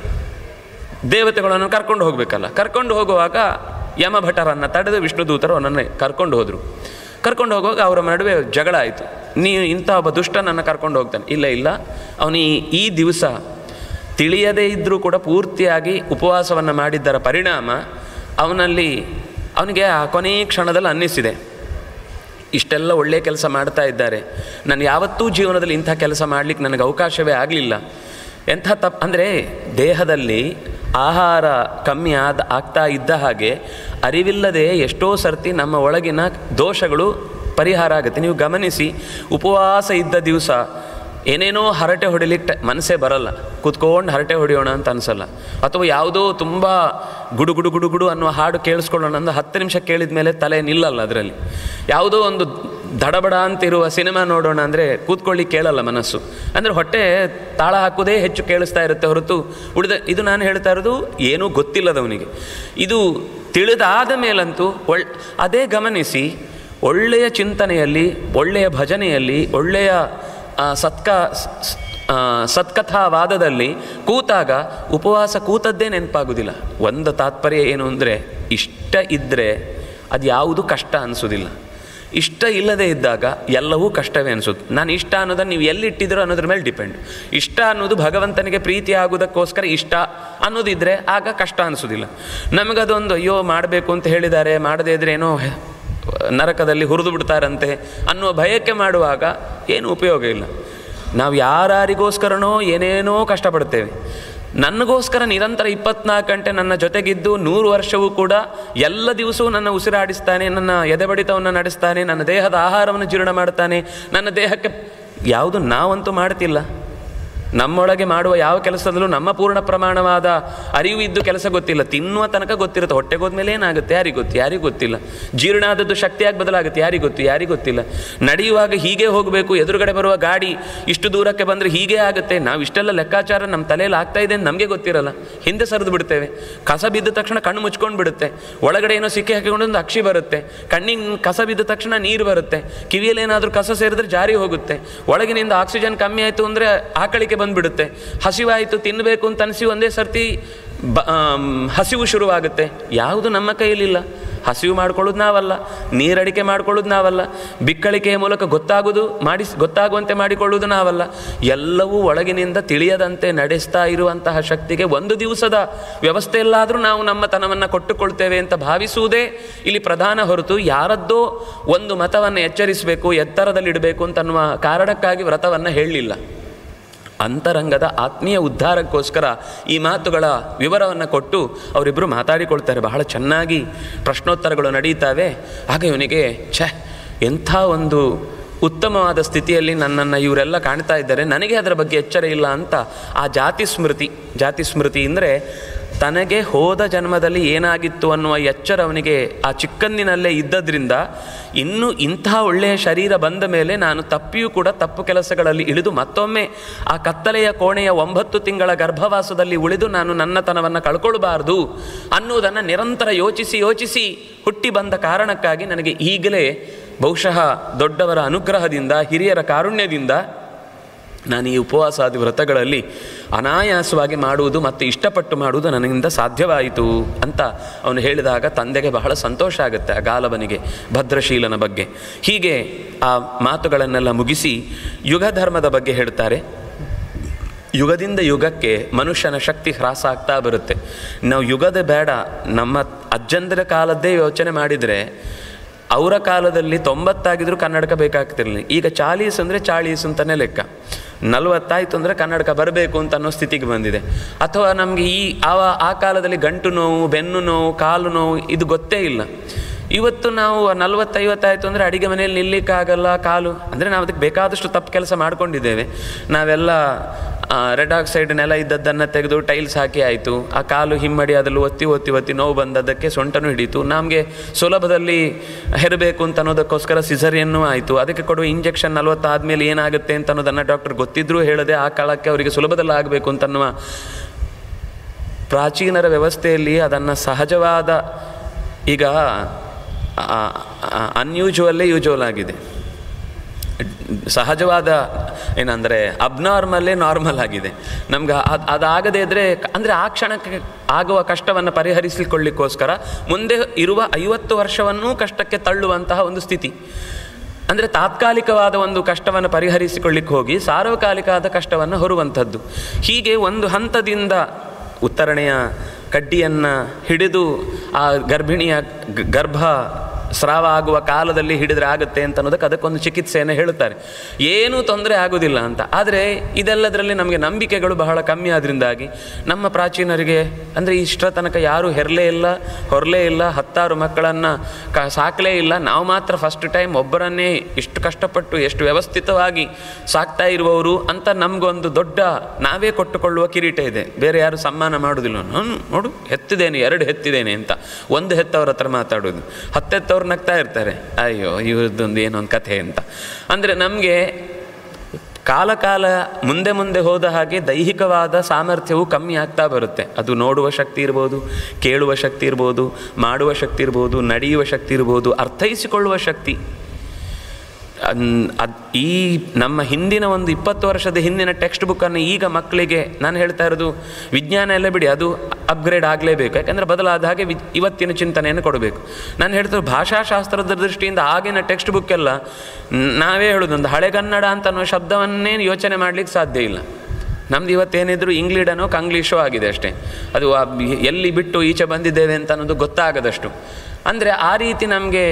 Speaker 2: ದೇವತೆಗಳನ್ನು ಕರ್ಕೊಂಡು ಹೋಗಬೇಕಲ್ಲ ಕರ್ಕೊಂಡು ಹೋಗುವಾಗ ಯಮಭಟರನ್ನು ತಡೆದು ವಿಷ್ಣುದೂತರು ಅವನನ್ನು ಕರ್ಕೊಂಡು ಹೋದರು ಕರ್ಕೊಂಡು ಹೋಗುವಾಗ ಅವರ ನಡುವೆ ಜಗಳ ಆಯಿತು ನೀವು ಇಂಥ ಒಬ್ಬ ದುಷ್ಟನನ್ನು ಕರ್ಕೊಂಡು ಹೋಗ್ತಾನೆ ಇಲ್ಲ ಇಲ್ಲ ಅವನು ಈ ಈ ದಿವಸ ತಿಳಿಯದೇ ಇದ್ದರೂ ಕೂಡ ಪೂರ್ತಿಯಾಗಿ ಉಪವಾಸವನ್ನು ಮಾಡಿದ್ದರ ಪರಿಣಾಮ ಅವನಲ್ಲಿ ಅವನಿಗೆ ಆ ಕೊನೆಯ ಕ್ಷಣದಲ್ಲಿ ಅನ್ನಿಸಿದೆ ಇಷ್ಟೆಲ್ಲ ಒಳ್ಳೆಯ ಕೆಲಸ ಮಾಡ್ತಾ ಇದ್ದಾರೆ ನಾನು ಯಾವತ್ತೂ ಜೀವನದಲ್ಲಿ ಇಂಥ ಕೆಲಸ ಮಾಡಲಿಕ್ಕೆ ನನಗೆ ಅವಕಾಶವೇ ಆಗಲಿಲ್ಲ ಎಂಥ ತಪ್ಪು ಅಂದರೆ ದೇಹದಲ್ಲಿ ಆಹಾರ ಕಮ್ಮಿ ಆದ ಆಗ್ತಾ ಇದ್ದ ಹಾಗೆ ಅರಿವಿಲ್ಲದೆ ಎಷ್ಟೋ ಸರ್ತಿ ನಮ್ಮ ಒಳಗಿನ ದೋಷಗಳು ಪರಿಹಾರ ಆಗುತ್ತೆ ನೀವು ಗಮನಿಸಿ ಉಪವಾಸ ಇದ್ದ ದಿವಸ ಏನೇನೋ ಹರಟೆ ಹೊಡಿಲಿಕ್ಕೆ ಟ- ಮನಸ್ಸೇ ಬರಲ್ಲ ಕೂತ್ಕೊಂಡು ಹರಟೆ ಹೊಡೆಯೋಣ ಅಂತ ಅನಿಸಲ್ಲ ಅಥವಾ ಯಾವುದೋ ತುಂಬ ಗುಡು ಗುಡು ಗುಡು ಗುಡು ಅನ್ನುವ ಹಾಡು ಕೇಳಿಸ್ಕೊಳ್ಳೋಣ ಅಂದ್ರೆ ಹತ್ತು ನಿಮಿಷ ಕೇಳಿದ ಮೇಲೆ ತಲೆ ನಿಲ್ಲಲ್ಲ ಅದರಲ್ಲಿ ಯಾವುದೋ ಒಂದು ದಡಬಡ ಅಂತಿರುವ ಸಿನಿಮಾ ನೋಡೋಣ ಅಂದರೆ ಕೂತ್ಕೊಳ್ಳಿ ಕೇಳಲ್ಲ ಮನಸ್ಸು ಅಂದರೆ ಹೊಟ್ಟೆ ತಾಳ ಹಾಕೋದೇ ಹೆಚ್ಚು ಕೇಳಿಸ್ತಾ ಇರುತ್ತೆ ಹೊರತು ಉಳಿದ ಇದು ನಾನು ಹೇಳ್ತಾ ಇರೋದು ಏನೂ ಗೊತ್ತಿಲ್ಲದವನಿಗೆ ಇದು ತಿಳಿದಾದ ಮೇಲಂತೂ ಒಳ್ ಅದೇ ಗಮನಿಸಿ ಒಳ್ಳೆಯ ಚಿಂತನೆಯಲ್ಲಿ ಒಳ್ಳೆಯ ಭಜನೆಯಲ್ಲಿ ಒಳ್ಳೆಯ ಆ, ಸತ್ಕ ಸ್- ಸ್- ಆ, ಸತ್ಕಥಾವಾದದಲ್ಲಿ ಕೂತಾಗ ಉಪವಾಸ ಕೂತದ್ದೇ ನೆನಪಾಗೋದಿಲ್ಲ ಒಂದು ತಾತ್ಪರ್ಯ ಏನು ಅಂದರೆ ಇಷ್ಟ ಇದ್ದರೆ ಅದು ಯಾವುದು ಕಷ್ಟ ಅನಿಸೋದಿಲ್ಲ ಇಷ್ಟ ಇಲ್ಲದೆ ಇದ್ದಾಗ ಎಲ್ಲವೂ ಕಷ್ಟವೇ ಅನಿಸುತ್ತೆ ನಾನು ಇಷ್ಟ ಅನ್ನೋದನ್ನು ನೀವು ಎಲ್ಲಿಟ್ಟಿದ್ದೀರೋ ಅನ್ನೋದ್ರ ಮೇಲೆ ಡಿಪೆಂಡ್ ಇಷ್ಟ ಅನ್ನೋದು ಭಗವಂತನಿಗೆ ಪ್ರೀತಿ ಆಗೋದಕ್ಕೋಸ್ಕರ ಇಷ್ಟ ಅನ್ನೋದಿದ್ದರೆ ಆಗ ಕಷ್ಟ ಅನಿಸೋದಿಲ್ಲ ನಮಗದೊಂದು ಅಯ್ಯೋ ಮಾಡಬೇಕು ಅಂತ ಹೇಳಿದ್ದಾರೆ ಮಾಡದೇ ಇದ್ರೆ ಏನೋ ಹೆ- ನರಕದಲ್ಲಿ ಹುರಿದು ಬಿಡ್ತಾರಂತೆ ಅನ್ನುವ ಭಯಕ್ಕೆ ಮಾಡುವಾಗ ಏನು ಉಪಯೋಗ ಇಲ್ಲ ನಾವು ಯಾರಿಗೋಸ್ಕರನೋ ಏನೇನೋ ಕಷ್ಟಪಡ್ತೇವೆ ನನಗೋಸ್ಕರ ನಿರಂತರ ಇಪ್ಪತ್ನಾಲ್ಕು ಗಂಟೆ ನನ್ನ ಜೊತೆಗಿದ್ದು ನೂರು ವರ್ಷವೂ ಕೂಡ ಎಲ್ಲ ದಿವಸವೂ ನನ್ನ ಉಸಿರಾಡಿಸ್ತಾನೆ ನನ್ನ ಎದೆಬಡಿತವನ್ನು ನಡೆಸ್ತಾನೆ ನನ್ನ ದೇಹದ ಆಹಾರವನ್ನು ಜೀರ್ಣ ಮಾಡ್ತಾನೆ ನನ್ನ ದೇಹಕ್ಕೆ ಯಾವುದು ನಾವಂತೂ ಮಾಡ್ತಿಲ್ಲ ನಮ್ಮೊಳಗೆ ಮಾಡುವ ಯಾವ ಕೆಲಸದಲ್ಲೂ ನಮ್ಮ ಪೂರ್ಣ ಪ್ರಮಾಣವಾದ ಅರಿವು ಇದ್ದು ಕೆಲಸ ಗೊತ್ತಿಲ್ಲ ತಿನ್ನುವ ತನಕ ಗೊತ್ತಿರುತ್ತೆ ಹೊಟ್ಟೆಗೆ ಹೋದ್ಮೇಲೆ ಏನಾಗುತ್ತೆ ಯಾರಿಗೆ ಗೊತ್ತು ಯಾರಿಗೂ ಗೊತ್ತಿಲ್ಲ ಜೀರ್ಣ ಆದದ್ದು ಶಕ್ತಿಯಾಗಿ ಬದಲಾಗುತ್ತೆ ಯಾರಿಗೆ ಗೊತ್ತು ಯಾರಿಗೂ ಗೊತ್ತಿಲ್ಲ ನಡೆಯುವಾಗ ಹೀಗೆ ಹೋಗಬೇಕು ಎದುರುಗಡೆ ಬರುವ ಗಾಡಿ ಇಷ್ಟು ದೂರಕ್ಕೆ ಬಂದರೆ ಹೀಗೆ ಆಗುತ್ತೆ ನಾವು ಇಷ್ಟೆಲ್ಲ ಲೆಕ್ಕಾಚಾರ ನಮ್ಮ ತಲೆಯಲ್ಲಿ ಆಗ್ತಾ ಇದೆ ಅಂತ ನಮಗೆ ಗೊತ್ತಿರಲ್ಲ ಹಿಂದೆ ಸರಿದು ಬಿಡ್ತೇವೆ ಕಸ ಬಿದ್ದ ತಕ್ಷಣ ಕಣ್ಣು ಮುಚ್ಕೊಂಡು ಬಿಡುತ್ತೆ ಒಳಗಡೆ ಏನೋ ಸಿಕ್ಕಿ ಹಾಕಿಕೊಂಡು ಒಂದು ಅಕ್ಷಿ ಬರುತ್ತೆ ಕಣ್ಣಿಗೆ ಕಸ ಬಿದ್ದ ತಕ್ಷಣ ನೀರು ಬರುತ್ತೆ ಕಿವಿಯಲ್ಲಿ ಏನಾದರೂ ಕಸ ಸೇರಿದ್ರೆ ಜಾರಿ ಹೋಗುತ್ತೆ ಒಳಗಿನಿಂದ ಆಕ್ಸಿಜನ್ ಕಮ್ಮಿ ಆಯಿತು ಅಂದರೆ ಆಕಳಿಕೆ ಬಂದುಬಿಡುತ್ತೆ ಹಸಿವಾಯಿತು ತಿನ್ನಬೇಕು ಅಂತ ಅನಿಸಿ ಒಂದೇ ಸರ್ತಿ ಬ ಆಮ್, ಹಸಿವು ಶುರುವಾಗುತ್ತೆ ಯಾವುದು ನಮ್ಮ ಕೈಯಲ್ಲಿಲ್ಲ ಹಸಿವು ಮಾಡ್ಕೊಳ್ಳೋದು ನಾವಲ್ಲ ನೀರಡಿಕೆ ಮಾಡ್ಕೊಳ್ಳೋದು ನಾವಲ್ಲ ಬಿಕ್ಕಳಿಕೆಯ ಮೂಲಕ ಗೊತ್ತಾಗೋದು ಮಾಡಿಸ್ ಗೊತ್ತಾಗುವಂತೆ ಮಾಡಿಕೊಳ್ಳುವುದು ನಾವಲ್ಲ ಎಲ್ಲವೂ ಒಳಗಿನಿಂದ ತಿಳಿಯದಂತೆ ನಡೆಸ್ತಾ ಇರುವಂತಹ ಶಕ್ತಿಗೆ ಒಂದು ದಿವಸದ ವ್ಯವಸ್ಥೆಯಲ್ಲಾದರೂ ನಾವು ನಮ್ಮ ತನವನ್ನು ಕೊಟ್ಟುಕೊಳ್ತೇವೆ ಅಂತ ಭಾವಿಸುವುದೇ ಇಲ್ಲಿ ಪ್ರಧಾನ ಹೊರತು ಯಾರದ್ದೋ ಒಂದು ಮತವನ್ನು ಎಚ್ಚರಿಸಬೇಕು ಎತ್ತರದಲ್ಲಿಡಬೇಕು ಅಂತನ್ನುವ ಕಾರಣಕ್ಕಾಗಿ ವ್ರತವನ್ನು ಹೇಳಲಿಲ್ಲ ಅಂತರಂಗದ ಆತ್ಮೀಯ ಉದ್ಧಾರಕ್ಕೋಸ್ಕರ ಈ ಮಾತುಗಳ ವಿವರವನ್ನು ಕೊಟ್ಟು ಅವರಿಬ್ಬರು ಮಾತಾಡಿಕೊಳ್ತಾರೆ ಬಹಳ ಚೆನ್ನಾಗಿ ಪ್ರಶ್ನೋತ್ತರಗಳು ನಡೀತಾವೆ ಆಗ ಇವನಿಗೆ ಛೆ ಎಂಥ ಒಂದು ಉತ್ತಮವಾದ ಸ್ಥಿತಿಯಲ್ಲಿ ನನ್ನನ್ನು ಇವರೆಲ್ಲ ಕಾಣ್ತಾ ಇದ್ದಾರೆ ನನಗೆ ಅದರ ಬಗ್ಗೆ ಎಚ್ಚರ ಇಲ್ಲ ಅಂತ ಆ ಜಾತಿ ಸ್ಮೃತಿ ಜಾತಿ ಸ್ಮೃತಿ ಅಂದರೆ ತನಗೆ ಹೋದ ಜನ್ಮದಲ್ಲಿ ಏನಾಗಿತ್ತು ಅನ್ನುವ ಎಚ್ಚರ ಅವನಿಗೆ ಆ ಚಿಕ್ಕಂದಿನಲ್ಲೇ ಇದ್ದದ್ರಿಂದ ಇನ್ನು ಇಂಥ ಒಳ್ಳೆಯ ಶರೀರ ಬಂದ ಮೇಲೆ ನಾನು ತಪ್ಪಿಯೂ ಕೂಡ ತಪ್ಪು ಕೆಲಸಗಳಲ್ಲಿ ಇಳಿದು ಮತ್ತೊಮ್ಮೆ ಆ ಕತ್ತಲೆಯ ಕೋಣೆಯ ಒಂಬತ್ತು ತಿಂಗಳ ಗರ್ಭವಾಸದಲ್ಲಿ ಉಳಿದು ನಾನು ನನ್ನತನವನ್ನು ಕಳ್ಕೊಳ್ಬಾರ್ದು ಅನ್ನುವುದನ್ನು ನಿರಂತರ ಯೋಚಿಸಿ ಯೋಚಿಸಿ ಹುಟ್ಟಿ ಬಂದ ಕಾರಣಕ್ಕಾಗಿ ನನಗೆ ಈಗಲೇ ಬಹುಶಃ ದೊಡ್ಡವರ ಅನುಗ್ರಹದಿಂದ ಹಿರಿಯರ ಕಾರುಣ್ಯದಿಂದ ನಾನು ಈ ಉಪವಾಸಾದಿ ವ್ರತಗಳಲ್ಲಿ ಅನಾಯಾಸವಾಗಿ ಮಾಡುವುದು ಮತ್ತು ಇಷ್ಟಪಟ್ಟು ಮಾಡುವುದು ನನಗಿಂದ ಸಾಧ್ಯವಾಯಿತು ಅಂತ ಅವನು ಹೇಳಿದಾಗ ತಂದೆಗೆ ಬಹಳ ಸಂತೋಷ ಆಗುತ್ತೆ ಆ ಗಾಲವನಿಗೆ ಭದ್ರಶೀಲನ ಬಗ್ಗೆ ಹೀಗೆ ಆ ಮಾತುಗಳನ್ನೆಲ್ಲ ಮುಗಿಸಿ ಯುಗ ಧರ್ಮದ ಬಗ್ಗೆ ಹೇಳ್ತಾರೆ ಯುಗದಿಂದ ಯುಗಕ್ಕೆ ಮನುಷ್ಯನ ಶಕ್ತಿ ಹ್ರಾಸ ಆಗ್ತಾ ಬರುತ್ತೆ ನಾವು ಯುಗದ ಬೇಡ ನಮ್ಮ ಅಜ್ಜಂದಿರ ಕಾಲದ್ದೇ ಯೋಚನೆ ಮಾಡಿದರೆ ಅವರ ಕಾಲದಲ್ಲಿ ತೊಂಬತ್ತಾಗಿದ್ರೂ ಕನ್ನಡಕ ಬೇಕಾಗ್ತಿರಲಿಲ್ಲ ಈಗ ಚಾಲೀಸ್ ಅಂದರೆ ಚಾಳೀಸ್ ಅಂತಲೇ ಲೆಕ್ಕ ನಲ್ವತ್ತಾಯ್ತು ಅಂದರೆ ಕನ್ನಡಕ ಬರಬೇಕು ಅಂತ ಅನ್ನೋ ಸ್ಥಿತಿಗೆ ಬಂದಿದೆ ಅಥವಾ ನಮಗೆ ಈ ಆವ ಆ ಕಾಲದಲ್ಲಿ ಗಂಟು ನೋವು ಬೆನ್ನು ನೋವು ಕಾಲು ನೋವು ಇದು ಗೊತ್ತೇ ಇಲ್ಲ ಇವತ್ತು ನಾವು ನಲ್ವತ್ತೈವತ್ತಾಯಿತು ಅಂದರೆ ಅಡಿಗೆ ಮನೆಯಲ್ಲಿ ನಿಲ್ಲಿಕ್ಕಾಗಲ್ಲ ಕಾಲು ಅಂದರೆ ನಾವು ಅದಕ್ಕೆ ಬೇಕಾದಷ್ಟು ತಪ್ಪು ಕೆಲಸ ಮಾಡ್ಕೊಂಡಿದ್ದೇವೆ ನಾವೆಲ್ಲ ರೆಡ್ ಆಕ್ಸೈಡ್ ನೆಲ ಇದ್ದದ್ದನ್ನು ತೆಗೆದು ಟೈಲ್ಸ್ ಹಾಕಿ ಆಯಿತು ಆ ಕಾಲು ಹಿಮ್ಮಡಿ ಅದರಲ್ಲಿ ಒತ್ತಿ ಒತ್ತಿ ಒತ್ತಿ ನೋವು ಬಂದದ್ದಕ್ಕೆ ಸೊಂಟನೂ ಹಿಡೀತು ನಮಗೆ ಸುಲಭದಲ್ಲಿ ಹೆರಬೇಕು ಅಂತ ಅನ್ನೋದಕ್ಕೋಸ್ಕರ ಸಿಸರಿಯನ್ನು ಆಯಿತು ಅದಕ್ಕೆ ಕೊಡುವ ಇಂಜೆಕ್ಷನ್ ನಲ್ವತ್ತಾದ್ಮೇಲೆ ಏನಾಗುತ್ತೆ ಅಂತ ಅನ್ನೋದನ್ನು ಡಾಕ್ಟರ್ ಗೊತ್ತಿದ್ರೂ ಹೇಳದೆ ಆ ಕಾಲಕ್ಕೆ ಅವರಿಗೆ ಸುಲಭದಲ್ಲಿ ಆಗಬೇಕು ಅಂತನ್ನುವ ಪ್ರಾಚೀನರ ವ್ಯವಸ್ಥೆಯಲ್ಲಿ ಅದನ್ನು ಸಹಜವಾದ ಈಗ ಅನ್ಯೂಜುವಲ್ಲೇ ಯೂಜುವಲ್ ಆಗಿದೆ ಸಹಜವಾದ ಏನಂದರೆ ಅಬ್ನಾರ್ಮಲ್ಲೇ ನಾರ್ಮಲ್ ಆಗಿದೆ ನಮ್ಗೆ ಅದು ಅದಾಗದೇ ಇದ್ದರೆ ಅಂದರೆ ಆ ಕ್ಷಣಕ್ಕೆ ಆಗುವ ಕಷ್ಟವನ್ನು ಪರಿಹರಿಸಿಕೊಳ್ಳಿಕ್ಕೋಸ್ಕರ ಮುಂದೆ ಇರುವ ಐವತ್ತು ವರ್ಷವನ್ನೂ ಕಷ್ಟಕ್ಕೆ ತಳ್ಳುವಂತಹ ಒಂದು ಸ್ಥಿತಿ ಅಂದರೆ ತಾತ್ಕಾಲಿಕವಾದ ಒಂದು ಕಷ್ಟವನ್ನು ಪರಿಹರಿಸಿಕೊಳ್ಳಿಕ್ಕೆ ಹೋಗಿ ಸಾರ್ವಕಾಲಿಕವಾದ ಕಷ್ಟವನ್ನು ಹೊರುವಂಥದ್ದು ಹೀಗೆ ಒಂದು ಹಂತದಿಂದ ಉತ್ತರಣೆಯ ಕಡ್ಡಿಯನ್ನು ಹಿಡಿದು ಆ ಗರ್ಭಿಣಿಯ ಗ- ಗರ್ಭ ಸ್ರಾವ ಆಗುವ ಕಾಲದಲ್ಲಿ ಹಿಡಿದ್ರೆ ಆಗುತ್ತೆ ಅಂತ ಅನ್ನೋದಕ್ಕೆ ಅದಕ್ಕೊಂದು ಚಿಕಿತ್ಸೆಯನ್ನು ಹೇಳುತ್ತಾರೆ ಏನೂ ತೊಂದರೆ ಆಗೋದಿಲ್ಲ ಅಂತ ಆದರೆ ಇದೆಲ್ಲದರಲ್ಲಿ ನಮಗೆ ನಂಬಿಕೆಗಳು ಬಹಳ ಕಮ್ಮಿ ಆದ್ರಿಂದಾಗಿ ನಮ್ಮ ಪ್ರಾಚೀನರಿಗೆ ಅಂದರೆ ಇಷ್ಟರ ತನಕ ಯಾರೂ ಹೆರಲೇ ಇಲ್ಲ ಹೊರಲೇ ಇಲ್ಲ ಹತ್ತಾರು ಮಕ್ಕಳನ್ನು ಕ ಸಾಕಲೇ ಇಲ್ಲ ನಾವು ಮಾತ್ರ ಫಸ್ಟ್ ಟೈಮ್ ಒಬ್ಬರನ್ನೇ ಇಷ್ಟು ಕಷ್ಟಪಟ್ಟು ಎಷ್ಟು ವ್ಯವಸ್ಥಿತವಾಗಿ ಸಾಕ್ತಾ ಇರುವವರು ಅಂತ ನಮಗೊಂದು ದೊಡ್ಡ ನಾವೇ ಕೊಟ್ಟುಕೊಳ್ಳುವ ಕಿರೀಟ ಇದೆ ಬೇರೆ ಯಾರು ಸನ್ಮಾನ ಮಾಡೋದಿಲ್ಲ ನಾನು ನೋಡು ಹೆತ್ತಿದ್ದೇನೆ ಎರಡು ಹೆತ್ತಿದ್ದೇನೆ ಅಂತ ಒಂದು ಹೆತ್ತವ್ರ ಹತ್ರ ಮಾತಾಡೋದು ಹತ್ತೆತ್ತವ್ರು ನಗ್ತಾ ಇರ್ತಾರೆ ಅಯ್ಯೋ ಇವ್ರದ್ದೊಂದು ಏನೋ ಒಂದು ಕಥೆ ಅಂತ ಅಂದರೆ ನಮಗೆ ಕಾಲ ಕಾಲ ಮುಂದೆ ಮುಂದೆ ಹೋದ ಹಾಗೆ ದೈಹಿಕವಾದ ಸಾಮರ್ಥ್ಯವು ಕಮ್ಮಿ ಆಗ್ತಾ ಬರುತ್ತೆ ಅದು ನೋಡುವ ಶಕ್ತಿ ಇರ್ಬೋದು ಕೇಳುವ ಶಕ್ತಿ ಇರ್ಬೋದು ಮಾಡುವ ಶಕ್ತಿ ಇರ್ಬೋದು ನಡೆಯುವ ಶಕ್ತಿ ಇರ್ಬೋದು ಅರ್ಥೈಸಿಕೊಳ್ಳುವ ಶಕ್ತಿ ಅನ್- ಅದ್ ಈ ನಮ್ಮ ಹಿಂದಿನ ಒಂದು ಇಪ್ಪತ್ತು ವರ್ಷದ ಹಿಂದಿನ ಟೆಕ್ಸ್ಟ್ ಬುಕ್ಕನ್ನು ಈಗ ಮಕ್ಕಳಿಗೆ ನಾನು ಹೇಳ್ತಾ ಇರೋದು ವಿಜ್ಞಾನ ಎಲ್ಲ ಬಿಡಿ ಅದು ಅಪ್ಗ್ರೇಡ್ ಆಗಲೇಬೇಕು ಯಾಕಂದರೆ ಬದಲಾದ ಹಾಗೆ ವಿ ಇವತ್ತಿನ ಚಿಂತನೆಯನ್ನು ಕೊಡಬೇಕು ನಾನು ಹೇಳ್ತಾರೆ ಭಾಷಾಶಾಸ್ತ್ರದ ದೃಷ್ಟಿಯಿಂದ ಆಗಿನ ಟೆಕ್ಸ್ಟ್ ಬುಕ್ ಎಲ್ಲ ನ್- ನಾವೇ ಹೇಳೋದು ಒಂದು ಹಳೆಗನ್ನಡ ಅಂತ ಅನ್ನೋ ಶಬ್ದವನ್ನೇ ಯೋಚನೆ ಮಾಡಲಿಕ್ಕೆ ಸಾಧ್ಯ ಇಲ್ಲ ನಮ್ದು ಇವತ್ತೇನಿದ್ರು ಇಂಗ್ಲೀಡನೋ ಕಂಗ್ಲೀಷೋ ಆಗಿದೆ ಅಷ್ಟೇ ಅದು ಆ ಬಿ- ಎಲ್ಲಿ ಬಿಟ್ಟು ಈಚೆ ಬಂದಿದ್ದೇವೆ ಅಂತ ಅನ್ನೋದು ಗೊತ್ತಾಗದಷ್ಟು ಅಂದರೆ ಆ ರೀತಿ ನಮಗೆ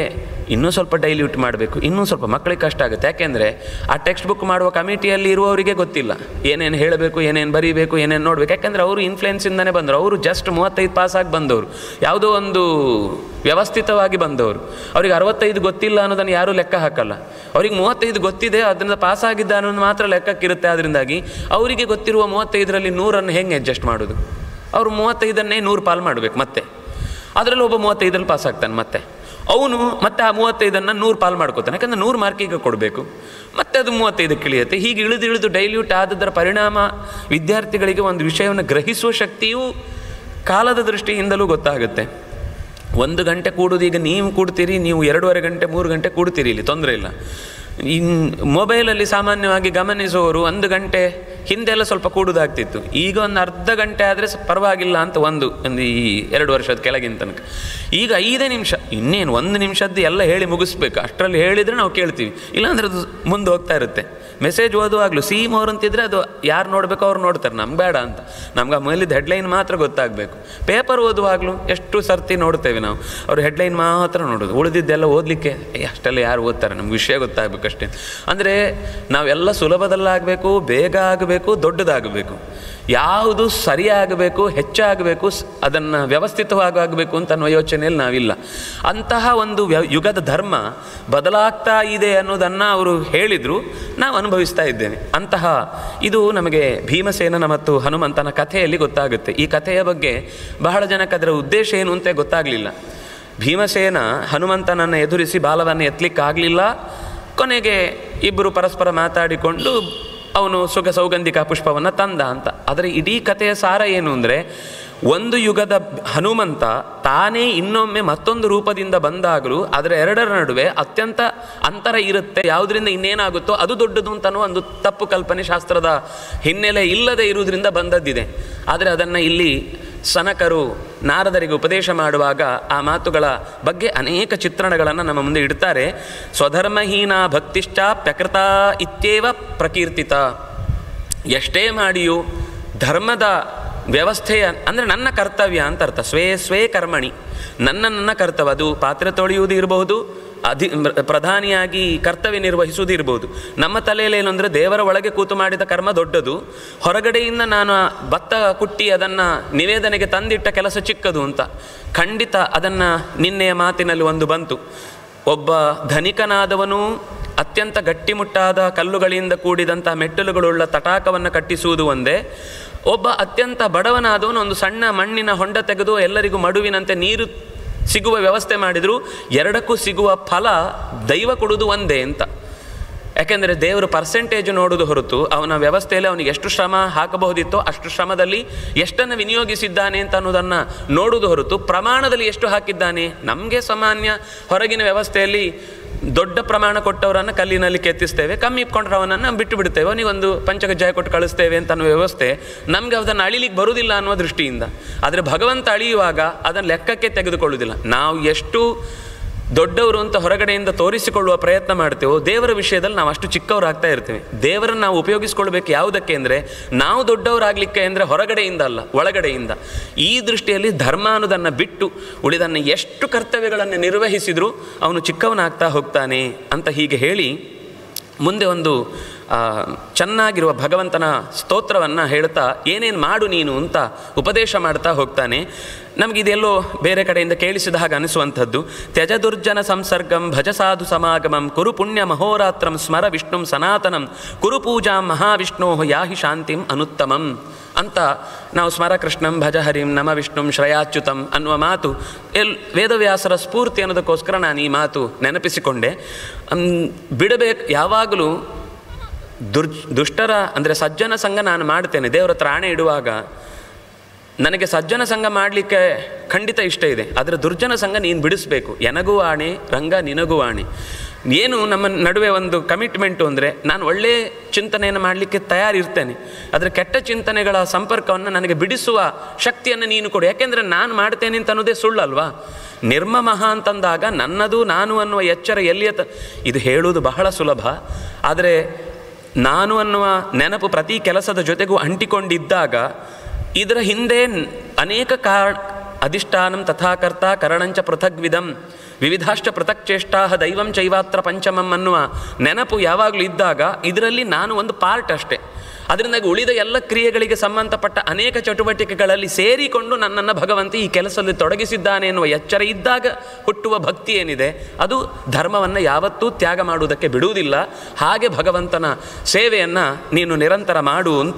Speaker 2: ಇನ್ನೂ ಸ್ವಲ್ಪ ಡೈಲ್ಯೂಟ್ ಮಾಡಬೇಕು ಇನ್ನೂ ಸ್ವಲ್ಪ ಮಕ್ಕಳಿಗೆ ಕಷ್ಟ ಆಗುತ್ತೆ ಯಾಕೆಂದರೆ ಆ ಟೆಕ್ಸ್ಟ್ ಬುಕ್ ಮಾಡುವ ಕಮಿಟಿಯಲ್ಲಿ ಇರುವವರಿಗೆ ಗೊತ್ತಿಲ್ಲ ಏನೇನು ಹೇಳಬೇಕು ಏನೇನು ಬರೀಬೇಕು ಏನೇನು ನೋಡಬೇಕು ಯಾಕೆಂದರೆ ಅವರು ಇನ್ಫ್ಲುಯೆನ್ಸಿಂದನೇ ಬಂದರು ಅವರು ಜಸ್ಟ್ ಮೂವತ್ತೈದು ಪಾಸಾಗಿ ಬಂದವರು ಯಾವುದೋ ಒಂದು ವ್ಯವಸ್ಥಿತವಾಗಿ ಬಂದವರು ಅವ್ರಿಗೆ ಅರವತ್ತೈದು ಗೊತ್ತಿಲ್ಲ ಅನ್ನೋದನ್ನು ಯಾರೂ ಲೆಕ್ಕ ಹಾಕಲ್ಲ ಅವ್ರಿಗೆ ಮೂವತ್ತೈದು ಗೊತ್ತಿದೆ ಅದರಿಂದ ಪಾಸಾಗಿದ್ದ ಅನ್ನೋದು ಮಾತ್ರ ಲೆಕ್ಕಕ್ಕಿರುತ್ತೆ ಅದರಿಂದಾಗಿ ಅವರಿಗೆ ಗೊತ್ತಿರುವ ಮೂವತ್ತೈದರಲ್ಲಿ ನೂರನ್ನು ಹೆಂಗೆ ಅಡ್ಜಸ್ಟ್ ಮಾಡೋದು ಅವರು ಮೂವತ್ತೈದನ್ನೇ ನೂರು ಪಾಲು ಮಾಡಬೇಕು ಮತ್ತೆ ಅದರಲ್ಲಿ ಒಬ್ಬ ಮೂವತ್ತೈದರಲ್ಲಿ ಪಾಸ್ ಆಗ್ತಾನೆ ಮತ್ತೆ ಅವನು ಮತ್ತೆ ಆ ಮೂವತ್ತೈದನ್ನು ನೂರು ಪಾಲು ಮಾಡ್ಕೋತಾನೆ ಯಾಕಂದ್ರೆ ನೂರು ಮಾರ್ಕಿಗೆ ಕೊಡಬೇಕು ಮತ್ತೆ ಅದು ಮೂವತ್ತೈದಕ್ಕೆ ಇಳಿಯುತ್ತೆ ಹೀಗೆ ಇಳಿದು ಇಳಿದು ಡೈಲ್ಯೂಟ್ ಆದದರ ಪರಿಣಾಮ ವಿದ್ಯಾರ್ಥಿಗಳಿಗೆ ಒಂದು ವಿಷಯವನ್ನು ಗ್ರಹಿಸುವ ಶಕ್ತಿಯೂ ಕಾಲದ ದೃಷ್ಟಿಯಿಂದಲೂ ಗೊತ್ತಾಗುತ್ತೆ ಒಂದು ಗಂಟೆ ಕೂಡೋದು ಈಗ ನೀವು ಕೂಡ್ತೀರಿ ನೀವು ಎರಡೂವರೆ ಗಂಟೆ ಮೂರು ಗಂಟೆ ಕೂಡ್ತೀರಿ ಇಲ್ಲಿ ತೊಂದರೆ ಇಲ್ಲ ಇನ್ ಮೊಬೈಲಲ್ಲಿ ಸಾಮಾನ್ಯವಾಗಿ ಗಮನಿಸುವವರು ಒಂದು ಗಂಟೆ ಹಿಂದೆಲ್ಲ ಸ್ವಲ್ಪ ಕೂಡುದಾಗ್ತಿತ್ತು ಈಗ ಒಂದು ಅರ್ಧ ಗಂಟೆ ಆದರೆ ಪರವಾಗಿಲ್ಲ ಅಂತ ಒಂದು ಒಂದು ಈ ಎರಡು ವರ್ಷದ ಕೆಳಗಿನ ತನಕ ಈಗ ಐದೇ ನಿಮಿಷ ಇನ್ನೇನು ಒಂದು ನಿಮಿಷದ್ದು ಎಲ್ಲ ಹೇಳಿ ಮುಗಿಸ್ಬೇಕು ಅಷ್ಟರಲ್ಲಿ ಹೇಳಿದರೆ ನಾವು ಕೇಳ್ತೀವಿ ಇಲ್ಲಾಂದ್ರೆ ಅದು ಮುಂದೆ ಹೋಗ್ತಾ ಇರುತ್ತೆ ಮೆಸೇಜ್ ಓದುವಾಗಲೂ ಸಿ ಮೋರ್ ಅಂತಿದ್ರೆ ಅದು ಯಾರು ನೋಡಬೇಕು ಅವ್ರು ನೋಡ್ತಾರೆ ನಮ್ಗೆ ಬೇಡ ಅಂತ ನಮ್ಗೆ ಆ ಮೇಲಿದ್ದ ಹೆಡ್ಲೈನ್ ಮಾತ್ರ ಗೊತ್ತಾಗಬೇಕು ಪೇಪರ್ ಓದುವಾಗಲೂ ಎಷ್ಟು ಸರ್ತಿ ನೋಡ್ತೇವೆ ನಾವು ಅವ್ರು ಹೆಡ್ಲೈನ್ ಮಾತ್ರ ನೋಡೋದು ಉಳಿದಿದ್ದೆಲ್ಲ ಓದಲಿಕ್ಕೆ ಅಷ್ಟೆಲ್ಲ ಯಾರು ಓದ್ತಾರೆ ನಮ್ಗೆ ವಿಷಯ ಗೊತ್ತಾಗಬೇಕಷ್ಟೇ ಅಂದರೆ ನಾವೆಲ್ಲ ಸುಲಭದಲ್ಲಾಗಬೇಕು ಬೇಗ ಆಗಬೇಕು ದೊಡ್ಡದಾಗಬೇಕು ಯಾವುದು ಸರಿಯಾಗಬೇಕು ಹೆಚ್ಚಾಗಬೇಕು ಅದನ್ನು ವ್ಯವಸ್ಥಿತವಾಗಿ ಆಗಬೇಕು ಅಂತ ಅನ್ನೋ ಯೋಚನೆಯಲ್ಲಿ ನಾವಿಲ್ಲ ಅಂತಹ ಒಂದು ವ್ಯ ಯುಗದ ಧರ್ಮ ಬದಲಾಗ್ತಾ ಇದೆ ಅನ್ನೋದನ್ನು ಅವರು ಹೇಳಿದರು ನಾವು ಅನುಭವಿಸ್ತಾ ಇದ್ದೇವೆ ಅಂತಹ ಇದು ನಮಗೆ ಭೀಮಸೇನನ ಮತ್ತು ಹನುಮಂತನ ಕಥೆಯಲ್ಲಿ ಗೊತ್ತಾಗುತ್ತೆ ಈ ಕಥೆಯ ಬಗ್ಗೆ ಬಹಳ ಜನಕ್ಕೆ ಅದರ ಉದ್ದೇಶ ಏನು ಅಂತ ಗೊತ್ತಾಗಲಿಲ್ಲ ಭೀಮಸೇನ ಹನುಮಂತನನ್ನು ಎದುರಿಸಿ ಬಾಲವನ್ನು ಎತ್ತಲಿಕ್ಕಾಗಲಿಲ್ಲ ಕೊನೆಗೆ ಇಬ್ಬರು ಪರಸ್ಪರ ಮಾತಾಡಿಕೊಂಡು ಅವನು ಸುಖ ಸೌಗಂಧಿಕ ಪುಷ್ಪವನ್ನು ತಂದ ಅಂತ ಆದರೆ ಇಡೀ ಕಥೆಯ ಸಾರ ಏನು ಅಂದರೆ ಒಂದು ಯುಗದ ಹನುಮಂತ ತಾನೇ ಇನ್ನೊಮ್ಮೆ ಮತ್ತೊಂದು ರೂಪದಿಂದ ಬಂದಾಗಲೂ ಅದರ ಎರಡರ ನಡುವೆ ಅತ್ಯಂತ ಅಂತರ ಇರುತ್ತೆ ಯಾವುದರಿಂದ ಇನ್ನೇನಾಗುತ್ತೋ ಅದು ದೊಡ್ಡದು ಅಂತನೋ ಒಂದು ತಪ್ಪು ಕಲ್ಪನೆ ಶಾಸ್ತ್ರದ ಹಿನ್ನೆಲೆ ಇಲ್ಲದೆ ಇರುವುದರಿಂದ ಬಂದದ್ದಿದೆ ಆದರೆ ಅದನ್ನು ಇಲ್ಲಿ ಸನಕರು ನಾರದರಿಗೆ ಉಪದೇಶ ಮಾಡುವಾಗ ಆ ಮಾತುಗಳ ಬಗ್ಗೆ ಅನೇಕ ಚಿತ್ರಣಗಳನ್ನು ನಮ್ಮ ಮುಂದೆ ಇಡ್ತಾರೆ ಸ್ವಧರ್ಮಹೀನ ಭಕ್ತಿಶ್ಚ ಪ್ರಕೃತ ಇತ್ಯೇವ ಪ್ರಕೀರ್ತಿತ ಎಷ್ಟೇ ಮಾಡಿಯೂ ಧರ್ಮದ ವ್ಯವಸ್ಥೆಯ ಅಂದರೆ ನನ್ನ ಕರ್ತವ್ಯ ಅಂತ ಅರ್ಥ ಸ್ವೇ ಸ್ವೇ ಕರ್ಮಣಿ ನನ್ನ ನನ್ನ ಕರ್ತವ್ಯ ಅದು ಪಾತ್ರೆ ತೊಳೆಯುವುದು ಇರಬಹುದು ಅಧಿ ಪ್ರಧಾನಿಯಾಗಿ ಕರ್ತವ್ಯ ನಿರ್ವಹಿಸುವುದು ಇರ್ಬೋದು ನಮ್ಮ ತಲೆಯಲ್ಲಿ ಏನು ಅಂದರೆ ದೇವರ ಒಳಗೆ ಕೂತು ಮಾಡಿದ ಕರ್ಮ ದೊಡ್ಡದು ಹೊರಗಡೆಯಿಂದ ನಾನು ಭತ್ತ ಕುಟ್ಟಿ ಅದನ್ನು ನಿವೇದನೆಗೆ ತಂದಿಟ್ಟ ಕೆಲಸ ಚಿಕ್ಕದು ಅಂತ ಖಂಡಿತ ಅದನ್ನು ನಿನ್ನೆಯ ಮಾತಿನಲ್ಲಿ ಒಂದು ಬಂತು ಒಬ್ಬ ಧನಿಕನಾದವನು ಅತ್ಯಂತ ಗಟ್ಟಿಮುಟ್ಟಾದ ಕಲ್ಲುಗಳಿಂದ ಕೂಡಿದಂಥ ಮೆಟ್ಟಲುಗಳುಳ್ಳ ತಟಾಕವನ್ನು ಕಟ್ಟಿಸುವುದು ಒಂದೇ ಒಬ್ಬ ಅತ್ಯಂತ ಬಡವನಾದವನು ಒಂದು ಸಣ್ಣ ಮಣ್ಣಿನ ಹೊಂಡ ತೆಗೆದು ಎಲ್ಲರಿಗೂ ಮಡುವಿನಂತೆ ನೀರು ಸಿಗುವ ವ್ಯವಸ್ಥೆ ಮಾಡಿದರೂ ಎರಡಕ್ಕೂ ಸಿಗುವ ಫಲ ದೈವ ಕೊಡುವುದು ಒಂದೇ ಅಂತ ಯಾಕೆಂದರೆ ದೇವರು ಪರ್ಸೆಂಟೇಜ್ ನೋಡೋದು ಹೊರತು ಅವನ ವ್ಯವಸ್ಥೆಯಲ್ಲಿ ಅವನಿಗೆ ಎಷ್ಟು ಶ್ರಮ ಹಾಕಬಹುದಿತ್ತೋ ಅಷ್ಟು ಶ್ರಮದಲ್ಲಿ ಎಷ್ಟನ್ನು ವಿನಿಯೋಗಿಸಿದ್ದಾನೆ ಅಂತ ಅನ್ನೋದನ್ನು ನೋಡುವುದು ಹೊರತು ಪ್ರಮಾಣದಲ್ಲಿ ಎಷ್ಟು ಹಾಕಿದ್ದಾನೆ ನಮಗೆ ಸಾಮಾನ್ಯ ಹೊರಗಿನ ವ್ಯವಸ್ಥೆಯಲ್ಲಿ ದೊಡ್ಡ ಪ್ರಮಾಣ ಕೊಟ್ಟವರನ್ನು ಕಲ್ಲಿನಲ್ಲಿ ಕೆತ್ತಿಸ್ತೇವೆ ಕಮ್ಮಿ ಇಟ್ಕೊಂಡ್ರವನನ್ನು ಬಿಟ್ಟು ಬಿಡ್ತೇವೆ ಅವನಿಗೊಂದು ಪಂಚಕಜ್ಜಾಯ ಕೊಟ್ಟು ಕಳಿಸ್ತೇವೆ ಅಂತ ಅನ್ನೋ ವ್ಯವಸ್ಥೆ ನಮಗೆ ಅದನ್ನು ಅಳಿಲಿಕ್ಕೆ ಬರುವುದಿಲ್ಲ ಅನ್ನುವ ದೃಷ್ಟಿಯಿಂದ ಆದರೆ ಭಗವಂತ ಅಳಿಯುವಾಗ ಅದನ್ನು ಲೆಕ್ಕಕ್ಕೆ ತೆಗೆದುಕೊಳ್ಳುವುದಿಲ್ಲ ನಾವು ಎಷ್ಟು ದೊಡ್ಡವರು ಅಂತ ಹೊರಗಡೆಯಿಂದ ತೋರಿಸಿಕೊಳ್ಳುವ ಪ್ರಯತ್ನ ಮಾಡ್ತೇವೋ ದೇವರ ವಿಷಯದಲ್ಲಿ ನಾವು ಅಷ್ಟು ಚಿಕ್ಕವರಾಗ್ತಾ ಇರ್ತೇವೆ ದೇವರನ್ನು ನಾವು ಉಪಯೋಗಿಸ್ಕೊಳ್ಬೇಕು ಯಾವುದಕ್ಕೆ ಅಂದರೆ ನಾವು ದೊಡ್ಡವರಾಗಲಿಕ್ಕೆ ಅಂದರೆ ಹೊರಗಡೆಯಿಂದ ಅಲ್ಲ ಒಳಗಡೆಯಿಂದ ಈ ದೃಷ್ಟಿಯಲ್ಲಿ ಧರ್ಮ ಅನ್ನೋದನ್ನು ಬಿಟ್ಟು ಉಳಿದನ್ನು ಎಷ್ಟು ಕರ್ತವ್ಯಗಳನ್ನು ನಿರ್ವಹಿಸಿದರೂ ಅವನು ಚಿಕ್ಕವನಾಗ್ತಾ ಹೋಗ್ತಾನೆ ಅಂತ ಹೀಗೆ ಹೇಳಿ ಮುಂದೆ ಒಂದು ಆ, ಚೆನ್ನಾಗಿರುವ ಭಗವಂತನ ಸ್ತೋತ್ರವನ್ನು ಹೇಳ್ತಾ ಏನೇನು ಮಾಡು ನೀನು ಅಂತ ಉಪದೇಶ ಮಾಡ್ತಾ ಹೋಗ್ತಾನೆ ನಮಗಿದೆಲ್ಲೋ ಬೇರೆ ಕಡೆಯಿಂದ ಕೇಳಿಸಿದ ಹಾಗೆ ಅನಿಸುವಂಥದ್ದು ತ್ಯಜ ದುರ್ಜನ ಸಂಸರ್ಗಂ ಭಜ ಸಾಧು ಸಮಾಗಮಂ ಕುರು ಪುಣ್ಯ ಮಹೋರಾತ್ರಂ ಸ್ಮರ ವಿಷ್ಣುಂ ಸನಾತನಂ ಕುರು ಪೂಜಾಂ ಮಹಾವಿಷ್ಣೋ ಯಾಹಿ ಶಾಂತಿಂ ಅನುತ್ತಮಂ ಅಂತ ನಾವು ಸ್ಮರ ಕೃಷ್ಣಂ ಭಜ ಹರಿಂ ನಮ ವಿಷ್ಣುಂ ಶ್ರಯಾಚ್ಯುತಂ ಅನ್ನುವ ಮಾತು ಎಲ್ ವೇದವ್ಯಾಸರ ಸ್ಫೂರ್ತಿ ಅನ್ನೋದಕ್ಕೋಸ್ಕರ ನಾನು ಈ ಮಾತು ನೆನಪಿಸಿಕೊಂಡೆ ಅಮ್, ಬಿಡಬೇಕು ಯಾವಾಗಲೂ ದುರ್ ದುಷ್ಟರ ಅಂದರೆ ಸಜ್ಜನ ಸಂಘ ನಾನು ಮಾಡ್ತೇನೆ ದೇವರ ಹತ್ರ ಆಣೆ ಇಡುವಾಗ ನನಗೆ ಸಜ್ಜನ ಸಂಘ ಮಾಡಲಿಕ್ಕೆ ಖಂಡಿತ ಇಷ್ಟ ಇದೆ ಆದರೆ ದುರ್ಜನ ಸಂಘ ನೀನು ಬಿಡಿಸ್ಬೇಕು ಎನಗೂ ಆಣೆ ರಂಗ ನಿನಗೂ ಆಣೆ ಏನು ನಮ್ಮ ನಡುವೆ ಒಂದು ಕಮಿಟ್ಮೆಂಟು ಅಂದರೆ ನಾನು ಒಳ್ಳೆಯ ಚಿಂತನೆಯನ್ನು ಮಾಡಲಿಕ್ಕೆ ತಯಾರಿರ್ತೇನೆ ಆದರೆ ಕೆಟ್ಟ ಚಿಂತನೆಗಳ ಸಂಪರ್ಕವನ್ನು ನನಗೆ ಬಿಡಿಸುವ ಶಕ್ತಿಯನ್ನು ನೀನು ಕೊಡು ಯಾಕೆಂದರೆ ನಾನು ಮಾಡ್ತೇನೆ ಅಂತ ಅನ್ನೋದೇ ಸುಳ್ಳಲ್ವಾ ನಿರ್ಮಮಃ ಅಂತಂದಾಗ ನನ್ನದು ನಾನು ಅನ್ನುವ ಎಚ್ಚರ ಎಲ್ಲಿಯ ತ ಇದು ಹೇಳುವುದು ಬಹಳ ಸುಲಭ ಆದರೆ ನಾನು ಅನ್ನುವ ನೆನಪು ಪ್ರತಿ ಕೆಲಸದ ಜೊತೆಗೂ ಅಂಟಿಕೊಂಡಿದ್ದಾಗ ಇದರ ಹಿಂದೆ ನ್- ಅನೇಕ ಕಾರಣ ಅಧಿಷ್ಠಾನಂ ತಥಾಕರ್ತ ಕರಣಂಚ ಪೃಥಗ್ವಿಧಂ ವಿವಿಧಾಶ್ಚ ಪೃಥಕ್ ಚೇಷ್ಟಾ ದೈವಂ ಚೈವಾತ್ರ ಪಂಚಮಂ ಅನ್ನುವ ನೆನಪು ಯಾವಾಗಲೂ ಇದ್ದಾಗ ಇದರಲ್ಲಿ ನಾನು ಒಂದು ಪಾರ್ಟ್ ಅಷ್ಟೇ ಅದರಿಂದಾಗಿ ಉಳಿದ ಎಲ್ಲ ಕ್ರಿಯೆಗಳಿಗೆ ಸಂಬಂಧಪಟ್ಟ ಅನೇಕ ಚಟುವಟಿಕೆಗಳಲ್ಲಿ ಸೇರಿಕೊಂಡು ನನ್ನನ್ನು ಭಗವಂತ ಈ ಕೆಲಸದಲ್ಲಿ ತೊಡಗಿಸಿದ್ದಾನೆ ಎನ್ನುವ ಎಚ್ಚರ ಇದ್ದಾಗ ಹುಟ್ಟುವ ಭಕ್ತಿ ಏನಿದೆ ಅದು ಧರ್ಮವನ್ನು ಯಾವತ್ತೂ ತ್ಯಾಗ ಮಾಡುವುದಕ್ಕೆ ಬಿಡುವುದಿಲ್ಲ ಹಾಗೆ ಭಗವಂತನ ಸೇವೆಯನ್ನು ನೀನು ನಿರಂತರ ಮಾಡು ಅಂತ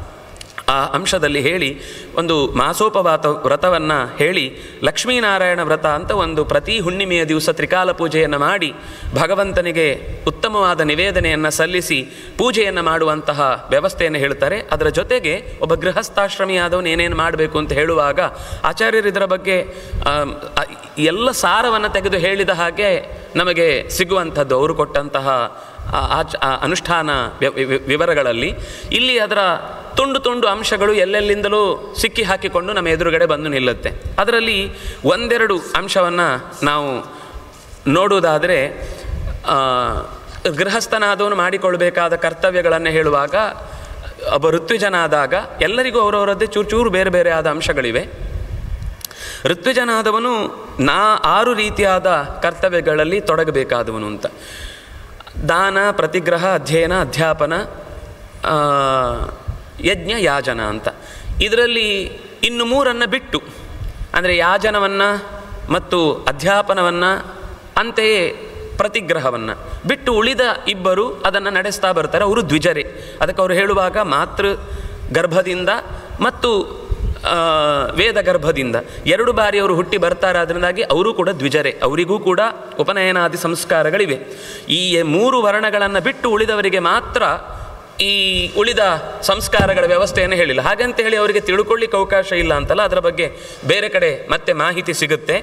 Speaker 2: ಆ ಅಂಶದಲ್ಲಿ ಹೇಳಿ ಒಂದು ಮಾಸೋಪವಾತ ವ್ರತವನ್ನು ಹೇಳಿ ಲಕ್ಷ್ಮೀನಾರಾಯಣ ವ್ರತ ಅಂತ ಒಂದು ಪ್ರತಿ ಹುಣ್ಣಿಮೆಯ ದಿವಸ ತ್ರಿಕಾಲ ಪೂಜೆಯನ್ನು ಮಾಡಿ ಭಗವಂತನಿಗೆ ಉತ್ತಮವಾದ ನಿವೇದನೆಯನ್ನು ಸಲ್ಲಿಸಿ ಪೂಜೆಯನ್ನು ಮಾಡುವಂತಹ ವ್ಯವಸ್ಥೆಯನ್ನು ಹೇಳ್ತಾರೆ ಅದರ ಜೊತೆಗೆ ಒಬ್ಬ ಗೃಹಸ್ಥಾಶ್ರಮಿಯಾದವನು ಏನೇನು ಮಾಡಬೇಕು ಅಂತ ಹೇಳುವಾಗ ಆಚಾರ್ಯರು ಇದರ ಬಗ್ಗೆ ಆಮ್, ಆ, ಎಲ್ಲ ಸಾರವನ್ನು ತೆಗೆದು ಹೇಳಿದ ಹಾಗೆ ನಮಗೆ ಸಿಗುವಂಥದ್ದು ಅವರು ಕೊಟ್ಟಂತಹ ಆ ಆಚ ಆ ಅನುಷ್ಠಾನ ವ್ಯ- ವಿ- ವಿವರಗಳಲ್ಲಿ ಇಲ್ಲಿ ಅದರ ತುಂಡು ತುಂಡು ಅಂಶಗಳು ಎಲ್ಲೆಲ್ಲಿಂದಲೂ ಸಿಕ್ಕಿ ಹಾಕಿಕೊಂಡು ನಮ್ಮ ಎದುರುಗಡೆ ಬಂದು ನಿಲ್ಲುತ್ತೆ ಅದರಲ್ಲಿ ಒಂದೆರಡು ಅಂಶವನ್ನು ನಾವು ನೋಡುವುದಾದರೆ ಆ, ಗೃಹಸ್ಥನಾದವನು ಮಾಡಿಕೊಳ್ಬೇಕಾದ ಕರ್ತವ್ಯಗಳನ್ನು ಹೇಳುವಾಗ ಒಬ್ಬ ಋತ್ವಿಜನಾದಾಗ ಎಲ್ಲರಿಗೂ ಅವರವರದ್ದೇ ಚೂರು ಚೂರು ಬೇರೆ ಬೇರೆ ಆದ ಅಂಶಗಳಿವೆ ಋತ್ವಿಜನಾದವನು ನಾ ಆರು ರೀತಿಯಾದ ಕರ್ತವ್ಯಗಳಲ್ಲಿ ತೊಡಗಬೇಕಾದವನು ಅಂತ ದಾನ ಪ್ರತಿಗ್ರಹ ಅಧ್ಯಯನ ಅಧ್ಯಾಪನ ಆ, ಯಜ್ಞ ಯಾಜನ ಅಂತ ಇದರಲ್ಲಿ ಇನ್ನು ಮೂರನ್ನು ಬಿಟ್ಟು ಅಂದರೆ ಯಾಜನವನ್ನು ಮತ್ತು ಅಧ್ಯಾಪನವನ್ನು ಅಂತೆಯೇ ಪ್ರತಿಗ್ರಹವನ್ನು ಬಿಟ್ಟು ಉಳಿದ ಇಬ್ಬರು ಅದನ್ನು ನಡೆಸ್ತಾ ಬರ್ತಾರೆ ಅವರು ದ್ವಿಜರೇ ಅದಕ್ಕೆ ಅವರು ಹೇಳುವಾಗ ಮಾತೃ ಗರ್ಭದಿಂದ ಮತ್ತು ಆ, ವೇದ ಗರ್ಭದಿಂದ ಎರಡು ಬಾರಿ ಅವರು ಹುಟ್ಟಿ ಬರ್ತಾರೆ ಅದರಿಂದಾಗಿ ಅವರು ಕೂಡ ದ್ವಿಜರೇ ಅವರಿಗೂ ಕೂಡ ಉಪನಯನಾದಿ ಸಂಸ್ಕಾರಗಳಿವೆ ಈ ಮೂರು ವರ್ಣಗಳನ್ನು ಬಿಟ್ಟು ಉಳಿದವರಿಗೆ ಮಾತ್ರ ಈ ಉಳಿದ ಸಂಸ್ಕಾರಗಳ ವ್ಯವಸ್ಥೆಯನ್ನು ಹೇಳಿಲ್ಲ ಹಾಗಂತ ಹೇಳಿ ಅವರಿಗೆ ತಿಳ್ಕೊಳ್ಳಿಕ್ಕೆ ಅವಕಾಶ ಇಲ್ಲ ಅಂತಲ್ಲ ಅದರ ಬಗ್ಗೆ ಬೇರೆ ಕಡೆ ಮತ್ತೆ ಮಾಹಿತಿ ಸಿಗುತ್ತೆ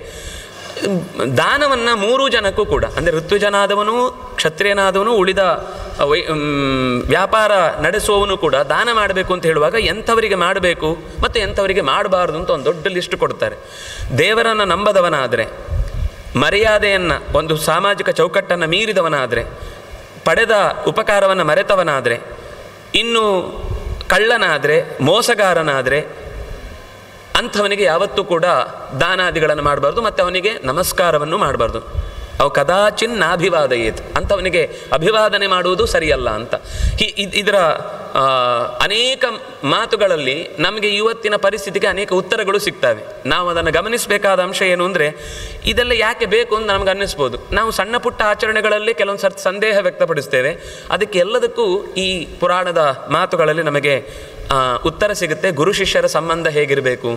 Speaker 2: ದಾನವನ್ನು ಮೂರು ಜನಕ್ಕೂ ಕೂಡ ಅಂದರೆ ಋತುಜನಾದವನು ಕ್ಷತ್ರಿಯನಾದವನು ಉಳಿದ ವೈ ಮ್, ವ್ಯಾಪಾರ ನಡೆಸುವವನು ಕೂಡ ದಾನ ಮಾಡಬೇಕು ಅಂತ ಹೇಳುವಾಗ ಎಂಥವರಿಗೆ ಮಾಡಬೇಕು ಮತ್ತು ಎಂಥವರಿಗೆ ಮಾಡಬಾರ್ದು ಅಂತ ಒಂದು ದೊಡ್ಡ ಲಿಸ್ಟ್ ಕೊಡ್ತಾರೆ ದೇವರನ್ನು ನಂಬದವನಾದರೆ ಮರ್ಯಾದೆಯನ್ನು ಒಂದು ಸಾಮಾಜಿಕ ಚೌಕಟ್ಟನ್ನು ಮೀರಿದವನಾದರೆ ಪಡೆದ ಉಪಕಾರವನ್ನು ಮರೆತವನಾದರೆ ಇನ್ನು ಕಳ್ಳನಾದರೆ ಮೋಸಗಾರನಾದರೆ ಅಂಥವನಿಗೆ ಯಾವತ್ತೂ ಕೂಡ ದಾನಾದಿಗಳನ್ನು ಮಾಡಬಾರ್ದು ಮತ್ತು ಅವನಿಗೆ ನಮಸ್ಕಾರವನ್ನು ಮಾಡಬಾರ್ದು ಅವು ಕದಾಚಿನ್ ನಾಭಿವಾದಯೇತ್ ಅಂಥವನಿಗೆ ಅಭಿವಾದನೆ ಮಾಡುವುದು ಸರಿಯಲ್ಲ ಅಂತ ಹಿ- ಇದ್- ಇದರ ಆ, ಅನೇಕ ಮಾತುಗಳಲ್ಲಿ ನಮಗೆ ಇವತ್ತಿನ ಪರಿಸ್ಥಿತಿಗೆ ಅನೇಕ ಉತ್ತರಗಳು ಸಿಗ್ತವೆ ನಾವು ಅದನ್ನು ಗಮನಿಸಬೇಕಾದ ಅಂಶ ಏನು ಅಂದರೆ ಇದೆಲ್ಲ ಯಾಕೆ ಬೇಕು ಅಂತ ನಮ್ಗೆ ಅನ್ನಿಸ್ಬೋದು ನಾವು ಸಣ್ಣ ಪುಟ್ಟ ಆಚರಣೆಗಳಲ್ಲಿ ಕೆಲವೊಂದು ಸರ್ತಿ ಸಂದೇಹ ವ್ಯಕ್ತಪಡಿಸ್ತೇವೆ ಅದಕ್ಕೆ ಎಲ್ಲದಕ್ಕೂ ಈ ಪುರಾಣದ ಮಾತುಗಳಲ್ಲಿ ನಮಗೆ ಆ, ಉತ್ತರ ಸಿಗುತ್ತೆ ಗುರು ಶಿಷ್ಯರ ಸಂಬಂಧ ಹೇಗಿರಬೇಕು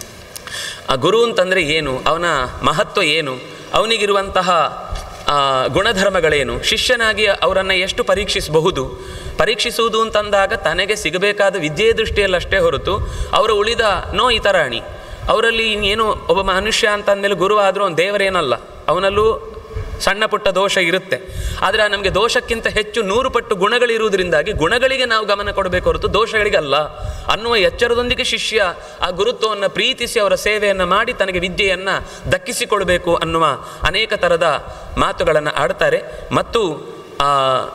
Speaker 2: ಆ ಗುರು ಅಂತಂದರೆ ಏನು ಅವನ ಮಹತ್ವ ಏನು ಅವನಿಗಿರುವಂತಹ ಆ, ಗುಣಧರ್ಮಗಳೇನು ಶಿಷ್ಯನಾಗಿ ಅವರನ್ನು ಎಷ್ಟು ಪರೀಕ್ಷಿಸಬಹುದು ಪರೀಕ್ಷಿಸುವುದು ಅಂತಂದಾಗ ತನಗೆ ಸಿಗಬೇಕಾದ ವಿದ್ಯೆ ದೃಷ್ಟಿಯಲ್ಲಷ್ಟೇ ಹೊರತು ಅವರ ಉಳಿದ ನೋ ಇತರಾಣಿ ಅವರಲ್ಲಿ ಇನ್ನೇನು ಒಬ್ಬ ಮನುಷ್ಯ ಅಂತ ಅಂದಮೇಲೆ ಗುರು ಆದರೂ ಅವನು ದೇವರೇನಲ್ಲ ಅವನಲ್ಲೂ ಸಣ್ಣ ಪುಟ್ಟ ದೋಷ ಇರುತ್ತೆ ಆದರೆ ನಮಗೆ ದೋಷಕ್ಕಿಂತ ಹೆಚ್ಚು ನೂರು ಪಟ್ಟು ಗುಣಗಳಿರುವುದರಿಂದಾಗಿ ಗುಣಗಳಿಗೆ ನಾವು ಗಮನ ಕೊಡಬೇಕು ಹೊರತು ದೋಷಗಳಿಗೆ ಅಲ್ಲ ಅನ್ನುವ ಎಚ್ಚರದೊಂದಿಗೆ ಶಿಷ್ಯ ಆ ಗುರುತ್ವವನ್ನು ಪ್ರೀತಿಸಿ ಅವರ ಸೇವೆಯನ್ನು ಮಾಡಿ ತನಗೆ ವಿದ್ಯೆಯನ್ನು ದಕ್ಕಿಸಿಕೊಳ್ಬೇಕು ಅನ್ನುವ ಅನೇಕ ಥರದ ಮಾತುಗಳನ್ನು ಆಡ್ತಾರೆ ಮತ್ತು ಆ,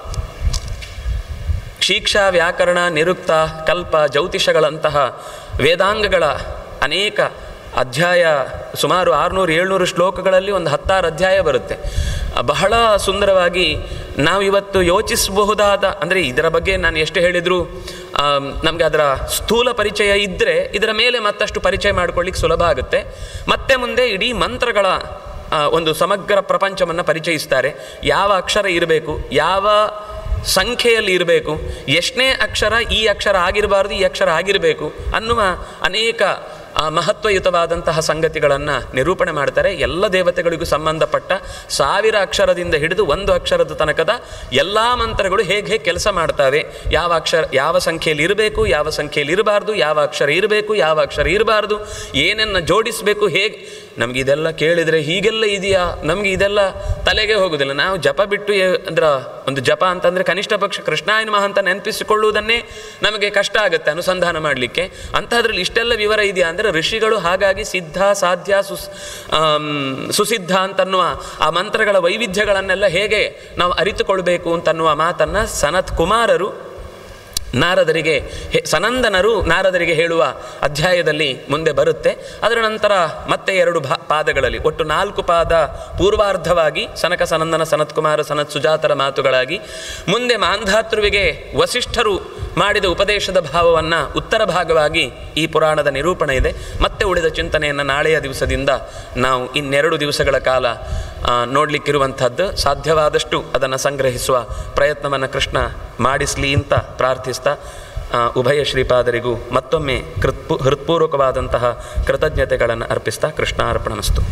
Speaker 2: ಶಿಕ್ಷಾ ವ್ಯಾಕರಣ ನಿರುಕ್ತ ಕಲ್ಪ ಜ್ಯೋತಿಷಗಳಂತಹ ವೇದಾಂಗಗಳ ಅನೇಕ ಅಧ್ಯಾಯ ಸುಮಾರು ಆರುನೂರು ಏಳ್ನೂರು ಶ್ಲೋಕಗಳಲ್ಲಿ ಒಂದು ಹತ್ತಾರು ಅಧ್ಯಾಯ ಬರುತ್ತೆ ಆ, ಬಹಳ ಸುಂದರವಾಗಿ ನಾವು ಇವತ್ತು ಯೋಚಿಸಬಹುದಾದ ಅಂದರೆ ಇದರ ಬಗ್ಗೆ ನಾನು ಎಷ್ಟು ಹೇಳಿದರೂ ನಮಗೆ ಅದರ ಸ್ಥೂಲ ಪರಿಚಯ ಇದ್ದರೆ ಇದರ ಮೇಲೆ ಮತ್ತಷ್ಟು ಪರಿಚಯ ಮಾಡ್ಕೊಳ್ಳಿಕ್ಕೆ ಸುಲಭ ಆಗುತ್ತೆ ಮತ್ತೆ ಮುಂದೆ ಇಡೀ ಮಂತ್ರಗಳ ಆ, ಒಂದು ಸಮಗ್ರ ಪ್ರಪಂಚವನ್ನು ಪರಿಚಯಿಸ್ತಾರೆ ಯಾವ ಅಕ್ಷರ ಇರಬೇಕು ಯಾವ ಸಂಖ್ಯೆಯಲ್ಲಿ ಇರಬೇಕು ಎಷ್ಟನೇ ಅಕ್ಷರ ಈ ಅಕ್ಷರ ಆಗಿರಬಾರ್ದು ಈ ಅಕ್ಷರ ಆಗಿರಬೇಕು ಅನ್ನುವ ಅನೇಕ ಆ, ಮಹತ್ವಯುತವಾದಂತಹ ಸಂಗತಿಗಳನ್ನು ನಿರೂಪಣೆ ಮಾಡ್ತಾರೆ ಎಲ್ಲ ದೇವತೆಗಳಿಗೂ ಸಂಬಂಧಪಟ್ಟ ಸಾವಿರ ಅಕ್ಷರದಿಂದ ಹಿಡಿದು ಒಂದು ಅಕ್ಷರದ ತನಕದ ಎಲ್ಲ ಮಂತ್ರಗಳು ಹೇಗೆ ಹೇಗೆ ಕೆಲಸ ಮಾಡ್ತವೆ ಯಾವ ಅಕ್ಷರ ಯಾವ ಸಂಖ್ಯೆಯಲ್ಲಿ ಇರಬೇಕು ಯಾವ ಸಂಖ್ಯೆಯಲ್ಲಿ ಇರಬಾರ್ದು ಯಾವ ಅಕ್ಷರ ಇರಬೇಕು ಯಾವ ಅಕ್ಷರ ಇರಬಾರ್ದು ಏನನ್ನು ಜೋಡಿಸಬೇಕು ಹೇಗೆ ನಮಗೆ ಇದೆಲ್ಲ ಕೇಳಿದರೆ ಹೀಗೆಲ್ಲ ಇದೆಯಾ ನಮಗೆ ಇದೆಲ್ಲ ತಲೆಗೆ ಹೋಗೋದಿಲ್ಲ ನಾವು ಜಪ ಬಿಟ್ಟು ಏ- ಅಂದ್ರೆ ಒಂದು ಜಪ ಅಂತಂದರೆ ಕನಿಷ್ಠ ಪಕ್ಷ ಕೃಷ್ಣಾಯನ ಮಹ ಅಂತ ನೆನಪಿಸಿಕೊಳ್ಳುವುದನ್ನೇ ನಮಗೆ ಕಷ್ಟ ಆಗುತ್ತೆ ಅನುಸಂಧಾನ ಮಾಡಲಿಕ್ಕೆ ಅಂಥದ್ರಲ್ಲಿ ಇಷ್ಟೆಲ್ಲ ವಿವರ ಇದೆಯಾ ಅಂದರೆ ಋಷಿಗಳು ಹಾಗಾಗಿ ಸಿದ್ಧ ಸಾಧ್ಯ ಸುಸ್ ಆಮ್, ಸುಸಿದ್ಧ ಅಂತನ್ನುವ ಆ ಮಂತ್ರಗಳ ವೈವಿಧ್ಯಗಳನ್ನೆಲ್ಲ ಹೇಗೆ ನಾವು ಅರಿತುಕೊಳ್ಬೇಕು ಅಂತನ್ನುವ ಮಾತನ್ನು ಸನತ್ ಕುಮಾರರು ನಾರದರಿಗೆ ಹೆ- ಸನಂದನರು ನಾರದರಿಗೆ ಹೇಳುವ ಅಧ್ಯಾಯದಲ್ಲಿ ಮುಂದೆ ಬರುತ್ತೆ ಅದರ ನಂತರ ಮತ್ತೆ ಎರಡು ಭಾ ಪಾದಗಳಲ್ಲಿ ಒಟ್ಟು ನಾಲ್ಕು ಪಾದ ಪೂರ್ವಾರ್ಧವಾಗಿ ಸನಕ ಸನಂದನ ಸನತ್ಕುಮಾರ ಸನತ್ ಸುಜಾತರ ಮಾತುಗಳಾಗಿ ಮುಂದೆ ಮಾಂಧಾತೃವಿಗೆ ವಸಿಷ್ಠರು ಮಾಡಿದ ಉಪದೇಶದ ಭಾವವನ್ನು ಉತ್ತರ ಭಾಗವಾಗಿ ಈ ಪುರಾಣದ ನಿರೂಪಣೆ ಇದೆ ಮತ್ತೆ ಉಳಿದ ಚಿಂತನೆಯನ್ನು ನಾಳೆಯ ದಿವಸದಿಂದ ನಾವು ಇನ್ನೆರಡು ದಿವಸಗಳ ಕಾಲ ಆ, ನೋಡಲಿಕ್ಕಿರುವಂಥದ್ದು ಸಾಧ್ಯವಾದಷ್ಟು ಅದನ್ನು ಸಂಗ್ರಹಿಸುವ ಪ್ರಯತ್ನವನ್ನು ಕೃಷ್ಣ ಮಾಡಿಸಲಿ ಅಂತ ಪ್ರಾರ್ಥಿಸ್ತಾ ಆ, ಉಭಯ ಶ್ರೀಪಾದರಿಗೂ ಮತ್ತೊಮ್ಮೆ ಕೃತ್ಪು ಹೃತ್ಪೂರ್ವಕವಾದಂತಹ ಕೃತಜ್ಞತೆಗಳನ್ನು ಅರ್ಪಿಸ್ತಾ ಕೃಷ್ಣಾರ್ಪಣಮಸ್ತು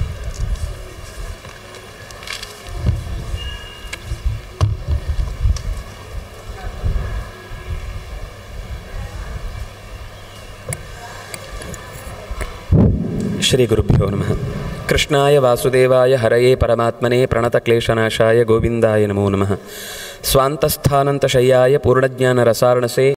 Speaker 2: ಶ್ರೀಗುರುಭ್ಯೋ ನಮಃ ಕೃಷ್ಣಾಯ ವಾಸುದೇವಾಯ ಹರಯೇ ಪರಮಾತ್ಮನೇ ಪ್ರಣತಕ್ಲೇಶನಾಶಾಯ ಗೋವಿಂದಾಯ ನಮೋ ನಮಃ ಸ್ವಾಂತಸ್ಥಾನಂತಶಯ್ಯಾಯ ಪೂರ್ಣಜ್ಞಾನರಸಾರಣಸೆ